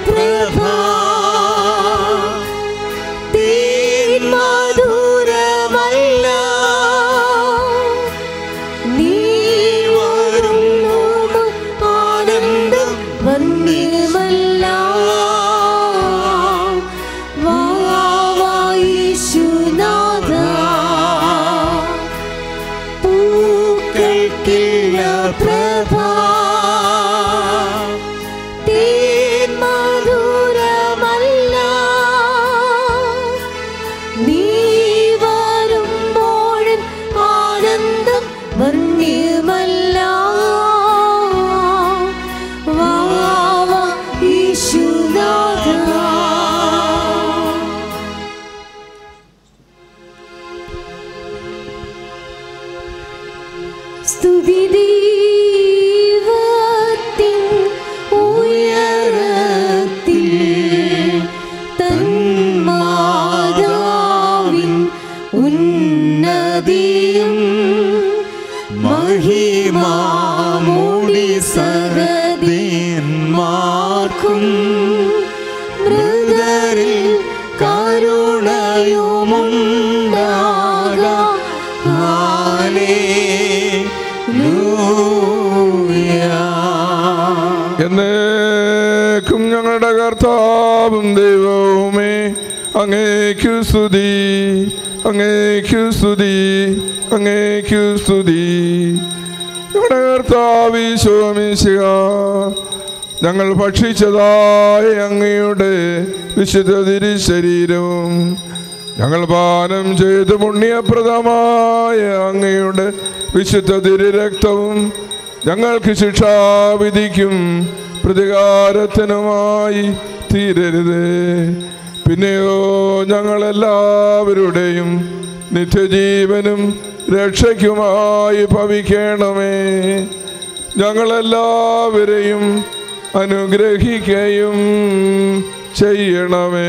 പ്രഭ തേൻ മധുരമല്ല നീ വരുന്നു ആനന്ദം വന്യമല്ല വാവായിശുനാഥ പൂക്കൾക്കില്ല പ്രഭ തേൻ മധുരമല്ല നീ വരുമ്പോഴൻ ആനന്ദം വന്യമല്ല വാവ ഈശുനാഥ സ്തുതി ദൈവത്തിൻ ഉയരത്തിൽ തന്മാതാവിൻ ഉന്നതിയും മഹിമാമൂടി സഹദേന്മാർക്കും മൃതരിൽ കരുണയുമുണ്ടാകാ എന്നേക്കും ഞങ്ങളുടെ കർത്താവും ദൈവവുമേ അങ്ങേക്കു സ്തുതി അങ്ങേക്കു സ്തുതി അങ്ങേക്കു സ്തുതി ഞങ്ങളുടെ കർത്താവിശോമിശിക ഞങ്ങൾ ഭക്ഷിച്ചതായ അങ്ങയുടെ വിശുദ്ധ തിരുശരീരവും ഞങ്ങൾ പാനം ചെയ്ത് പുണ്യപ്രദമായ അങ്ങയുടെ വിശുദ്ധ തിരുരക്തവും ഞങ്ങൾക്ക് ശിക്ഷാവിധിക്കും പ്രതികാരത്തിനുമായി തീരരുത് പിന്നെയോ ഞങ്ങളെല്ലാവരുടെയും നിത്യജീവനും രക്ഷയ്ക്കുമായി ഭവിക്കണമേ ഞങ്ങളെല്ലാവരെയും അനുഗ്രഹിക്കുകയും ചെയ്യണമേ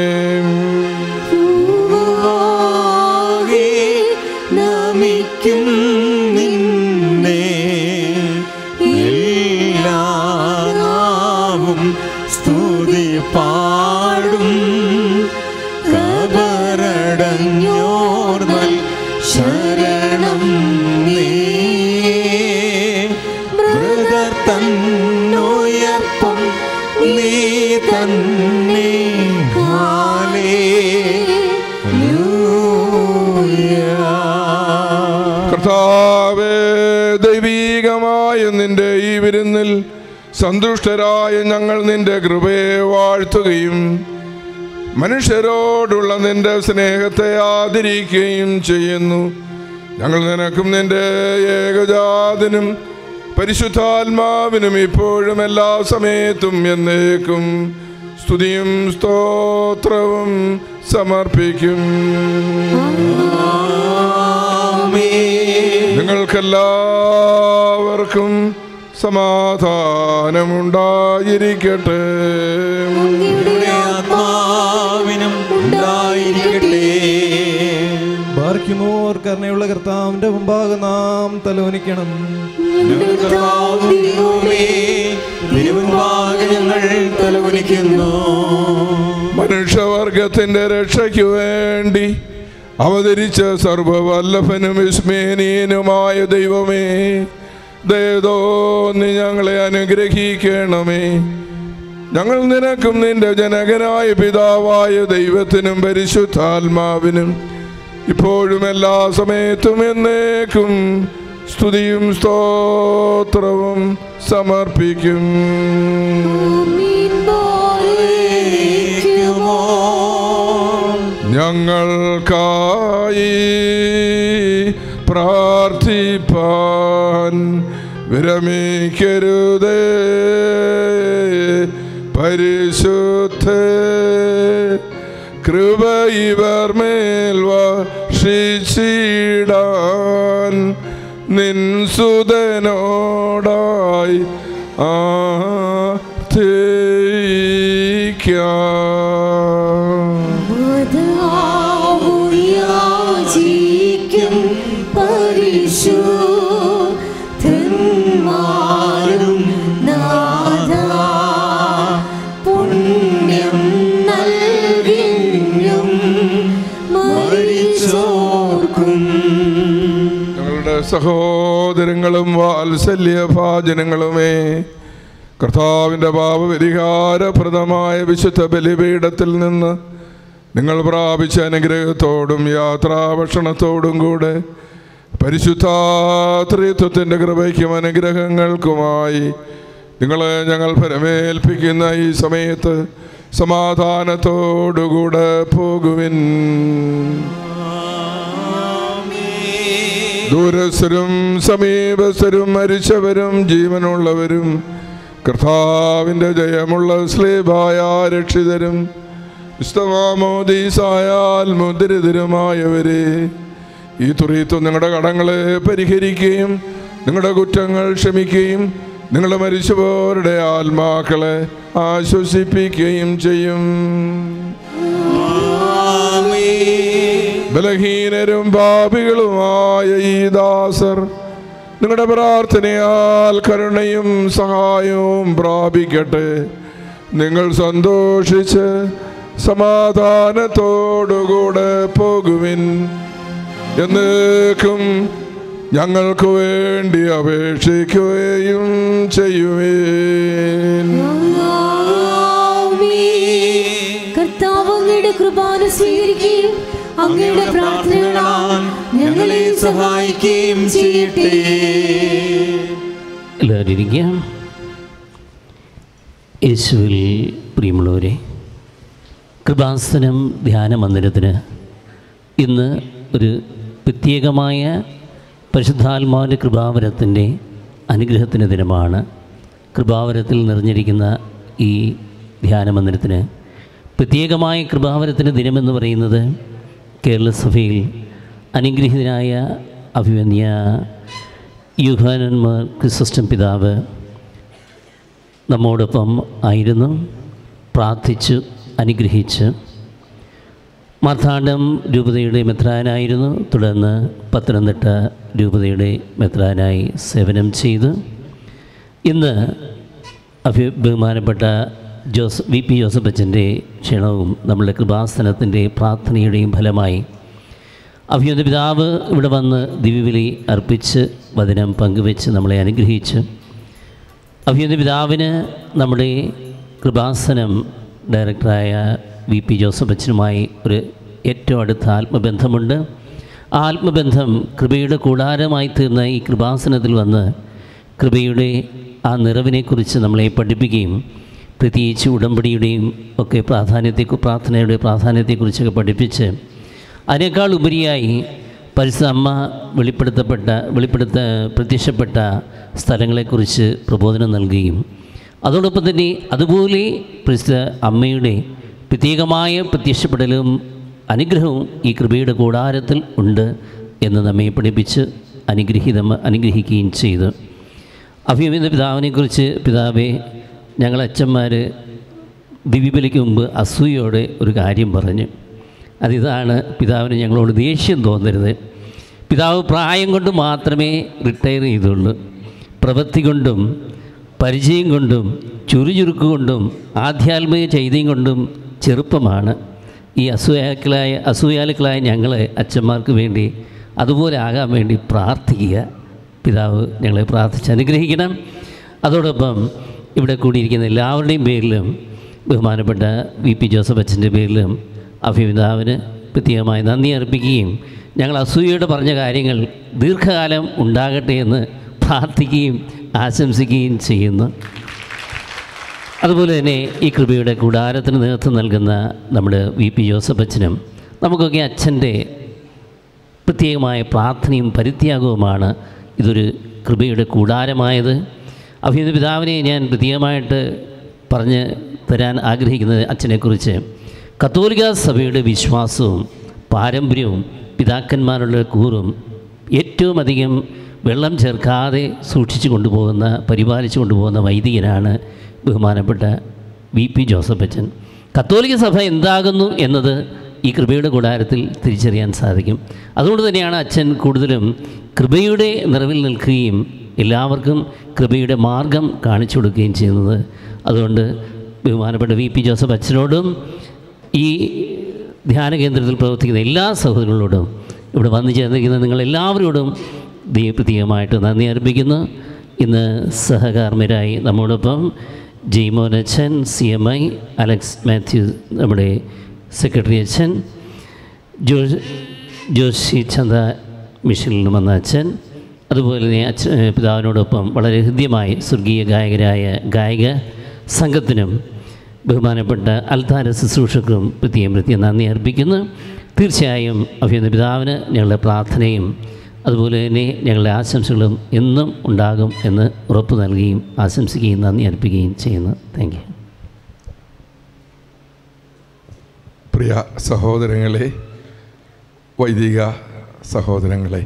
നമിക്കും നിന്നെ എല്ലാവും സ്തുതി പാടും കബറടഞ്ഞോർ നൽ ശരണം നീ മൃതർ തന്നുയർപ്പം നീ തന്നെ കർത്താവേ ദൈവീകമായ നിന്റെ ഈ വിരുന്നിൽ സന്തുഷ്ടരായ ഞങ്ങൾ നിന്റെ കൃപയെ വാഴ്ത്തുകയും മനുഷ്യരോടുള്ള നിന്റെ സ്നേഹത്തെ ആദരിക്കുകയും ചെയ്യുന്നു ഞങ്ങൾ നിനക്കും നിന്റെ ഏകജാതനും പരിശുദ്ധാത്മാവിനും ഇപ്പോഴും എല്ലാ സമയത്തും എന്നേക്കും സ്തുതിയും സ്തോത്രവും സമർപ്പിക്കും നിങ്ങൾക്കെല്ലാവർക്കും സമാധാനമുണ്ടായിരിക്കട്ടെ ആത്മാവിനും ഉണ്ടായിരിക്കട്ടെ ബാർക്കുമോർ കരുണയുള്ള കർത്താവിന്റെ മുമ്പാകെ നാം തലോനിക്കണം തിരുമുൻപാകെ ഞങ്ങൾ തലകുനിക്കുന്നു മനുഷ്യവർഗത്തിന്റെ രക്ഷയ്ക്കു വേണ്ടി അവതരിച്ച സർവവല്ലഭനും വിസ്മേനീയനുമായ ദൈവമേ ദയതോന്നി ഞങ്ങളെ അനുഗ്രഹിക്കണമേ ഞങ്ങൾ നിനക്കും നിന്റെ ജനകനായ പിതാവായ ദൈവത്തിനും പരിശുദ്ധാത്മാവിനും ഇപ്പോഴും എല്ലാ സമയത്തും എന്നേക്കും സ്തുതിയും സ്തോത്രവും സമർപ്പിക്കും ഞങ്ങൾക്കായി പ്രാർത്ഥിപ്പാൻ വിരമിക്കരുതേ പരിശുദ്ധ കൃപ ഇവർ മേൽ വർഷിച്ചിടാൻ നിൻ സുതനോടായി ആർത്തിക്കാം യാചിക്കും പരിശുദ്ധന്മാരും നാഥ പുണ്യവാന്മാരും സഹോദരങ്ങളും വാത്സല്യ ഭാജനങ്ങളുമേ കർത്താവിൻ്റെ പാപപരിഹാരപ്രദമായ വിശുദ്ധ ബലിപീഠത്തിൽ നിന്ന് നിങ്ങൾ പ്രാപിച്ച അനുഗ്രഹത്തോടും യാത്രാഭക്ഷണത്തോടും കൂടെ പരിശുദ്ധാത്രിത്വത്തിൻ്റെ കൃപയ്ക്കും അനുഗ്രഹങ്ങൾക്കുമായി നിങ്ങളെ ഞങ്ങൾ പരമേൽപ്പിക്കുന്ന ഈ സമയത്ത് സമാധാനത്തോടുകൂടെ പോകുവിൻ ദൂരസ്ഥരും സമീപസ്ഥരും മരിച്ചവരും ജീവനുള്ളവരും കർത്താവിൻ്റെ ജയമുള്ള സ്ലേബായ രക്ഷിതരും ഇസ്തമാമോദീസായാൽ മുദ്രിതരുമായവരെ ഈ തുറീത്വം നിങ്ങളുടെ കടങ്ങളെ പരിഹരിക്കുകയും നിങ്ങളുടെ കുറ്റങ്ങൾ ക്ഷമിക്കുകയും നിങ്ങളുടെ മരിച്ചുപോരുടെ ആത്മാക്കളെ ആശ്വസിപ്പിക്കുകയും ചെയ്യും ബലഹീനരും പാപികളുമായ ഈ ദാസർ നിങ്ങളുടെ പ്രാർത്ഥനയാൽ കരുണയും സഹായവും പ്രാപിക്കട്ടെ നിങ്ങൾ സന്തോഷിച്ച് സമാധാനത്തോടുകൂടെ പോകുവിൻ എന്നേക്കും ഞങ്ങൾക്ക് വേണ്ടി അപേക്ഷിക്കുകയും ചെയ്യുവേൻ കർത്താവ് അങ്ങയുടെ കൃപാന സ്വീകരിക്കുകയും അങ്ങയുടെ പ്രാർത്ഥനകളാൽ ഞങ്ങളെ സഹായിക്കുകയും ചെയ്യട്ടെ എല്ലാവരും ഇരിക്കാം യേശുവിൽ പ്രിയമുള്ളവരെ കൃപാസനം ധ്യാന മന്ദിരത്തിന് ഇന്ന് ഒരു പ്രത്യേകമായ പരിശുദ്ധാത്മാവിൻ്റെ കൃപാവരത്തിൻ്റെ അനുഗ്രഹത്തിൻ്റെ ദിനമാണ് കൃപാവരത്തിൽ നിറഞ്ഞിരിക്കുന്ന ഈ ധ്യാന മന്ദിരത്തിന് പ്രത്യേകമായ കൃപാവരത്തിൻ്റെ ദിനമെന്ന് പറയുന്നത് കേരളസഭയിൽ അനുഗ്രഹീതനായ അഭിമന്യ യുഹാനന്മാർ ക്രിസിസ്റ്റം പിതാവ് നമ്മോടൊപ്പം ആയിരുന്നു പ്രാർത്ഥിച്ചു അനുഗ്രഹിച്ച് മാർത്താണ്ഡം രൂപതയുടെ മെത്രാനായിരുന്നു തുടർന്ന് പത്തനംതിട്ട രൂപതയുടെ മെത്രാനായി സേവനം ചെയ്തു ഇന്ന് അഭി ബഹുമാനപ്പെട്ട ജോസ് വി പി ജോസഫ് അച്ഛൻ്റെ ക്ഷണവും നമ്മളുടെ കൃപാസനത്തിൻ്റെ പ്രാർത്ഥനയുടെയും ഫലമായി അഭിയുന്ന പിതാവ് ഇവിടെ വന്ന് ദിവ്യബലി അർപ്പിച്ച് വചനം പങ്കുവെച്ച് നമ്മളെ അനുഗ്രഹിച്ചു അഭിയുന്ന പിതാവിന് നമ്മുടെ കൃപാസനം ഡയറക്ടറായ വി പി ജോസഫ് അച്ഛനുമായി ഒരു ഏറ്റവും അടുത്ത ആത്മബന്ധമുണ്ട് ആ ആത്മബന്ധം കൃപയുടെ കൂടാരമായി തീർന്ന ഈ കൃപാസനത്തിൽ വന്ന് കൃപയുടെ ആ നിറവിനെക്കുറിച്ച് നമ്മളെ പഠിപ്പിക്കുകയും പ്രത്യേകിച്ച് ഉടമ്പടിയുടെയും ഒക്കെ പ്രാധാന്യത്തെ പ്രാർത്ഥനയുടെ പ്രാധാന്യത്തെക്കുറിച്ചൊക്കെ പഠിപ്പിച്ച് അതിനേക്കാൾ ഉപരിയായി പരിശുദ്ധ അമ്മ വെളിപ്പെടുത്തപ്പെട്ട വെളിപ്പെടുത്ത പ്രത്യക്ഷപ്പെട്ട സ്ഥലങ്ങളെക്കുറിച്ച് പ്രബോധനം നൽകുകയും അതോടൊപ്പം തന്നെ അതുപോലെ പരിശുദ്ധ അമ്മയുടെ പ്രത്യേകമായ പ്രത്യക്ഷപ്പെടലും അനുഗ്രഹവും ഈ കൃപയുടെ കൂടാരത്തിൽ ഉണ്ട് എന്ന് നമ്മെ പഠിപ്പിച്ച് അനുഗ്രഹീത അനുഗ്രഹിക്കുകയും ചെയ്തു അഭിയമിത പിതാവിനെക്കുറിച്ച് പിതാവെ ഞങ്ങൾ അച്ഛന്മാർ ദിവ്യബലിക്ക് മുമ്പ് അസൂയോടെ ഒരു കാര്യം പറഞ്ഞു അതിതാണ് പിതാവിന് ഞങ്ങളോട് ദേഷ്യം തോന്നരുത് പിതാവ് പ്രായം കൊണ്ട് മാത്രമേ റിട്ടയർ ചെയ്തുള്ളൂ പ്രവൃത്തി കൊണ്ടും പരിചയം കൊണ്ടും ചുറുചുറുക്ക് കൊണ്ടും ആധ്യാത്മിക ചൈതന്യം കൊണ്ടും ചെറുപ്പമാണ് ഈ അസൂയാക്കളായ അസൂയാലുക്കളായ ഞങ്ങൾ അച്ഛന്മാർക്ക് വേണ്ടി അതുപോലെ ആകാൻ വേണ്ടി പ്രാർത്ഥിക്കുക പിതാവ് ഞങ്ങളെ പ്രാർത്ഥിച്ച് അനുഗ്രഹിക്കണം അതോടൊപ്പം ഇവിടെ കൂടിയിരിക്കുന്ന എല്ലാവരുടെയും പേരിലും ബഹുമാനപ്പെട്ട വി പി ജോസഫ് അച്ഛൻ്റെ പേരിലും അഭിപിതാവിന് പ്രത്യേകമായി നന്ദി അർപ്പിക്കുകയും ഞങ്ങൾ അസൂയയോടെ പറഞ്ഞ കാര്യങ്ങൾ ദീർഘകാലം ഉണ്ടാകട്ടെ എന്ന് പ്രാർത്ഥിക്കുകയും ആശംസിക്കുകയും ചെയ്യുന്നു അതുപോലെ തന്നെ ഈ കൃപയുടെ കൂടാരത്തിന് നേതൃത്വം നൽകുന്ന നമ്മുടെ വി പി ജോസഫ് അച്ഛനും നമുക്കൊക്കെ അച്ഛൻ്റെ പ്രത്യേകമായ പ്രാർത്ഥനയും പരിത്യാഗവുമാണ് ഇതൊരു കൃപയുടെ കൂടാരമായത് അഭിനന്ദ പിതാവിനെ ഞാൻ പ്രത്യേകമായിട്ട് പറഞ്ഞ് തരാൻ ആഗ്രഹിക്കുന്നത് അച്ഛനെക്കുറിച്ച് കത്തോലിക്ക സഭയുടെ വിശ്വാസവും പാരമ്പര്യവും പിതാക്കന്മാരുടെ കൂറും ഏറ്റവും അധികം വെള്ളം ചേർക്കാതെ സൂക്ഷിച്ചു കൊണ്ടുപോകുന്ന പരിപാലിച്ചു കൊണ്ടുപോകുന്ന വൈദികനാണ് ബഹുമാനപ്പെട്ട വി പി ജോസഫ് അച്ഛൻ കത്തോലിക്ക സഭ എന്താകുന്നു എന്നത് ഈ കൃപയുടെ കൂടാരത്തിൽ തിരിച്ചറിയാൻ സാധിക്കും അതുകൊണ്ട് തന്നെയാണ് അച്ഛൻ കൂടുതലും കൃപയുടെ നിറവിൽ നിൽക്കുകയും എല്ലാവർക്കും കൃപയുടെ മാർഗം കാണിച്ചു കൊടുക്കുകയും ചെയ്യുന്നത് അതുകൊണ്ട് ബഹുമാനപ്പെട്ട വി പി ജോസഫ് അച്ഛനോടും ഈ ധ്യാന കേന്ദ്രത്തിൽ പ്രവർത്തിക്കുന്ന എല്ലാ സഹോദരങ്ങളോടും ഇവിടെ വന്നു ചേർന്നിരിക്കുന്ന നിങ്ങളെല്ലാവരോടും ദൈവ പ്രത്യേകമായിട്ട് നന്ദി അർപ്പിക്കുന്നു ഇന്ന് സഹകാർമ്മികരായി നമ്മോടൊപ്പം ജെയ്മോൻ അച്ഛൻ C M I Alex Mathew നമ്മുടെ സെക്രട്ടറി അച്ഛൻ ജോ ജോഷി ചന്ദ മിഷനിൽ നിന്ന് വന്ന അച്ഛൻ അതുപോലെ തന്നെ അച്ഛൻ പിതാവിനോടൊപ്പം വളരെ ഹൃദ്യമായി സ്വർഗീയ ഗായകരായ ഗായിക സംഘത്തിനും ബഹുമാനപ്പെട്ട അൽത്താര ശുശ്രൂഷക്കും പ്രത്യേകം പ്രത്യേകം നന്ദി അർപ്പിക്കുന്നു തീർച്ചയായും അഭിനന്ദ പിതാവിന് ഞങ്ങളുടെ പ്രാർത്ഥനയും അതുപോലെ തന്നെ ഞങ്ങളുടെ ആശംസകളും എന്നും ഉണ്ടാകും എന്ന് ഉറപ്പ് നൽകുകയും ആശംസിക്കുകയും നന്ദി അർപ്പിക്കുകയും ചെയ്യുന്നു താങ്ക് യു പ്രിയ സഹോദരങ്ങളെ വൈദിക സഹോദരങ്ങളെ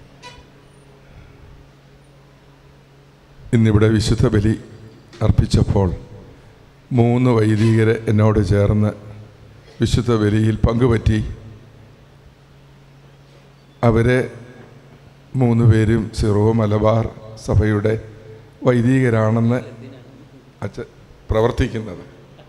ഇന്നിവിടെ വിശുദ്ധ ബലി അർപ്പിച്ചപ്പോൾ മൂന്ന് വൈദികരെ എന്നോട് ചേർന്ന് വിശുദ്ധ ബലിയിൽ പങ്കുപറ്റി അവരെ മൂന്ന് പേരും സിറോ മലബാർ സഭയുടെ വൈദികരാണെന്ന് അച്ഛ പ്രവർത്തിക്കുന്നത്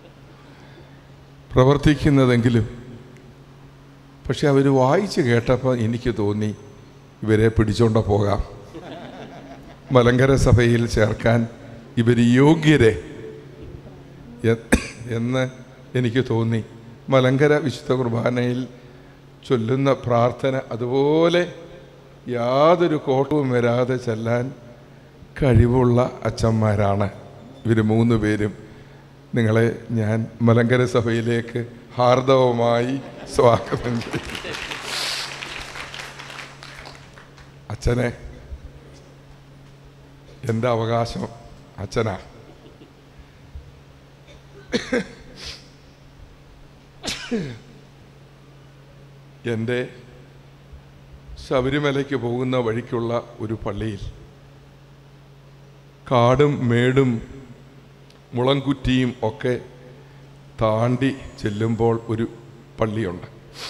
പ്രവർത്തിക്കുന്നതെങ്കിലും പക്ഷെ അവർ വായിച്ച് കേട്ടപ്പോൾ എനിക്ക് തോന്നി ഇവരെ പിടിച്ചോണ്ട പോകാം മലങ്കര സഭയിൽ ചേർക്കാൻ ഇവർ യോഗ്യരെ എ- എന്ന് എനിക്ക് തോന്നി മലങ്കര വിശുദ്ധ കുർബാനയിൽ ചൊല്ലുന്ന പ്രാർത്ഥന അതുപോലെ യാതൊരു കോട്ടവും വരാതെ ചെല്ലാൻ കഴിവുള്ള അച്ഛന്മാരാണ് ഇവർ മൂന്ന് പേരും നിങ്ങളെ ഞാൻ മലങ്കര സഭയിലേക്ക് ഹാർദവമായി സ്വാഗതം ചെയ്യും അച്ഛനെ എൻ്റെ അവകാശം അച്ഛനാ എൻ്റെ ശബരിമലയ്ക്ക് പോകുന്ന വഴിക്കുള്ള ഒരു പള്ളിയിൽ കാടും മേടും മുളങ്കുറ്റിയും ഒക്കെ താണ്ടി ചെല്ലുമ്പോൾ ഒരു പള്ളിയുണ്ട്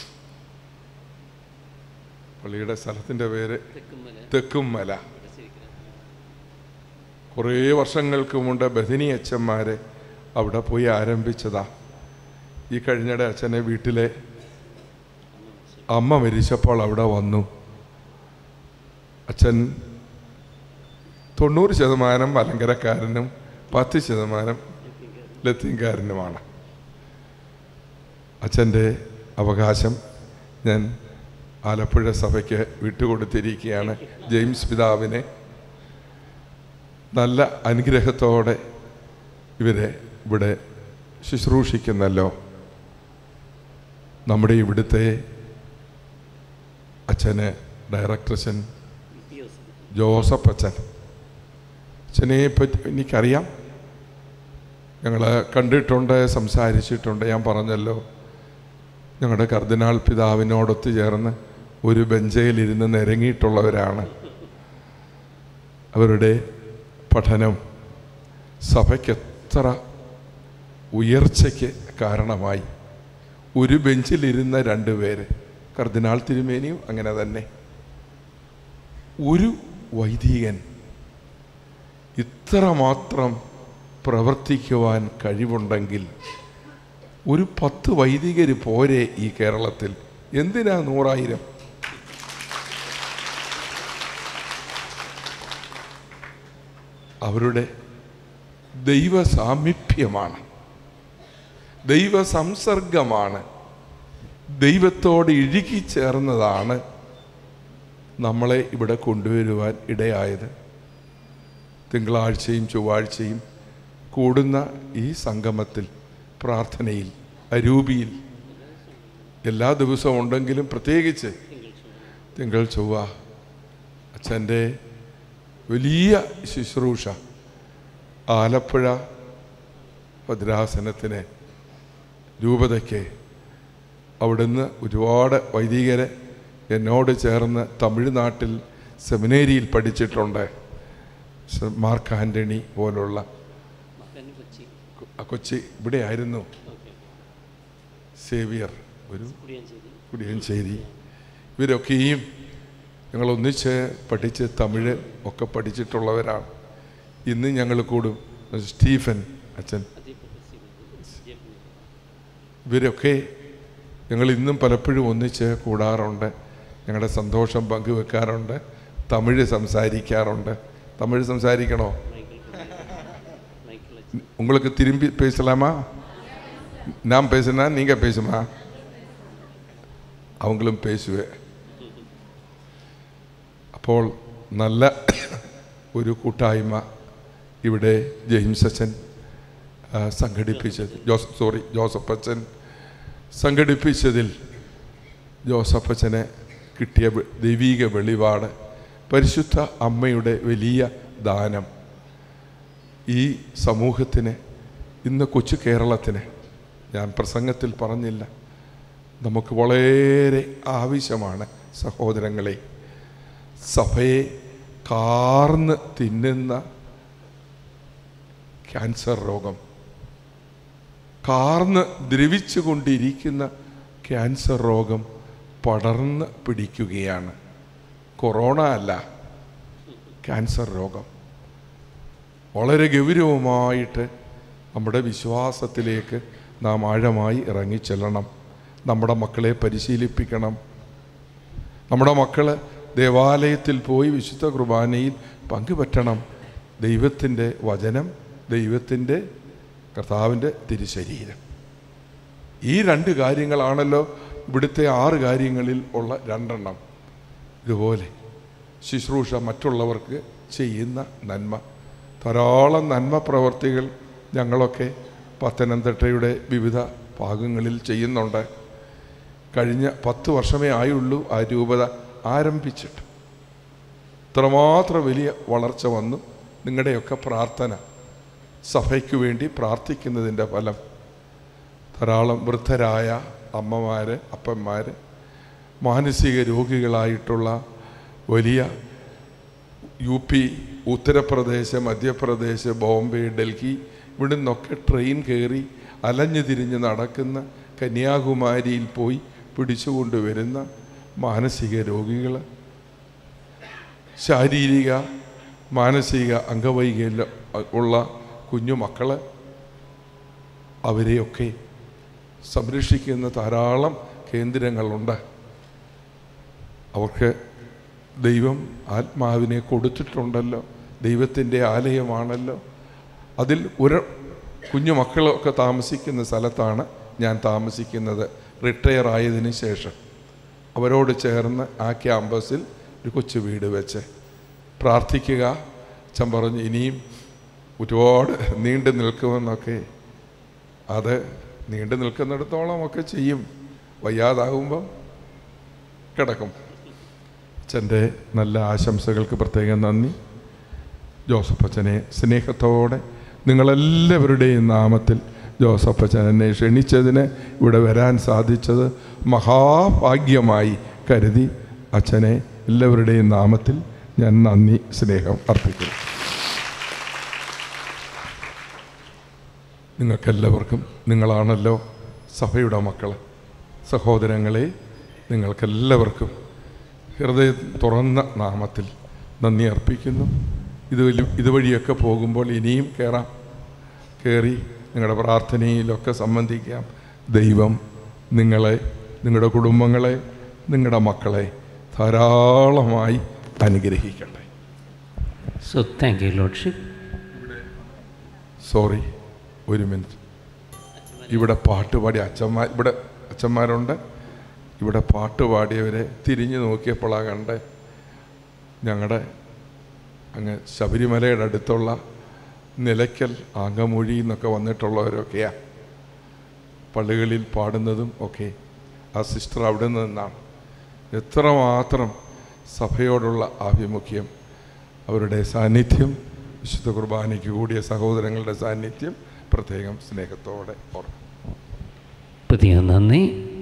പള്ളിയുടെ സ്ഥലത്തിൻ്റെ പേര് തെക്കുംമല കുറേ വർഷങ്ങൾക്ക് മുമ്പ് ബഥിനി അച്ഛന്മാരെ അവിടെ പോയി ആരംഭിച്ചതാ ഈ കഴിഞ്ഞിടെ അച്ഛനെ വീട്ടിലെ അമ്മ മരിച്ചപ്പോൾ അവിടെ വന്നു അച്ഛൻ തൊണ്ണൂറ് ശതമാനം മലങ്കരക്കാരനും പത്ത് ശതമാനം ലത്തീൻകാരനുമാണ് അച്ഛൻ്റെ അവകാശം ഞാൻ ആലപ്പുഴ സഭയ്ക്ക് വിട്ടുകൊടുത്തിരിക്കുകയാണ് ജെയിംസ് പിതാവിനെ നല്ല അനുഗ്രഹത്തോടെ ഇവരെ ഇവിടെ ശുശ്രൂഷിക്കുന്നല്ലോ നമ്മുടെ ഇവിടുത്തെ അച്ഛന് ഡയറക്ടർ അച്ഛൻ ജോസഫ് അച്ഛൻ അച്ഛനെ പറ്റി എനിക്കറിയാം ഞങ്ങൾ കണ്ടിട്ടുണ്ട് സംസാരിച്ചിട്ടുണ്ട് ഞാൻ പറഞ്ഞല്ലോ ഞങ്ങളുടെ കർദിനാൾ പിതാവിനോടൊത്ത് ചേർന്ന് ഒരു ബെഞ്ചയിലിരുന്ന് നിരങ്ങിയിട്ടുള്ളവരാണ് അവരുടെ പഠനം സഭയ്ക്ക് എത്ര ഉയർച്ചയ്ക്ക് കാരണമായി ഒരു ബെഞ്ചിലിരുന്ന രണ്ടുപേര് കർദിനാൾ തിരുമേനിയും അങ്ങനെ തന്നെ ഒരു വൈദികൻ ഇത്രമാത്രം പ്രവർത്തിക്കുവാൻ കഴിവുണ്ടെങ്കിൽ ഒരു പത്ത് വൈദികർ പോരെ ഈ കേരളത്തിൽ എന്തിനാ നൂറായിരം അവരുടെ ദൈവ സാമീപ്യമാണ് ദൈവ സംസർഗമാണ് ദൈവത്തോട് ഇഴുകിച്ചേർന്നതാണ് നമ്മളെ ഇവിടെ കൊണ്ടുവരുവാൻ ഇടയായത് തിങ്കളാഴ്ചയും ചൊവ്വാഴ്ചയും കൂടുന്ന ഈ സംഗമത്തിൽ പ്രാർത്ഥനയിൽ അരൂപിയിൽ എല്ലാ ദിവസവും ഉണ്ടെങ്കിലും പ്രത്യേകിച്ച് തിങ്കൾ ചൊവ്വ അച്ഛൻ്റെ വലിയ ശുശ്രൂഷ ആലപ്പുഴ ഭദ്രാസനത്തിന് രൂപതയ്ക്ക് അവിടുന്ന് ഒരുപാട് വൈദികരെ എന്നോട് ചേർന്ന് തമിഴ്നാട്ടിൽ സെമിനേരിയിൽ പഠിച്ചിട്ടുണ്ട് സ- മാർക്ക് ആൻ്റണി പോലുള്ള കൊ- കൊച്ചി ഇവിടെ ആയിരുന്നു സേവിയർ ഒരു കുടിയഞ്ചേരി ഇവരൊക്കെയും ഞങ്ങൾ ഒന്നിച്ച് പഠിച്ച് തമിഴ് ഒക്കെ പഠിച്ചിട്ടുള്ളവരാണ് ഇന്ന് ഞങ്ങൾ കൂടും സ്റ്റീഫൻ അച്ഛൻ ഇവരൊക്കെ ഞങ്ങൾ ഇന്നും പലപ്പോഴും ഒന്നിച്ച് കൂടാറുണ്ട് ഞങ്ങളുടെ സന്തോഷം പങ്കുവെക്കാറുണ്ട് തമിഴ് സംസാരിക്കാറുണ്ട് തമിഴ് സംസാരിക്കണോ உங்களுக்கு திரும்பி பேசலாமா நான் பேசுனா நீங்கள் பேசுமா அவங்களும் பேசுவேன் അപ്പോൾ നല്ല ഒരു കൂട്ടായ്മ ഇവിടെ ജെയിംസ് അച്ഛൻ ആ, സംഘടിപ്പിച്ചത് ജോസ് സോറി ജോസഫ് അച്ഛൻ സംഘടിപ്പിച്ചതിൽ ജോസഫ് അച്ഛന് കിട്ടിയ വെ- ദൈവീക വെളിപാട് പരിശുദ്ധ അമ്മയുടെ വലിയ ദാനം ഈ സമൂഹത്തിന് ഇന്ന് കൊച്ചു കേരളത്തിന് ഞാൻ പ്രസംഗത്തിൽ പറഞ്ഞില്ല നമുക്ക് വളരെ ആവശ്യമാണ് സഹോദരങ്ങളെ സഭയെ കാർന്ന് തിന്നുന്ന ക്യാൻസർ രോഗം കാർന്ന് ദ്രവിച്ചു കൊണ്ടിരിക്കുന്ന ക്യാൻസർ രോഗം പടർന്ന് പിടിക്കുകയാണ് കൊറോണ അല്ല ക്യാൻസർ രോഗം വളരെ ഗൗരവമായിട്ട് നമ്മുടെ വിശ്വാസത്തിലേക്ക് നാം ആഴമായി ഇറങ്ങിച്ചെല്ലണം നമ്മുടെ മക്കളെ പരിശീലിപ്പിക്കണം നമ്മുടെ മക്കൾ ദേവാലയത്തിൽ പോയി വിശുദ്ധ കുർബാനയിൽ പങ്കുപറ്റണം ദൈവത്തിൻ്റെ വചനം ദൈവത്തിൻ്റെ കർത്താവിൻ്റെ തിരുശരീരം ഈ രണ്ട് കാര്യങ്ങളാണല്ലോ ഇവിടുത്തെ ആറ് കാര്യങ്ങളിൽ ഉള്ള രണ്ടെണ്ണം ഇതുപോലെ ശുശ്രൂഷ മറ്റുള്ളവർക്ക് ചെയ്യുന്ന നന്മ ധാരാളം നന്മ പ്രവർത്തികൾ ഞങ്ങളൊക്കെ പത്തനംതിട്ടയുടെ വിവിധ ഭാഗങ്ങളിൽ ചെയ്യുന്നുണ്ട് കഴിഞ്ഞ പത്ത് വർഷമേ ആയുള്ളൂ ആ രൂപത ആരംഭിച്ചിട്ട് ഇത്രമാത്രം വലിയ വളർച്ച വന്നു നിങ്ങളുടെയൊക്കെ പ്രാർത്ഥന സഭയ്ക്ക് വേണ്ടി പ്രാർത്ഥിക്കുന്നതിൻ്റെ ഫലം ധാരാളം വൃദ്ധരായ അമ്മമാർ അപ്പന്മാർ മാനസിക രോഗികളായിട്ടുള്ള വലിയ യു പി ഉത്തർപ്രദേശ് മധ്യപ്രദേശ് ബോംബെ ഡൽഹി ഇവിടെ നിന്നൊക്കെ ട്രെയിൻ കയറി അലഞ്ഞു തിരിഞ്ഞ് നടക്കുന്ന കന്യാകുമാരിയിൽ പോയി പിടിച്ചുകൊണ്ടുവരുന്ന മാനസിക രോഗികൾ ശാരീരിക മാനസിക അംഗവൈകല്യം ഉള്ള കുഞ്ഞു മക്കൾ അവരെയൊക്കെ സംരക്ഷിക്കുന്ന ധാരാളം കേന്ദ്രങ്ങളുണ്ട് അവർക്ക് ദൈവം ആത്മാവിനെ കൊടുത്തിട്ടുണ്ടല്ലോ ദൈവത്തിൻ്റെ ആലയമാണല്ലോ അതിൽ ഒരു കുഞ്ഞു മക്കളൊക്കെ താമസിക്കുന്ന സ്ഥലത്താണ് ഞാൻ താമസിക്കുന്നത് റിട്ടയർ ആയതിനു ശേഷം അവരോട് ചേർന്ന് ആ ക്യാമ്പസിൽ ഒരു കൊച്ചു വീട് വെച്ച് പ്രാർത്ഥിക്കുക അച്ഛൻ പറഞ്ഞു ഇനിയും ഒരുപാട് നീണ്ടു നിൽക്കുമെന്നൊക്കെ അത് നീണ്ടു നിൽക്കുന്നിടത്തോളം ഒക്കെ ചെയ്യും വയ്യാതാകുമ്പം കിടക്കും അച്ഛൻ്റെ നല്ല ആശംസകൾക്ക് പ്രത്യേകം നന്ദി ജോസഫ് അച്ഛനെ സ്നേഹത്തോടെ നിങ്ങളെല്ലാവരുടെയും നാമത്തിൽ ജോസഫ് അച്ഛൻ എന്നെ ക്ഷണിച്ചതിന് ഇവിടെ വരാൻ സാധിച്ചത് മഹാഭാഗ്യമായി കരുതി അച്ഛനെ എല്ലാവരുടെയും നാമത്തിൽ ഞാൻ നന്ദി സ്നേഹം അർപ്പിക്കുന്നു നിങ്ങൾക്കെല്ലാവർക്കും നിങ്ങളാണല്ലോ സഭയുടെ മക്കൾ സഹോദരങ്ങളെ നിങ്ങൾക്കെല്ലാവർക്കും ഹൃദയം തുറന്ന നാമത്തിൽ നന്ദി അർപ്പിക്കുന്നു ഇത് വലി- ഇതുവഴിയൊക്കെ പോകുമ്പോൾ ഇനിയും കയറാം കയറി നിങ്ങളുടെ പ്രാർത്ഥനയിലൊക്കെ സംബന്ധിക്കാം ദൈവം നിങ്ങളെ നിങ്ങളുടെ കുടുംബങ്ങളെ നിങ്ങളുടെ മക്കളെ ധാരാളമായി അനുഗ്രഹിക്കട്ടെ So thank you, Lordship. Sorry ഒരു മിനിറ്റ് ഇവിടെ പാട്ട് പാടി അച്ഛന്മാർ ഇവിടെ അച്ഛന്മാരുണ്ട് ഇവിടെ പാട്ട് പാടിയവരെ തിരിഞ്ഞു നോക്കിയപ്പോഴാണ് കണ്ടേ ഞങ്ങളുടെ അങ്ങ് ശബരിമലയുടെ അടുത്തുള്ള നിലയ്ക്കൽ ആങ്കമൊഴി എന്നൊക്കെ വന്നിട്ടുള്ളവരൊക്കെയാണ് പള്ളികളിൽ പാടുന്നതും ഒക്കെ ആ സിസ്റ്റർ അവിടെ നിന്നാണ് എത്രമാത്രം സഭയോടുള്ള ആഭിമുഖ്യം അവരുടെ സാന്നിധ്യം വിശുദ്ധ കുർബാനയ്ക്ക് കൂടിയ സഹോദരങ്ങളുടെ സാന്നിധ്യം പ്രത്യേകം സ്നേഹത്തോടെ ഓർക്കും പ്രത്യേകം നന്ദി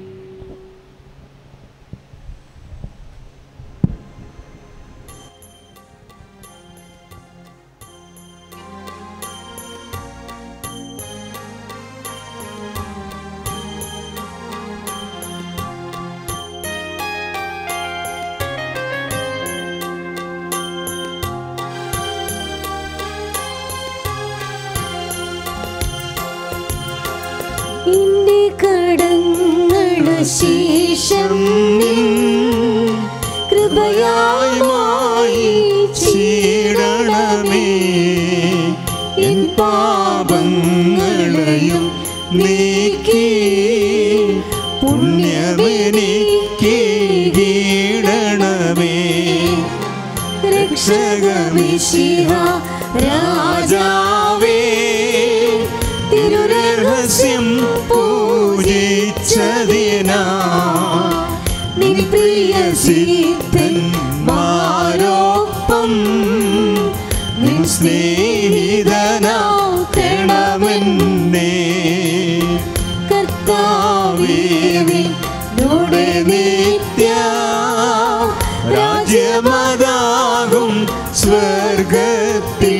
എന്റെ കടങ്ങളു ശേഷം നിൻ കൃപയായി ചീടണമേ എൻ പാപങ്ങളെയും നീക്കി പുണ്യമെനിക്ക് കീടണമേ രക്ഷകമിശിഹ രാജാവേ തിരുരഹസ്യം പൂജിച്ചതിനാ നിൻ പ്രിയ സിദ്ധന്മാരൊപ്പം നിൻ സ്നേഹിതനാക്കണമെന്നേ കർത്താവേവിനോടെ നിത്യ രാജ്യമതാകും സ്വർഗത്തിൽ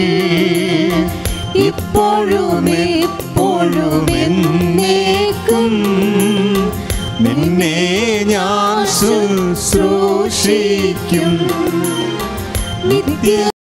ഇപ്പോഴും എപ്പോഴും എന്നേക്കും നിന്നെ ഞാൻ ശുശ്രൂഷിക്കും നിത്യ